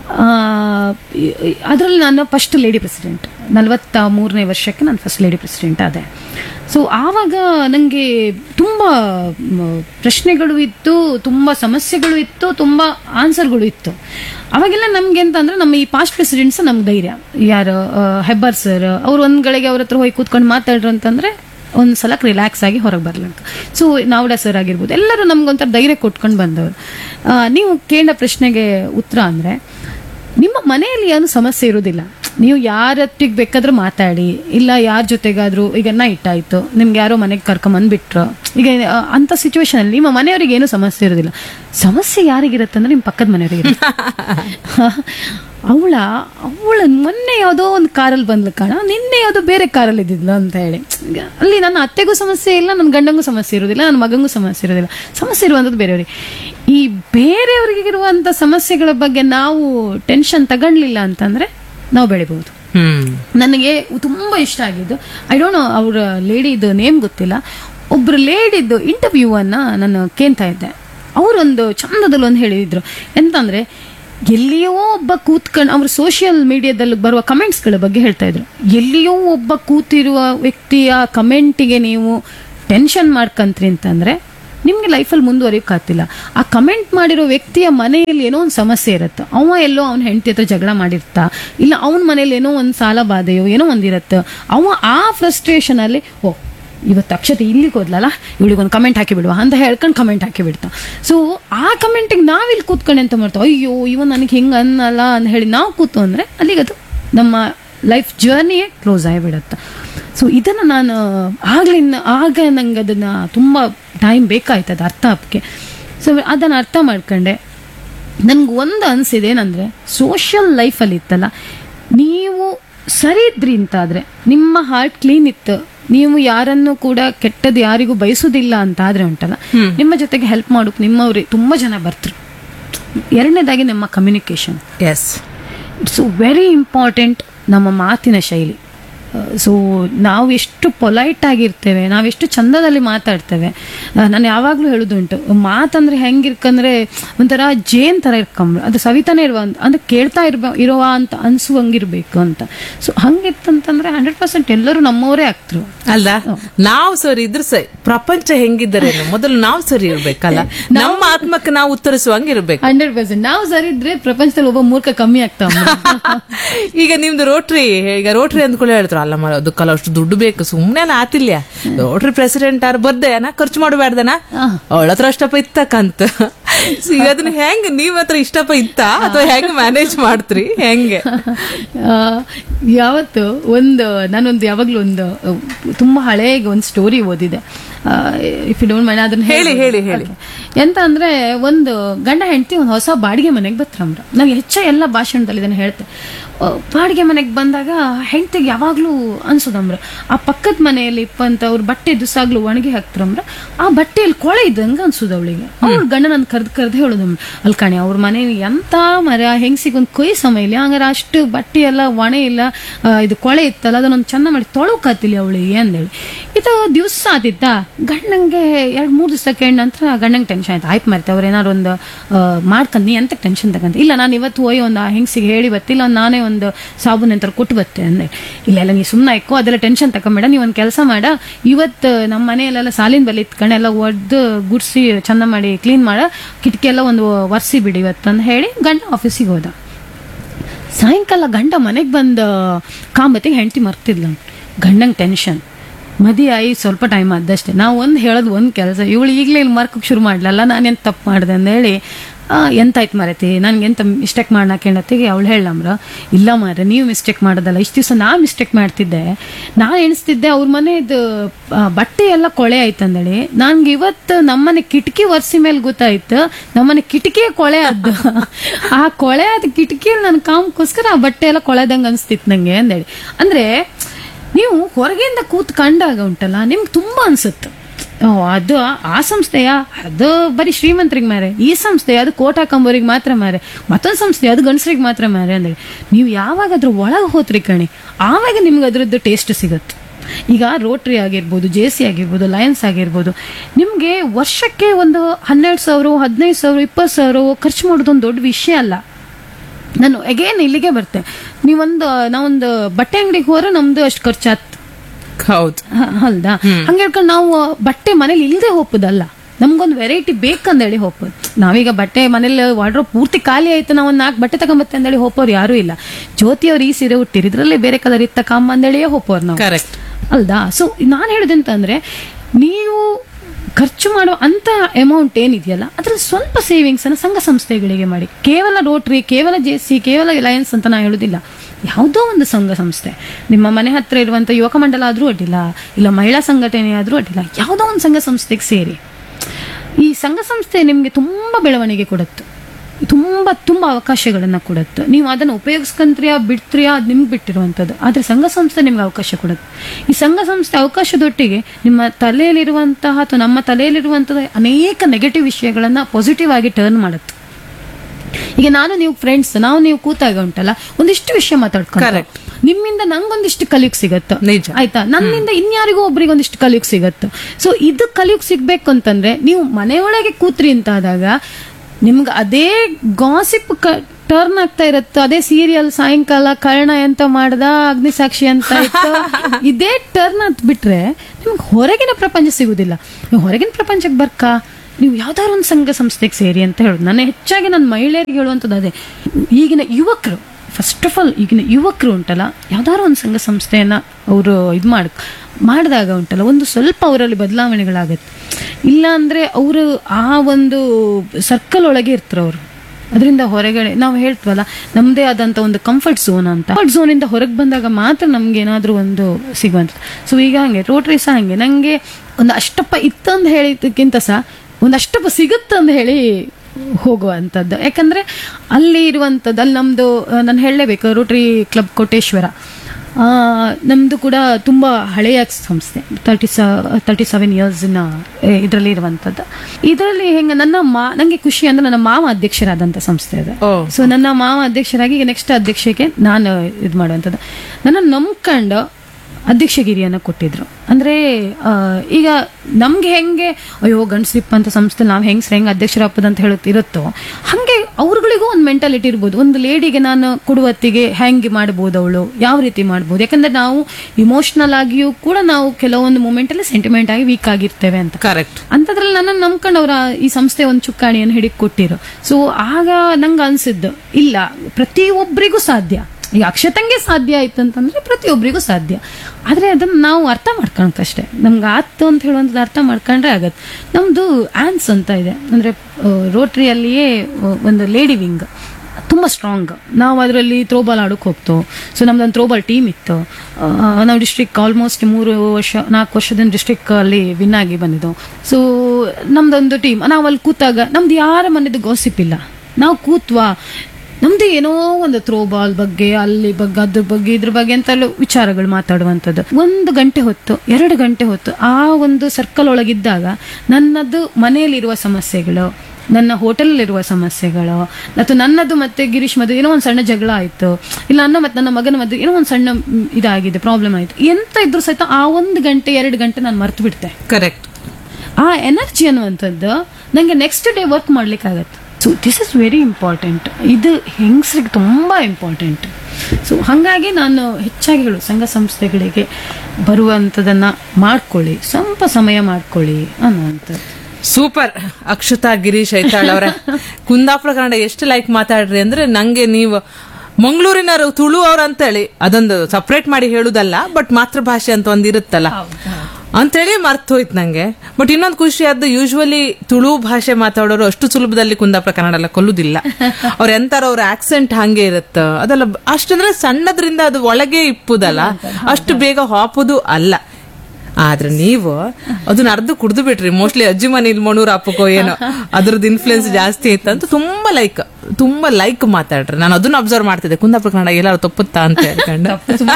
ಅದರಲ್ಲಿ ನಾನು ಫಸ್ಟ್ ಲೇಡಿ ಪ್ರೆಸಿಡೆಂಟ್ ನಲವತ್ತ ಮೂರನೇ ವರ್ಷಕ್ಕೆ ನಾನು ಫಸ್ಟ್ ಲೇಡಿ ಪ್ರೆಸಿಡೆಂಟ್ ಆದೆ ಸೊ ಆವಾಗ ನನಗೆ ತುಂಬ ಮ್, ಪ್ರಶ್ನೆಗಳು ಇತ್ತು ತುಂಬ ಸಮಸ್ಯೆಗಳು ಇತ್ತು ತುಂಬ ಆನ್ಸರ್ಗಳು ಇತ್ತು ಅವಾಗೆಲ್ಲ ನಮ್ಗೆ ಅಂತ ಅಂದ್ರೆ ನಮ್ಮ ಈ ಪಾಸ್ಟ್ ಪ್ರೆಸಿಡೆಂಟ್ಸ್ ನಮ್ಗೆ ಧೈರ್ಯ ಯಾರು ಆ, ಹೆಬ್ಬಾರ್ ಸರ್ ಅವ್ರು ಒಂದ್ ಗಳಿಗೆ ಅವ್ರ ಹತ್ರ ಹೋಗಿ ಕೂತ್ಕೊಂಡು ಮಾತಾಡ್ರು ಅಂತಂದ್ರೆ ಒಂದ್ ಸಲಕ್ಕೆ ರಿಲ್ಯಾಕ್ಸ್ ಆಗಿ ಹೊರಗೆ ಬರ್ಲಂತ ಸೊ ನಾವಡ ಸರ್ ಆಗಿರ್ಬೋದು ಎಲ್ಲರೂ ನಮ್ಗೊಂಥರ ಧೈರ್ಯ ಕೊಟ್ಕೊಂಡು ಬಂದವರು ಆ, ನೀವು ಕೇಳ ಪ್ರಶ್ನೆಗೆ ಉತ್ತರ ಅಂದ್ರೆ ನಿಮ್ಮ ಮನೆಯಲ್ಲಿ ಏನು ಸಮಸ್ಯೆ ಇರುವುದಿಲ್ಲ ನೀವು ಯಾರೊಟ್ಟಿಗೆ ಬೇಕಾದ್ರೂ ಮಾತಾಡಿ ಇಲ್ಲ ಯಾರ ಜೊತೆಗಾದ್ರೂ ಈಗ ನೈಟ್ ಆಯ್ತು ನಿಮ್ಗೆ ಯಾರೋ ಮನೆಗೆ ಕರ್ಕೊಂಬಂದ್ಬಿಟ್ರು ಈಗ ಆ, ಅಂತ ಸಿಚುವೇಶನ್ ಅಲ್ಲಿ ನಿಮ್ಮ ಮನೆಯವರಿಗೆ ಏನು ಸಮಸ್ಯೆ ಇರೋದಿಲ್ಲ ಸಮಸ್ಯೆ ಯಾರಿಗಿರುತ್ತೆ ಅಂದ್ರೆ ನಿಮ್ಮ ಪಕ್ಕದ ಮನೆಯವರಿಗೆ ಅವಳ ಅವಳ ಮೊನ್ನೆ ಯಾವುದೋ ಒಂದು ಕಾರಲ್ಲಿ ಬಂದ್ಲು ಕಾಣ ನಿನ್ನೆ ಯಾವುದೋ ಬೇರೆ ಕಾರಲ್ಲಿ ಇದ್ದಿದ್ಲು ಅಂತ ಹೇಳಿ ಈಗ ಅಲ್ಲಿ ನನ್ನ ಅತ್ತೆಗೂ ಸಮಸ್ಯೆ ಇಲ್ಲ ನನ್ನ ಗಂಡಂಗೂ ಸಮಸ್ಯೆ ಇರೋದಿಲ್ಲ ನನ್ನ ಮಗಂಗೂ ಸಮಸ್ಯೆ ಇರೋದಿಲ್ಲ ಸಮಸ್ಯೆ ಇರುವಂಥದ್ದು ಬೇರೆಯವರಿಗೆ ಈ ಬೇರೆಯವರಿಗೆ ಇರುವಂತ ಸಮಸ್ಯೆಗಳ ಬಗ್ಗೆ ನಾವು ಟೆನ್ಷನ್ ತಗೊಂಡ್ಲಿಲ್ಲ ಅಂತಂದ್ರೆ ನಾವು ಬೆಳಿಬಹುದು ಹ್ಮ್ ನನಗೆ ತುಂಬಾ ಇಷ್ಟ ಆಗಿದ್ದು ಐ ಡೋಂಟ್ ನೋ ಅವ್ರ ಲೇಡಿದು ನೇಮ್ ಗೊತ್ತಿಲ್ಲ ಒಬ್ರು ಲೇಡಿದ್ದು ಇಂಟರ್ವ್ಯೂ ಅನ್ನ ನಾನು ಕೇಳ್ತಾ ಇದ್ದೆ ಅವರೊಂದು ಚಂದದಲ್ಲಿ ಒಂದು ಹೇಳಿದ್ರು ಎಂತಂದ್ರೆ ಎಲ್ಲಿಯೋ ಒಬ್ಬ ಕೂತ್ಕೊಂಡು ಅವರು ಸೋಷಿಯಲ್ ಮೀಡಿಯಾದಲ್ಲಿ ಬರುವ ಕಮೆಂಟ್ಸ್ಗಳ ಬಗ್ಗೆ ಹೇಳ್ತಾ ಇದ್ರು ಎಲ್ಲಿಯೋ ಒಬ್ಬ ಕೂತಿರುವ ವ್ಯಕ್ತಿಯ ಕಮೆಂಟಿಗೆ ನೀವು ಟೆನ್ಷನ್ ಮಾಡ್ಕಂತ್ರಿ ಅಂತಂದ್ರೆ ನಿಮ್ಗೆ ಲೈಫಲ್ಲಿ ಮುಂದುವರಿಯೋಕ್ಕಾಗ್ತಿಲ್ಲ ಆ ಕಮೆಂಟ್ ಮಾಡಿರೋ ವ್ಯಕ್ತಿಯ ಮನೆಯಲ್ಲಿ ಏನೋ ಒಂದು ಸಮಸ್ಯೆ ಇರುತ್ತೆ ಅವ ಎಲ್ಲೋ ಅವನ ಹೆಂಡತಿ ಹತ್ರ ಜಗಳ ಮಾಡಿರ್ತಾ ಇಲ್ಲ ಅವನ ಮನೇಲಿ ಏನೋ ಒಂದು ಸಾಲ ಬಾಧೆಯೋ ಏನೋ ಒಂದಿರತ್ತೆ ಅವ ಆ ಫ್ರಸ್ಟ್ರೇಷನ್ ಅಲ್ಲಿ ಓ ಇವತ್ತು ಅಕ್ಷತೆ ಇಲ್ಲಿಗೆ ಹೋದ್ಲಲ್ಲ ಇವಳಿಗೊಂದು ಕಮೆಂಟ್ ಹಾಕಿ ಬಿಡುವ ಅಂತ ಹೇಳ್ಕೊಂಡು ಕಮೆಂಟ್ ಹಾಕಿ ಬಿಡ್ತಾ ಸೊ ಆ ಕಮೆಂಟಿಗೆ ನಾವಿಲ್ಲಿ ಕೂತ್ಕೊಂಡು ಎಂತ ಮಾಡ್ತಾವ ಅಯ್ಯೋ ಇವ ನನಗೆ ಹಿಂಗೆ ಅನ್ನಲ್ಲ ಅಂತ ಹೇಳಿ ನಾವು ಕೂತು ಅಂದರೆ ಅಲ್ಲಿಗೆ ಅದು ನಮ್ಮ ಲೈಫ್ ಜರ್ನಿಯೇ ಕ್ಲೋಸ್ ಆಗಿಬಿಡುತ್ತೆ ಸೊ ಇದನ್ನು ನಾನು ಆಗ್ಲಿಂದ ಆಗ ನಂಗೆ ಅದನ್ನು ತುಂಬ ಟೈಮ್ ಬೇಕಾಯ್ತು ಅದು ಅರ್ಥ ಆಪಕ್ಕೆ ಸೊ ಅದನ್ನು ಅರ್ಥ ಮಾಡ್ಕೊಂಡೆ ನನ್ಗೆ ಒಂದು ಅನಿಸಿದೆ ಏನಂದ್ರೆ ಸೋಷಿಯಲ್ ಲೈಫಲ್ಲಿ ಇತ್ತಲ್ಲ ನೀವು ಸರಿ ಇದ್ರಿ ಅಂತಾದ್ರೆ ನಿಮ್ಮ ಹಾರ್ಟ್ ಕ್ಲೀನ್ ಇತ್ತು ನೀವು ಯಾರನ್ನು ಕೂಡ ಕೆಟ್ಟದ್ದು ಯಾರಿಗೂ ಬಯಸುದಿಲ್ಲ ಅಂತ ಆದ್ರೆ ಉಂಟಲ್ಲ ನಿಮ್ಮ ಜೊತೆಗೆ ಹೆಲ್ಪ್ ಮಾಡೋಕೆ ನಿಮ್ಮವ್ರಿ ತುಂಬಾ ಜನ ಬರ್ತಾರೆ ಎರಡನೇದಾಗಿ ನಮ್ಮ communication yes it's very important ನಮ್ಮ ಮಾತಿನ ಶೈಲಿ ಸೊ ನಾವು ಎಷ್ಟು ಪೊಲೈಟ್ ಆಗಿರ್ತೇವೆ ನಾವೆಷ್ಟು ಚಂದದಲ್ಲಿ ಮಾತಾಡ್ತೇವೆ ಆ, ನಾನು ಯಾವಾಗಲೂ ಹೇಳೋದುಂಟು ಮಾತಂದ್ರೆ ಹೆಂಗಿರ್ಕಂದ್ರೆ ಒಂಥರ ಜೇನ್ ಥರ ಇರ್ಕಂಬ್ರ ಅದು ಸವಿತಾನೆ ಇರುವ ಅಂದ್ರೆ ಕೇಳ್ತಾ ಇರ್ಬ ಇರುವ ಅಂತ ಅನ್ಸುವಂಗಿರ್ಬೇಕು ಅಂತ ಸೊ ಹಂಗಿತ್ತಂತಂದ್ರೆ ಹಂಡ್ರೆಡ್ ಪರ್ಸೆಂಟ್ ಎಲ್ಲರೂ ನಮ್ಮವರೇ ಆಗ್ತರು ಅಲ್ಲ ನಾವು ಸರಿ ಇದ್ರೆ ಸರಿ ಪ್ರಪಂಚ ಹೆಂಗಿದ್ದಾರೇನು ಮೊದಲು ನಾವು ಸರಿ ಇರ್ಬೇಕಲ್ಲ ನಮ್ಮ ಆತ್ಮಕ್ಕೆ ನಾವು ಉತ್ತರಿಸುವಂಗಿರ್ಬೇಕು ಹಂಡ್ರೆಡ್ ಪರ್ಸೆಂಟ್ ನಾವು ಸರಿ ಇದ್ರೆ ಪ್ರಪಂಚದಲ್ಲಿ ಒಬ್ಬ ಮೂರ್ಖ ಕಮ್ಮಿ ಆಗ್ತಾವ ಈಗ ನಿಮ್ದು ರೋಟ್ರಿ ಈಗ ರೋಟ್ರಿ ಅಂದ್ಕೊಳ್ಳಿ ಹೇಳ್ತಾರೆ ಅಲ್ಲ ಮರ ಅದಕ್ಕೆಲ್ಲ ಅಷ್ಟು ದುಡ್ಡು ಬೇಕು ಸುಮ್ನೆ ಅಲ್ಲ ಆತಿಲ್ಯ ರೋಟ್ರಿ ಪ್ರೆಸಿಡೆಂಟ್ ಆರ್ ಬರ್ದೇನ ಖರ್ಚು ಮಾಡಬೇಡ್ದನ ಅವಳ ಹತ್ರ ಅಷ್ಟಪ್ಪ ಇತ್ತಕ್ಕಂತ So ಈಗ ಅದನ್ನ ಹೆಂಗ್ ನೀವ್ ಹತ್ರ ಇಷ್ಟಪ್ಪ ಇತ್ತ ಅಥವಾ ಹೆಂಗ್ ಮ್ಯಾನೇಜ್ ಮಾಡ್ತ್ರಿ ಹೆಂಗೆ ಆ, ಯಾವತ್ತು ಒಂದು ನಾನೊಂದು ಯಾವಾಗ್ಲೂ ಒಂದು ಆ, ತುಂಬಾ ಹಳೆಯ ಒಂದು ಸ್ಟೋರಿ ಓದಿದೆ ಇಫ್ ಯು ಡೋಂಟ್ ಮೈಂಡ್ ಅದನ್ನ ಹೇಳಿ, ಹೇಳ್ಬೋದು. ಹೇಳಿ, ಹೇಳಿ. Okay. ಎಂತ ಅಂದ್ರೆ ಒಂದು ಗಂಡ ಹೆಂಡತಿ ಒಂದು ಹೊಸ ಬಾಡಿಗೆ ಮನೆಗೆ ಬತ್ತಂಬ್ರ ನಾವು ಹೆಚ್ಚ ಎಲ್ಲ ಭಾಷಣದಲ್ಲಿ ಇದನ್ನ ಹೇಳ್ತೆ ಆ, ಬಾಡಿಗೆ ಮನೆಗೆ ಬಂದಾಗ ಹೆಂಡತಿಗೆ ಯಾವಾಗ್ಲೂ ಅನ್ಸೋದಮ್ರ ಆ ಪಕ್ಕದ ಮನೆಯಲ್ಲಿ ಇಪ್ಪಂತ ಅವ್ರ ಬಟ್ಟೆ ದುಸಾಗ್ಲು ಒಣಗಿ ಹಾಕ್ತಾರಮ್ರ ಆ ಬಟ್ಟೆಯಲ್ಲಿ ಕೊಳೆ ಇದ್ದಂಗ ಅನ್ಸೋದು ಅವಳಿಗೆ ಅವ್ಳ ಗಂಡ ನನ್ ಕರ್ದ್ ಕರ್ದ್ ಹೇಳೋದಮ್ರ ಅಲ್ಲಿ ಕಣೆ ಅವ್ರ ಮನೆ ಎಂತ ಮರ ಹೆಂಗ್ಸಿಗೆ ಒಂದು ಕೊಯ್ ಸಮಯ ಇಲ್ಲ ಹಂಗಾರೆ ಅಷ್ಟು ಬಟ್ಟೆ ಎಲ್ಲ ಒಣೆ ಇಲ್ಲ ಆ, ಇದು ಕೊಳೆ ಇತ್ತಲ್ಲ ಅದನ್ನೊಂದು ಚಂದ ಮಾಡಿ ತೊಳಕಾತಿಲ್ಲ ಅವಳಿಗೆ ಅಂದೇಳಿ ಇದು ದಿವಸ ಆತಿತ್ತ ಗಂಡಂಗೆ ಎರಡ್ ಮೂರ್ ದಿವಸ ಕೇಳ ನಂತರ ಗಂಡಂಗೆ ಟೆನ್ಷನ್ ಆಯ್ತು ಆಯ್ತು ಮರ್ತೆ ಅವ್ರು ಏನಾರು ಒಂದು ಮಾಡ್ಕೊಂಡು ನೀ ಎಂತ ಟೆನ್ಷನ್ ತಗಂತ ಇಲ್ಲ ನಾನು ಇವತ್ತು ಹೋಯ್ ಒಂದು ಹೆಂಗ್ಸಿಗೆ ಹೇಳಿ ಬತ್ತಿಲ್ಲ ನಾನೇ ಒಂದು ಸಾಬೂನ್ ಅಂತ ಕೊಟ್ಟು ಬತ್ತೆ ಅಂದೆ ಇಲ್ಲ ಇಲ್ಲ ನೀ ಸುಮ್ಮನೆ ಆಯ್ಕೋ ಅದೆಲ್ಲ ಟೆನ್ಷನ್ ತಕೊಂಬೇಡ ನೀ ಒಂದು ಕೆಲಸ ಮಾಡ ಇವತ್ತು ನಮ್ಮ ಮನೆಯಲ್ಲೆಲ್ಲ ಸಾಲಿನ ಬಲ್ಲಿ ಇತ್ಕೊಂಡು ಎಲ್ಲ ಒಡ್ದು ಗುಡ್ಸಿ ಚಂದ ಮಾಡಿ ಕ್ಲೀನ್ ಮಾಡ ಕಿಟಕಿ ಎಲ್ಲ ಒಂದು ಒರೆಸಿ ಬಿಡಿ ಇವತ್ತು ಅಂತ ಹೇಳಿ ಗಂಡ ಆಫೀಸಿಗೆ ಹೋದ ಸಾಯಂಕಾಲ ಗಂಡ ಮನೆಗೆ ಬಂದ ಕಾಂಬತ್ತಿಗೆ ಹೆಂಡತಿ ಮರ್ತಿದ್ಲ ಗಂಡಂಗೆ ಟೆನ್ಷನ್ ಮದಿ ಆಯಿ ಸ್ವಲ್ಪ ಟೈಮ್ ಆದಷ್ಟೇ ನಾವು ಒಂದು ಹೇಳೋದು ಒಂದು ಕೆಲಸ ಇವಳು ಈಗಲೇ ಇಲ್ಲಿ ಮರ್ಕಕ್ಕೆ ಶುರು ಮಾಡ್ಲಲ್ಲ ನಾನೆಂತ ತಪ್ಪು ಮಾಡಿದೆ ಅಂದೇಳಿ ಆ, ಎಂತಾಯ್ತು ಮರತಿ ನನ್ಗೆ ಎಂತ ಮಿಸ್ಟೇಕ್ ಮಾಡ್ನಾಕೇಳತ್ತಿಗೆ ಅವಳು ಹೇಳಮ್ರ ಇಲ್ಲ ಮಾರ ನೀವು ಮಿಸ್ಟೇಕ್ ಮಾಡೋದಲ್ಲ ಇಷ್ಟು ದಿವಸ ನಾ ಮಿಸ್ಟೇಕ್ ಮಾಡ್ತಿದ್ದೆ ನಾನು ಎಣಿಸ್ತಿದ್ದೆ ಅವ್ರ ಮನೆದು ಆ, ಬಟ್ಟೆ ಎಲ್ಲ ಕೊಳೆ ಆಯ್ತು ಅಂದೇಳಿ ನನ್ಗೆ ಇವತ್ತು ನಮ್ಮನೆ ಕಿಟಕಿ ಒರ್ಸಿ ಮೇಲೆ ಗೊತ್ತಾಯ್ತು ನಮ್ಮನೆ ಕಿಟಕಿಯೇ ಕೊಳೆ ಆದ್ದು ಆ ಕೊಳೆ ಆದ ಕಿಟಕಿಯಲ್ಲಿ ನನ್ನ ಕಾಮಕ್ಕೋಸ್ಕರ ಆ ಬಟ್ಟೆ ಎಲ್ಲ ಕೊಳೆದಂಗೆ ಅನಿಸ್ತಿತ್ತು ನಂಗೆ ಅಂದೇಳಿ ಅಂದ್ರೆ ನೀವು ಹೊರಗಿಂದ ಕೂತ್ ಕಂಡಾಗ ಉಂಟಲ್ಲ ನಿಮ್ಗೆ ತುಂಬಾ ಅನ್ಸುತ್ತೆ ಓ ಅದು ಆ ಸಂಸ್ಥೆಯ ಅದು ಬರೀ ಶ್ರೀಮಂತರಿಗೆ ಮಾರೆ ಈ ಸಂಸ್ಥೆ ಅದು ಕೋಟ ಕಂಬೋರಿಗೆ ಮಾತ್ರ ಮಾರೆ ಮತ್ತೊಂದು ಸಂಸ್ಥೆ ಅದು ಗಂಡಸರಿಗೆ ಮಾತ್ರ ಮಾರೆ ಅಂದ್ರೆ ನೀವು ಯಾವಾಗ ಅದ್ರ ಒಳಗೆ ಹೋತ್ರಿ ಕಣಿ ಆವಾಗ ನಿಮ್ಗೆ ಅದ್ರದ್ದು ಟೇಸ್ಟ್ ಸಿಗುತ್ತೆ ಈಗ ರೋಟ್ರಿ ಆಗಿರ್ಬೋದು ಜೆ ಸಿ ಆಗಿರ್ಬೋದು ಲಯನ್ಸ್ ಆಗಿರ್ಬೋದು ನಿಮಗೆ ವರ್ಷಕ್ಕೆ ಒಂದು ಹನ್ನೆರಡು ಸಾವಿರ ಹದಿನೈದು ಸಾವಿರ ಇಪ್ಪತ್ತು ಸಾವಿರ ಖರ್ಚು ಮಾಡೋದೊಂದು ದೊಡ್ಡ ವಿಷಯ ಅಲ್ಲ ನಾನು ಅಗೇನ್ ಇಲ್ಲಿಗೆ ಬರ್ತೆ ನೀವೊಂದು ನಾವೊಂದು ಬಟ್ಟೆ ಅಂಗಡಿಗೆ ಹೋದ್ರೆ ನಮ್ದು ಅಷ್ಟು ಖರ್ಚಾತ್ ಹೌದು ಹ- ಹೌದಾ ಹಂಗೆ ಹೇಳ್ಕೊಂಡು ನಾವು ಬಟ್ಟೆ ಮನೇಲಿ ಇಲ್ಲದೆ ಹೋಗ್ಬೋದಲ್ಲ ನಮ್ಗೊಂದು ವೆರೈಟಿ ಬೇಕಂದೇಳಿ ಹೋಗ್ಬೋದು ನಾವೀಗ ಬಟ್ಟೆ ಮನೇಲಿ ವಾಡ್ರೋ ಪೂರ್ತಿ ಖಾಲಿ ಆಯ್ತು ನಾವು ಒಂದು ನಾಲ್ಕು ಬಟ್ಟೆ ತಗೊಂಬತ್ತೆ ಅಂದೇಳಿ ಹೋಗೋರು ಯಾರೂ ಇಲ್ಲ ಜ್ಯೋತಿ ಅವ್ರು ಈ ಸೀರೆ ಹುಟ್ಟಿರಿ ಇದ್ರಲ್ಲೇ ಬೇರೆ ಕಲರ್ ಇತ್ತ ಕಾಮ ಅಂದೇಳಿಯೇ ಹೋಗೋರು ನಾವು ಕರೆಕ್ಟ್ ಅಲ್ದಾ ಸೊ ನಾನು ಹೇಳೋದಂತಂದ್ರೆ ನೀವು ಖರ್ಚು ಮಾಡೋ ಅಂತ ಅಮೌಂಟ್ ಏನಿದೆಯಲ್ಲ ಅದ್ರಲ್ಲಿ ಸ್ವಲ್ಪ ಸೇವಿಂಗ್ಸ್ ಅನ್ನ ಸಂಘ ಸಂಸ್ಥೆಗಳಿಗೆ ಮಾಡಿ ಕೇವಲ ರೋಟ್ರಿ ಕೇವಲ ಜೆ ಸಿ ಕೇವಲ ರಿಲಯನ್ಸ್ ಅಂತ ನಾ ಹೇಳೋದಿಲ್ಲ ಯಾವುದೋ ಒಂದು ಸಂಘ ಸಂಸ್ಥೆ ನಿಮ್ಮ ಮನೆ ಹತ್ರ ಇರುವಂತ ಯುವಕ ಮಂಡಲ ಆದ್ರೂ ಅಡ್ಡಿಲ್ಲ ಇಲ್ಲ ಮಹಿಳಾ ಸಂಘಟನೆ ಆದ್ರೂ ಅಡ್ಡಿಲ್ಲ ಯಾವುದೋ ಒಂದು ಸಂಘ ಸಂಸ್ಥೆಗೆ ಸೇರಿ ಈ ಸಂಘ ಸಂಸ್ಥೆ ನಿಮಗೆ ತುಂಬಾ ಬೆಳವಣಿಗೆ ಕೊಡುತ್ತೆ ತುಂಬಾ ತುಂಬಾ ಅವಕಾಶಗಳನ್ನ ಕೊಡುತ್ತೆ ನೀವು ಅದನ್ನು ಉಪಯೋಗಿಸ್ಕೊಂತ್ರಿಯಾ ಬಿಡ್ತ್ರಿಯಾ ಅದು ನಿಮ್ಗೆ ಬಿಟ್ಟಿರುವಂಥದ್ದು ಆದ್ರೆ ಸಂಘ ಸಂಸ್ಥೆ ನಿಮ್ಗೆ ಅವಕಾಶ ಕೊಡುತ್ತೆ ಈ ಸಂಘ ಸಂಸ್ಥೆ ಅವಕಾಶದೊಟ್ಟಿಗೆ ನಿಮ್ಮ ತಲೆಯಲ್ಲಿರುವಂತಹ ಅಥವಾ ನಮ್ಮ ತಲೆಯಲ್ಲಿರುವಂತಹ ಅನೇಕ ನೆಗೆಟಿವ್ ವಿಷಯಗಳನ್ನ ಪಾಸಿಟಿವ್ ಆಗಿ ಟರ್ನ್ ಮಾಡುತ್ತೆ ಈಗ ನಾನು ನೀವು ಫ್ರೆಂಡ್ಸ್ ನಾವು ನೀವು ಕೂತಾಗ ಉಂಟಲ್ಲ ಒಂದಿಷ್ಟು ವಿಷಯ ಮಾತಾಡ್ಕೊಂಡು Correct. ನಿಮ್ಮಿಂದ ನಂಗೊಂದಿಷ್ಟು ಕಲಿಯುಕ್ ಸಿಗತ್ತೆ ನಿಜ. ಆಯ್ತಾ ನನ್ನಿಂದ ಇನ್ಯಾರಿಗೂ ಒಬ್ರಿಗೆ ಒಂದಿಷ್ಟು ಕಲಿಯುಕ್ ಸಿಗತ್ತೆ ಸೊ ಇದು ಕಲಿಯುಕ್ ಸಿಗ್ಬೇಕು ಅಂತಂದ್ರೆ ನೀವು ಮನೆಯೊಳಗೆ ಕೂತ್ರಿ ಅಂತ ಆದಾಗ ನಿಮ್ಗೆ ಅದೇ ಗಾಸಿಪ್ ಟರ್ನ್ ಆಗ್ತಾ ಇರತ್ತೆ ಅದೇ ಸೀರಿಯಲ್ ಸಾಯಂಕಾಲ ಕರ್ಣ ಎಂತ ಮಾಡ್ದ ಅಗ್ನಿಸಾಕ್ಷಿ ಅಂತ ಇತ್ತು ಇದೇ ಟರ್ನ್ ಅಂತ ಬಿಟ್ರೆ ನಿಮ್ಗೆ ಹೊರಗಿನ ಪ್ರಪಂಚ ಸಿಗುದಿಲ್ಲ ನೀವು ಹೊರಗಿನ ಪ್ರಪಂಚಕ್ಕೆ ಬರ್ಕಾ ನೀವು ಯಾವ್ದಾದ್ರು ಒಂದು ಸಂಘ ಸಂಸ್ಥೆಗೆ ಸೇರಿ ಅಂತ ಹೇಳುದು ನಾನು ಹೆಚ್ಚಾಗಿ ನನ್ನ ಮಹಿಳೆಯರಿಗೆ ಹೇಳುವಂಥದ್ದು ಅದೇ ಈಗಿನ ಯುವಕರು ಫಸ್ಟ್ ಆಫ್ ಆಲ್ ಈಗಿನ ಯುವಕರು ಉಂಟಲ್ಲ ಯಾವ್ದಾದ್ರು ಒಂದು ಸಂಘ ಸಂಸ್ಥೆಯನ್ನ ಅವರು ಇದು ಮಾಡ್ ಮಾಡಿದಾಗ ಉಂಟಲ್ಲ ಒಂದು ಸ್ವಲ್ಪ ಅವರಲ್ಲಿ ಬದಲಾವಣೆಗಳಾಗತ್ತೆ ಇಲ್ಲ ಅಂದ್ರೆ ಅವರು ಆ ಒಂದು ಸರ್ಕಲ್ ಒಳಗೆ ಇರ್ತಾರೆ ಅವರು ಅದರಿಂದ ಹೊರಗಡೆ ನಾವು ಹೇಳ್ತೀವಲ್ಲ ನಮ್ಮದೇ ಆದಂತ ಒಂದು ಕಂಫರ್ಟ್ ಝೋನ್ ಅಂತ ಕಂಫರ್ಟ್ ಝೋನ್ ಇಂದ ಹೊರಗೆ ಬಂದಾಗ ಮಾತ್ರ ನಮ್ಗೆ ಏನಾದ್ರೂ ಒಂದು ಸಿಗುವಂಥದ್ದು ಸೊ ಈಗ ಹಂಗೆ ರೋಟ್ರಿ ಸಹ ಹಂಗೆ ನಂಗೆ ಒಂದು ಅಷ್ಟಪ್ಪ ಇತ್ತಂತ ಹೇಳಿದ್ದಕ್ಕಿಂತ ಸಹ ಒಂದು ಅಷ್ಟಪ್ಪ ಸಿಗುತ್ತಂತ ಹೇಳಿ ಹೋಗುವಂಥದ್ದು ಯಾಕಂದ್ರೆ ಅಲ್ಲಿ ಇರುವಂಥದ್ದು ಅಲ್ಲಿ ನಮ್ದು ನಾನು ಹೇಳಲೇಬೇಕು ರೋಟ್ರಿ ಕ್ಲಬ್ ಕೋಟೇಶ್ವರ ಆ, ನಮ್ದು ಕೂಡ ತುಂಬಾ ಹಳೆಯ ಸಂಸ್ಥೆ ತರ್ಟಿ ಸ ತರ್ಟಿ ಸೆವೆನ್ ಇಯರ್ಸ್ನ ಇದರಲ್ಲಿ ಇರುವಂಥದ್ದು ಇದರಲ್ಲಿ ಹೆಂಗ ನನ್ನ ಮಾ ನಂಗೆ ಖುಷಿ ಅಂದ್ರೆ ನನ್ನ ಮಾವ ಅಧ್ಯಕ್ಷರಾದಂಥ ಸಂಸ್ಥೆ ಅದು ಓ. ಸೊ ನನ್ನ ಮಾವ ಅಧ್ಯಕ್ಷರಾಗಿ ಈಗ ನೆಕ್ಸ್ಟ್ ಅಧ್ಯಕ್ಷಕ್ಕೆ ನಾನು ಇದು ಮಾಡುವಂಥದ್ದು ನನ್ನ ನಂಬ್ಕೊಂಡು ಅಧ್ಯಕ್ಷಗಿರಿಯನ್ನು ಕೊಟ್ಟಿದ್ರು ಅಂದ್ರೆ ಆ, ಈಗ ನಮ್ಗೆ ಹೆಂಗೆ ಅಯ್ಯೋ ಗಂಡಸ್ರಿಪ್ಪ ಅಂತ ಸಂಸ್ಥೆ ನಾವು ಹೆಂಗ್ಸ್ರ ಹೆಂಗೆ ಅಧ್ಯಕ್ಷರಪ್ಪದ ಅಂತ ಹೇಳುತ್ತ ಇರುತ್ತೋ ಹಂಗೆ ಅವ್ರಗಳಿಗೂ ಒಂದು ಮೆಂಟಾಲಿಟಿ ಇರ್ಬೋದು ಒಂದು ಲೇಡಿಗೆ ನಾನು ಕೊಡುವತ್ತಿಗೆ ಹೆಂಗೆ ಮಾಡ್ಬೋದು ಅವಳು ಯಾವ ರೀತಿ ಮಾಡ್ಬೋದು ಯಾಕಂದ್ರೆ ನಾವು ಇಮೋಷನಲ್ ಆಗಿಯೂ ಕೂಡ ನಾವು ಕೆಲವೊಂದು ಮೂಮೆಂಟ್ ಅಲ್ಲಿ ಸೆಂಟಿಮೆಂಟ್ ಆಗಿ ವೀಕ್ ಆಗಿರ್ತೇವೆ ಅಂತ ಕರೆಕ್ಟ್ ಅಂಥದ್ರಲ್ಲಿ ನನ್ನನ್ನು ನಂಬ್ಕೊಂಡು ಅವರ ಈ ಸಂಸ್ಥೆ ಒಂದು ಚುಕ್ಕಾಣಿಯನ್ನು ಹಿಡಿದು ಕೊಟ್ಟಿರು ಸೊ ಆಗ ನಂಗೆ ಅನ್ಸಿದ್ದು ಇಲ್ಲ ಪ್ರತಿಯೊಬ್ಬರಿಗೂ ಸಾಧ್ಯ ಈಗ ಅಕ್ಷತಂಗೆ ಸಾಧ್ಯ ಆಯ್ತು ಅಂತಂದ್ರೆ ಪ್ರತಿಯೊಬ್ಬರಿಗೂ ಸಾಧ್ಯ ಆದ್ರೆ ಅದನ್ನ ನಾವು ಅರ್ಥ ಮಾಡ್ಕೊಳಕ್ಕಷ್ಟೇ ನಮ್ಗೆ ಆತು ಅಂತ ಹೇಳುವಂಥದ್ದು ಅರ್ಥ ಮಾಡ್ಕೊಂಡ್ರೆ ಆಗತ್ತೆ ನಮ್ದು ಆನ್ಸ್ ಅಂತ ಇದೆ ಅಂದ್ರೆ ರೋಟ್ರಿಯಲ್ಲಿಯೇ ಒಂದು ಲೇಡಿ ವಿಂಗ್ ತುಂಬ ಸ್ಟ್ರಾಂಗ್ ನಾವು ಅದರಲ್ಲಿ ಥ್ರೋಬಾಲ್ ಆಡೋಕೆ ಹೋಗ್ತು ಸೊ ನಮ್ದೊಂದು ಥ್ರೋಬಾಲ್ ಟೀಮ್ ಇತ್ತು ಆ, ನಾವು ಡಿಸ್ಟ್ರಿಕ್ಟ್ ಆಲ್ಮೋಸ್ಟ್ ಮೂರು ವರ್ಷ ನಾಲ್ಕು ವರ್ಷದಿಂದ ಡಿಸ್ಟ್ರಿಕ್ಟ್ ಅಲ್ಲಿ ವಿನ್ ಆಗಿ ಬಂದಿದ್ದು ಸೊ ನಮ್ದೊಂದು ಟೀಮ್ ನಾವು ಅಲ್ಲಿ ಕೂತಾಗ ನಮ್ದು ಯಾರ ಮನೆದು ಗಾಸಿಪ್ ಇಲ್ಲ ನಾವು ಕೂತ್ವಾ ನಮ್ದು ಏನೋ ಒಂದು ಥ್ರೋ ಬಾಲ್ ಬಗ್ಗೆ ಅಲ್ಲಿ ಬಗ್ಗೆ ಅದ್ರ ಬಗ್ಗೆ ಇದ್ರ ಬಗ್ಗೆ ಅಂತ ವಿಚಾರಗಳು ಮಾತಾಡುವಂಥದ್ದು ಒಂದು ಗಂಟೆ ಹೊತ್ತು ಎರಡು ಗಂಟೆ ಹೊತ್ತು ಆ ಒಂದು ಸರ್ಕಲ್ ಒಳಗಿದ್ದಾಗ ನನ್ನದು ಮನೆಯಲ್ಲಿರುವ ಸಮಸ್ಯೆಗಳು ನನ್ನ ಹೋಟೆಲಲ್ಲಿರುವ ಸಮಸ್ಯೆಗಳು ಅಥವಾ ನನ್ನದು ಮತ್ತೆ ಗಿರೀಶ್ ಮದುವೆ ಏನೋ ಒಂದು ಸಣ್ಣ ಜಗಳ ಆಯ್ತು ಇಲ್ಲ ನನ್ನ ಮತ್ತೆ ನನ್ನ ಮಗನ ಮದುವೆ ಏನೋ ಒಂದು ಸಣ್ಣ ಮ್, ಇದಾಗಿದೆ ಪ್ರಾಬ್ಲಮ್ ಆಯ್ತು ಎಂತ ಇದ್ರು ಸಹಿತ ಆ ಒಂದು ಗಂಟೆ ಎರಡು ಗಂಟೆ ನಾನು ಮರ್ತು ಬಿಡ್ತೆ ಕರೆಕ್ಟ್ ಆ ಎನರ್ಜಿ ಅನ್ನುವಂಥದ್ದು ನನಗೆ ನೆಕ್ಸ್ಟ್ ಡೇ ವರ್ಕ್ ಮಾಡ್ಲಿಕ್ಕಾಗತ್ತೆ so this is very important ಇದು ಹೆಂಗಸ್ರಿಗೆ ತುಂಬ ಇಂಪಾರ್ಟೆಂಟ್ ಸೊ ಹಾಗಾಗಿ ನಾನು ಹೆಚ್ಚಾಗಿ ಹೇಳು ಸಂಘ ಸಂಸ್ಥೆಗಳಿಗೆ ಬರುವಂಥದ್ದನ್ನ ಮಾಡ್ಕೊಳ್ಳಿ ಸ್ವಲ್ಪ ಸಮಯ ಮಾಡ್ಕೊಳ್ಳಿ ಅನ್ನುವಂಥದ್ದು ಸೂಪರ್ ಅಕ್ಷತಾ ಗಿರೀಶ್ ಐತಾಳ್ ಅವ್ರೆ ಕುಂದಾಪುರ ಕನ್ನಡ ಎಷ್ಟು ಲೈಕ್ ಮಾತಾಡ್ರಿ ಅಂದ್ರೆ ನಂಗೆ ನೀವು ಮಂಗಳೂರಿನವರು ತುಳು ಅವ್ರ ಅಂತೇಳಿ ಅದೊಂದು ಸಪ್ರೇಟ್ ಮಾಡಿ ಹೇಳುದಲ್ಲ ಬಟ್ ಮಾತೃಭಾಷೆ ಅಂತ ಒಂದ್ ಇರುತ್ತಲ್ಲ ಅಂತೇಳಿ ಮರ್ತ್ ಹೋಯ್ತು ನಂಗೆ ಬಟ್ ಇನ್ನೊಂದು ಖುಷಿ ಆದ್ದು ಯೂಶುವಲಿ ತುಳು ಭಾಷೆ ಮಾತಾಡೋರು ಅಷ್ಟು ಸುಲಭದಲ್ಲಿ ಕುಂದಾಪುರ ಕನ್ನಡ ಎಲ್ಲ ಕೊಲ್ಲುದಿಲ್ಲ ಅವ್ರ ಎಂತಾರ ಅವ್ರ ಆಕ್ಸೆಂಟ್ ಹಂಗೆ ಇರುತ್ತ ಅದೆಲ್ಲ ಅಷ್ಟಂದ್ರೆ ಸಣ್ಣದ್ರಿಂದ ಅದು ಒಳಗೆ ಇಪ್ಪುದಲ್ಲ ಅಷ್ಟು ಬೇಗ ಹಾಪುದು ಅಲ್ಲ ಆದ್ರೆ ನೀವು ಅದನ್ನ ಅರ್ಧ ಕುಡ್ದು ಬಿಟ್ರಿ ಮೋಸ್ಟ್ಲಿ ಅಜ್ಜಿ ಮನೇಲಿ ಮಣೂರ್ ಹಾಪಕೋ ಏನೋ ಅದ್ರದ್ದು ಇನ್ಫ್ಲುಯೆನ್ಸ್ ಜಾಸ್ತಿ ಇತ್ತು ಅಂತ ತುಂಬಾ ಲೈಕ್ ತುಂಬಾ ಲೈಕ್ ಮಾತಾಡ್ರಿ ನಾನು ಅದನ್ನ ಅಬ್ಸರ್ವ್ ಮಾಡ್ತಿದ್ದೆ ಕುಂದಾಪುರ ಕನ್ನಡ ಎಲ್ಲಾರು ತಪ್ಪುತ್ತಾ ಅಂತ ಹೇಳ್ಕೊಂಡು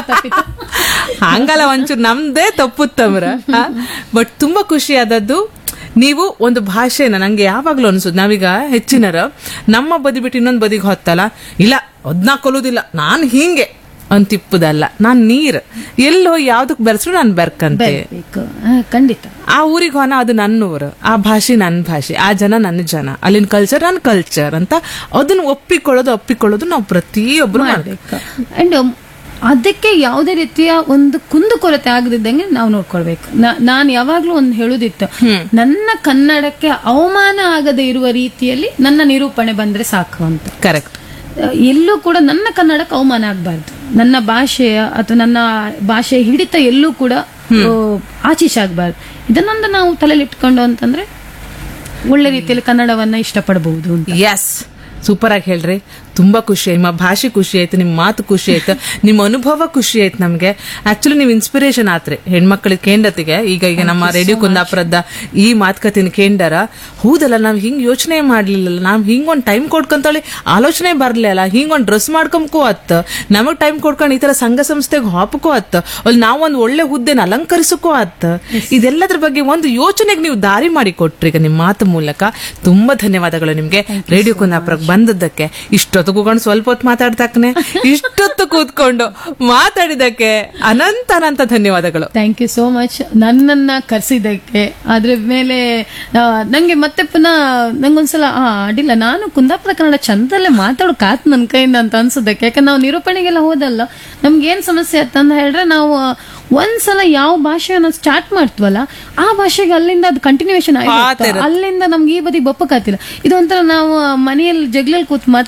ಹಂಗಲ್ಲ ಒಂಚೂರು ನಮ್ದೇ ತಪ್ಪುತ್ತಮ್ರ ಬಟ್ ತುಂಬಾ ಖುಷಿ ಆದದ್ದು ನೀವು ಒಂದು ಭಾಷೆನ ನಂಗೆ ಯಾವಾಗ್ಲೂ ಅನ್ಸುದು ನಾವೀಗ ಹೆಚ್ಚಿನರ ನಮ್ಮ ಬದಿ ಬಿಟ್ಟು ಇನ್ನೊಂದು ಬದಿಗೆ ಹೊತ್ತಲ್ಲ ಇಲ್ಲ ಅದ್ನ ಕೊಲ್ಲುದಿಲ್ಲ ನಾನ್ ಹಿಂಗೆ ಅಂತಿಪ್ಪುದಲ್ಲ ನಾನ್ ನೀರ್ ಎಲ್ಲೋ ಯಾವ್ದಕ್ ಬೆರೆಸ್ರು ನಾನ್ ಬೆರ್ಕಂತೆ ಬೇಕು ಆ, ಖಂಡಿತ ಆ ಊರಿಗೆ ಹೋನ ಅದು ನನ್ನ ಊರು ಆ ಭಾಷೆ ನನ್ನ ಭಾಷೆ ಆ ಜನ ನನ್ನ ಜನ ಅಲ್ಲಿನ ಕಲ್ಚರ್ ನನ್ನ ಕಲ್ಚರ್ ಅಂತ ಅದನ್ನ ಒಪ್ಪಿಕೊಳ್ಳೋದು ಒಪ್ಪಿಕೊಳ್ಳೋದು ನಾವು ಪ್ರತಿಯೊಬ್ರು ಮಾಡ್ಬೇಕು ಮಾಡ್ಬೇಕು ಅಂಡ್ ಅದಕ್ಕೆ ಯಾವುದೇ ರೀತಿಯ ಒಂದು ಕುಂದುಕೊರತೆ ಆಗದಿದ್ದಂಗೆ ನಾವು ನೋಡ್ಕೊಳ್ಬೇಕು ನಾನು ಯಾವಾಗ್ಲೂ ಒಂದು ಹೇಳುದಿತ್ತು ನನ್ನ ಕನ್ನಡಕ್ಕೆ ಅವಮಾನ ಆಗದೆ ಇರುವ ರೀತಿಯಲ್ಲಿ ನನ್ನ ನಿರೂಪಣೆ ಬಂದ್ರೆ ಸಾಕು ಅಂತ ಕರೆಕ್ಟ್ ಎಲ್ಲೂ ಕೂಡ ನನ್ನ ಕನ್ನಡಕ್ಕೆ ಅವಮಾನ ಆಗಬಾರ್ದು ನನ್ನ ಭಾಷೆಯ ಅಥವಾ ನನ್ನ ಭಾಷೆ ಹಿಡಿತ ಎಲ್ಲೂ ಕೂಡ ಆಚೀಚೆ ಆಗಬಾರ್ದು ಇದನ್ನೊಂದು ನಾವು ತಲೆಯಲ್ಲಿ ಇಟ್ಕೊಂಡು ಅಂತಂದ್ರೆ ಒಳ್ಳೆ ರೀತಿಯಲ್ಲಿ ಕನ್ನಡವನ್ನ ಇಷ್ಟಪಡಬಹುದು ಅಂತ ಎಸ್ ಸೂಪರ್ ಆಗಿ ಹೇಳ್ರಿ ತುಂಬಾ ಖುಷಿ ಆಯ್ತು ನಿಮ್ಮ ಭಾಷೆ ಖುಷಿ ಆಯ್ತು ನಿಮ್ಮ ಮಾತು ಖುಷಿ ಆಯ್ತು ನಿಮ್ಮ ಅನುಭವ ಖುಷಿ ಆಯ್ತು ನಮ್ಗೆ ಆಕ್ಚುಲಿ ನೀವು ಇನ್ಸ್ಪಿರೇಷನ್ ಆತ್ರಿ ಹೆಣ್ಮಕ್ಳಿಗೆ ಕೇಂದ್ರತೆಗೆ ಈಗ ಈಗ ನಮ್ಮ ರೇಡಿಯೋ ಕುಂದಾಪುರದ ಈ ಮಾತುಕತೆನ ಕೇಂದರ ಹೌದಲ್ಲ ನಾವ್ ಹಿಂಗ್ ಯೋಚನೆ ಮಾಡ್ಲಿಲ್ಲ ನಾವ್ ಹಿಂಗ್ ಒಂದ್ ಟೈಮ್ ಕೊಡ್ಕೊಂತಳಿ ಆಲೋಚನೆ ಬರ್ಲಿಲ್ಲ ಹಿಂಗ್ ಒಂದ್ ಡ್ರೆಸ್ ಮಾಡ್ಕೊಂಬಕೋ ಅತ್ತ ನಮಗ್ ಟೈಮ್ ಕೊಡ್ಕೊಂಡು ಈ ತರ ಸಂಘ ಸಂಸ್ಥೆಗೆ ಹಾಪಕೋ ಅತ್ತ ಅಲ್ಲಿ ನಾವೊಂದ್ ಒಳ್ಳೆ ಹುದ್ದೆನ ಅಲಂಕರಿಸಕೋ ಅತ್ತ ಇದೆಲ್ಲದ್ರ ಬಗ್ಗೆ ಒಂದು ಯೋಚನೆಗೆ ನೀವು ದಾರಿ ಮಾಡಿ ಕೊಟ್ರಿ ಈಗ ನಿಮ್ಮ ಮಾತು ಮೂಲಕ ತುಂಬಾ ಧನ್ಯವಾದಗಳು ನಿಮ್ಗೆ ರೇಡಿಯೋ ಕುಂದಾಪುರಕ್ಕೆ ಬಂದದ್ದಕ್ಕೆ ಇಷ್ಟೊತ್ತು ಕೂತ್ಕೊಂಡು ಸ್ವಲ್ಪ ಹೊತ್ತು ಮಾತಾಡ್ತಾಕನೆ ಇಷ್ಟೊತ್ತು ಕೂತ್ಕೊಂಡು ಮಾತಾಡಿದಕ್ಕೆ ಅನಂತ ಅನಂತ ಧನ್ಯವಾದಗಳು ಥ್ಯಾಂಕ್ ಯು ಸೋ ಮಚ್ ನನ್ನನ್ನ ಕರೆಸಿದ್ದಕ್ಕೆ ಅದ್ರ ಮೇಲೆ ಆ, ನಂಗೆ ಮತ್ತೆ ಪುನಃ ನಂಗೊಂದ್ಸಲ ಆ ಅಡ್ಡಿಲ್ಲ ನಾನು ಕುಂದಾಪುರ ಕನ್ನಡ ಚಂದಲ್ಲೇ ಮಾತಾಡೋಕ್ ಆತ್ ನನ್ನ ಕೈಯಿಂದ ಅಂತ ಅನ್ಸೋದಕ್ಕೆ ಯಾಕಂದ್ರೆ ನಾವು ನಿರೂಪಣೆಗೆಲ್ಲ ಹೋದಲ್ಲ ನಮ್ಗೆ ಏನ್ ಸಮಸ್ಯೆ ಆತಂತ ಹೇಳಿದ್ರೆ ನಾವು ಒಂದ್ಸಲ ಯಾವ ಭಾಷೆಯನ್ನ ಸ್ಟಾರ್ಟ್ ಮಾಡ್ತೀವಲ್ಲ ಆ ಭಾಷೆಗೆ ಅಲ್ಲಿಂದ ಅದು ಕಂಟಿನ್ಯೂಷನ್ ಆಯ್ತು ಅಲ್ಲಿಂದ ನಮ್ಗೆ ಈ ಬದಿ ಬಪ್ಪಕ್ಕಾತಿಲ್ಲ ಇದು ಒಂಥರ ನಾವು ಮನೆಯಲ್ಲಿ ಜಗ್ಲಲ್ಲಿ ಕೂತ್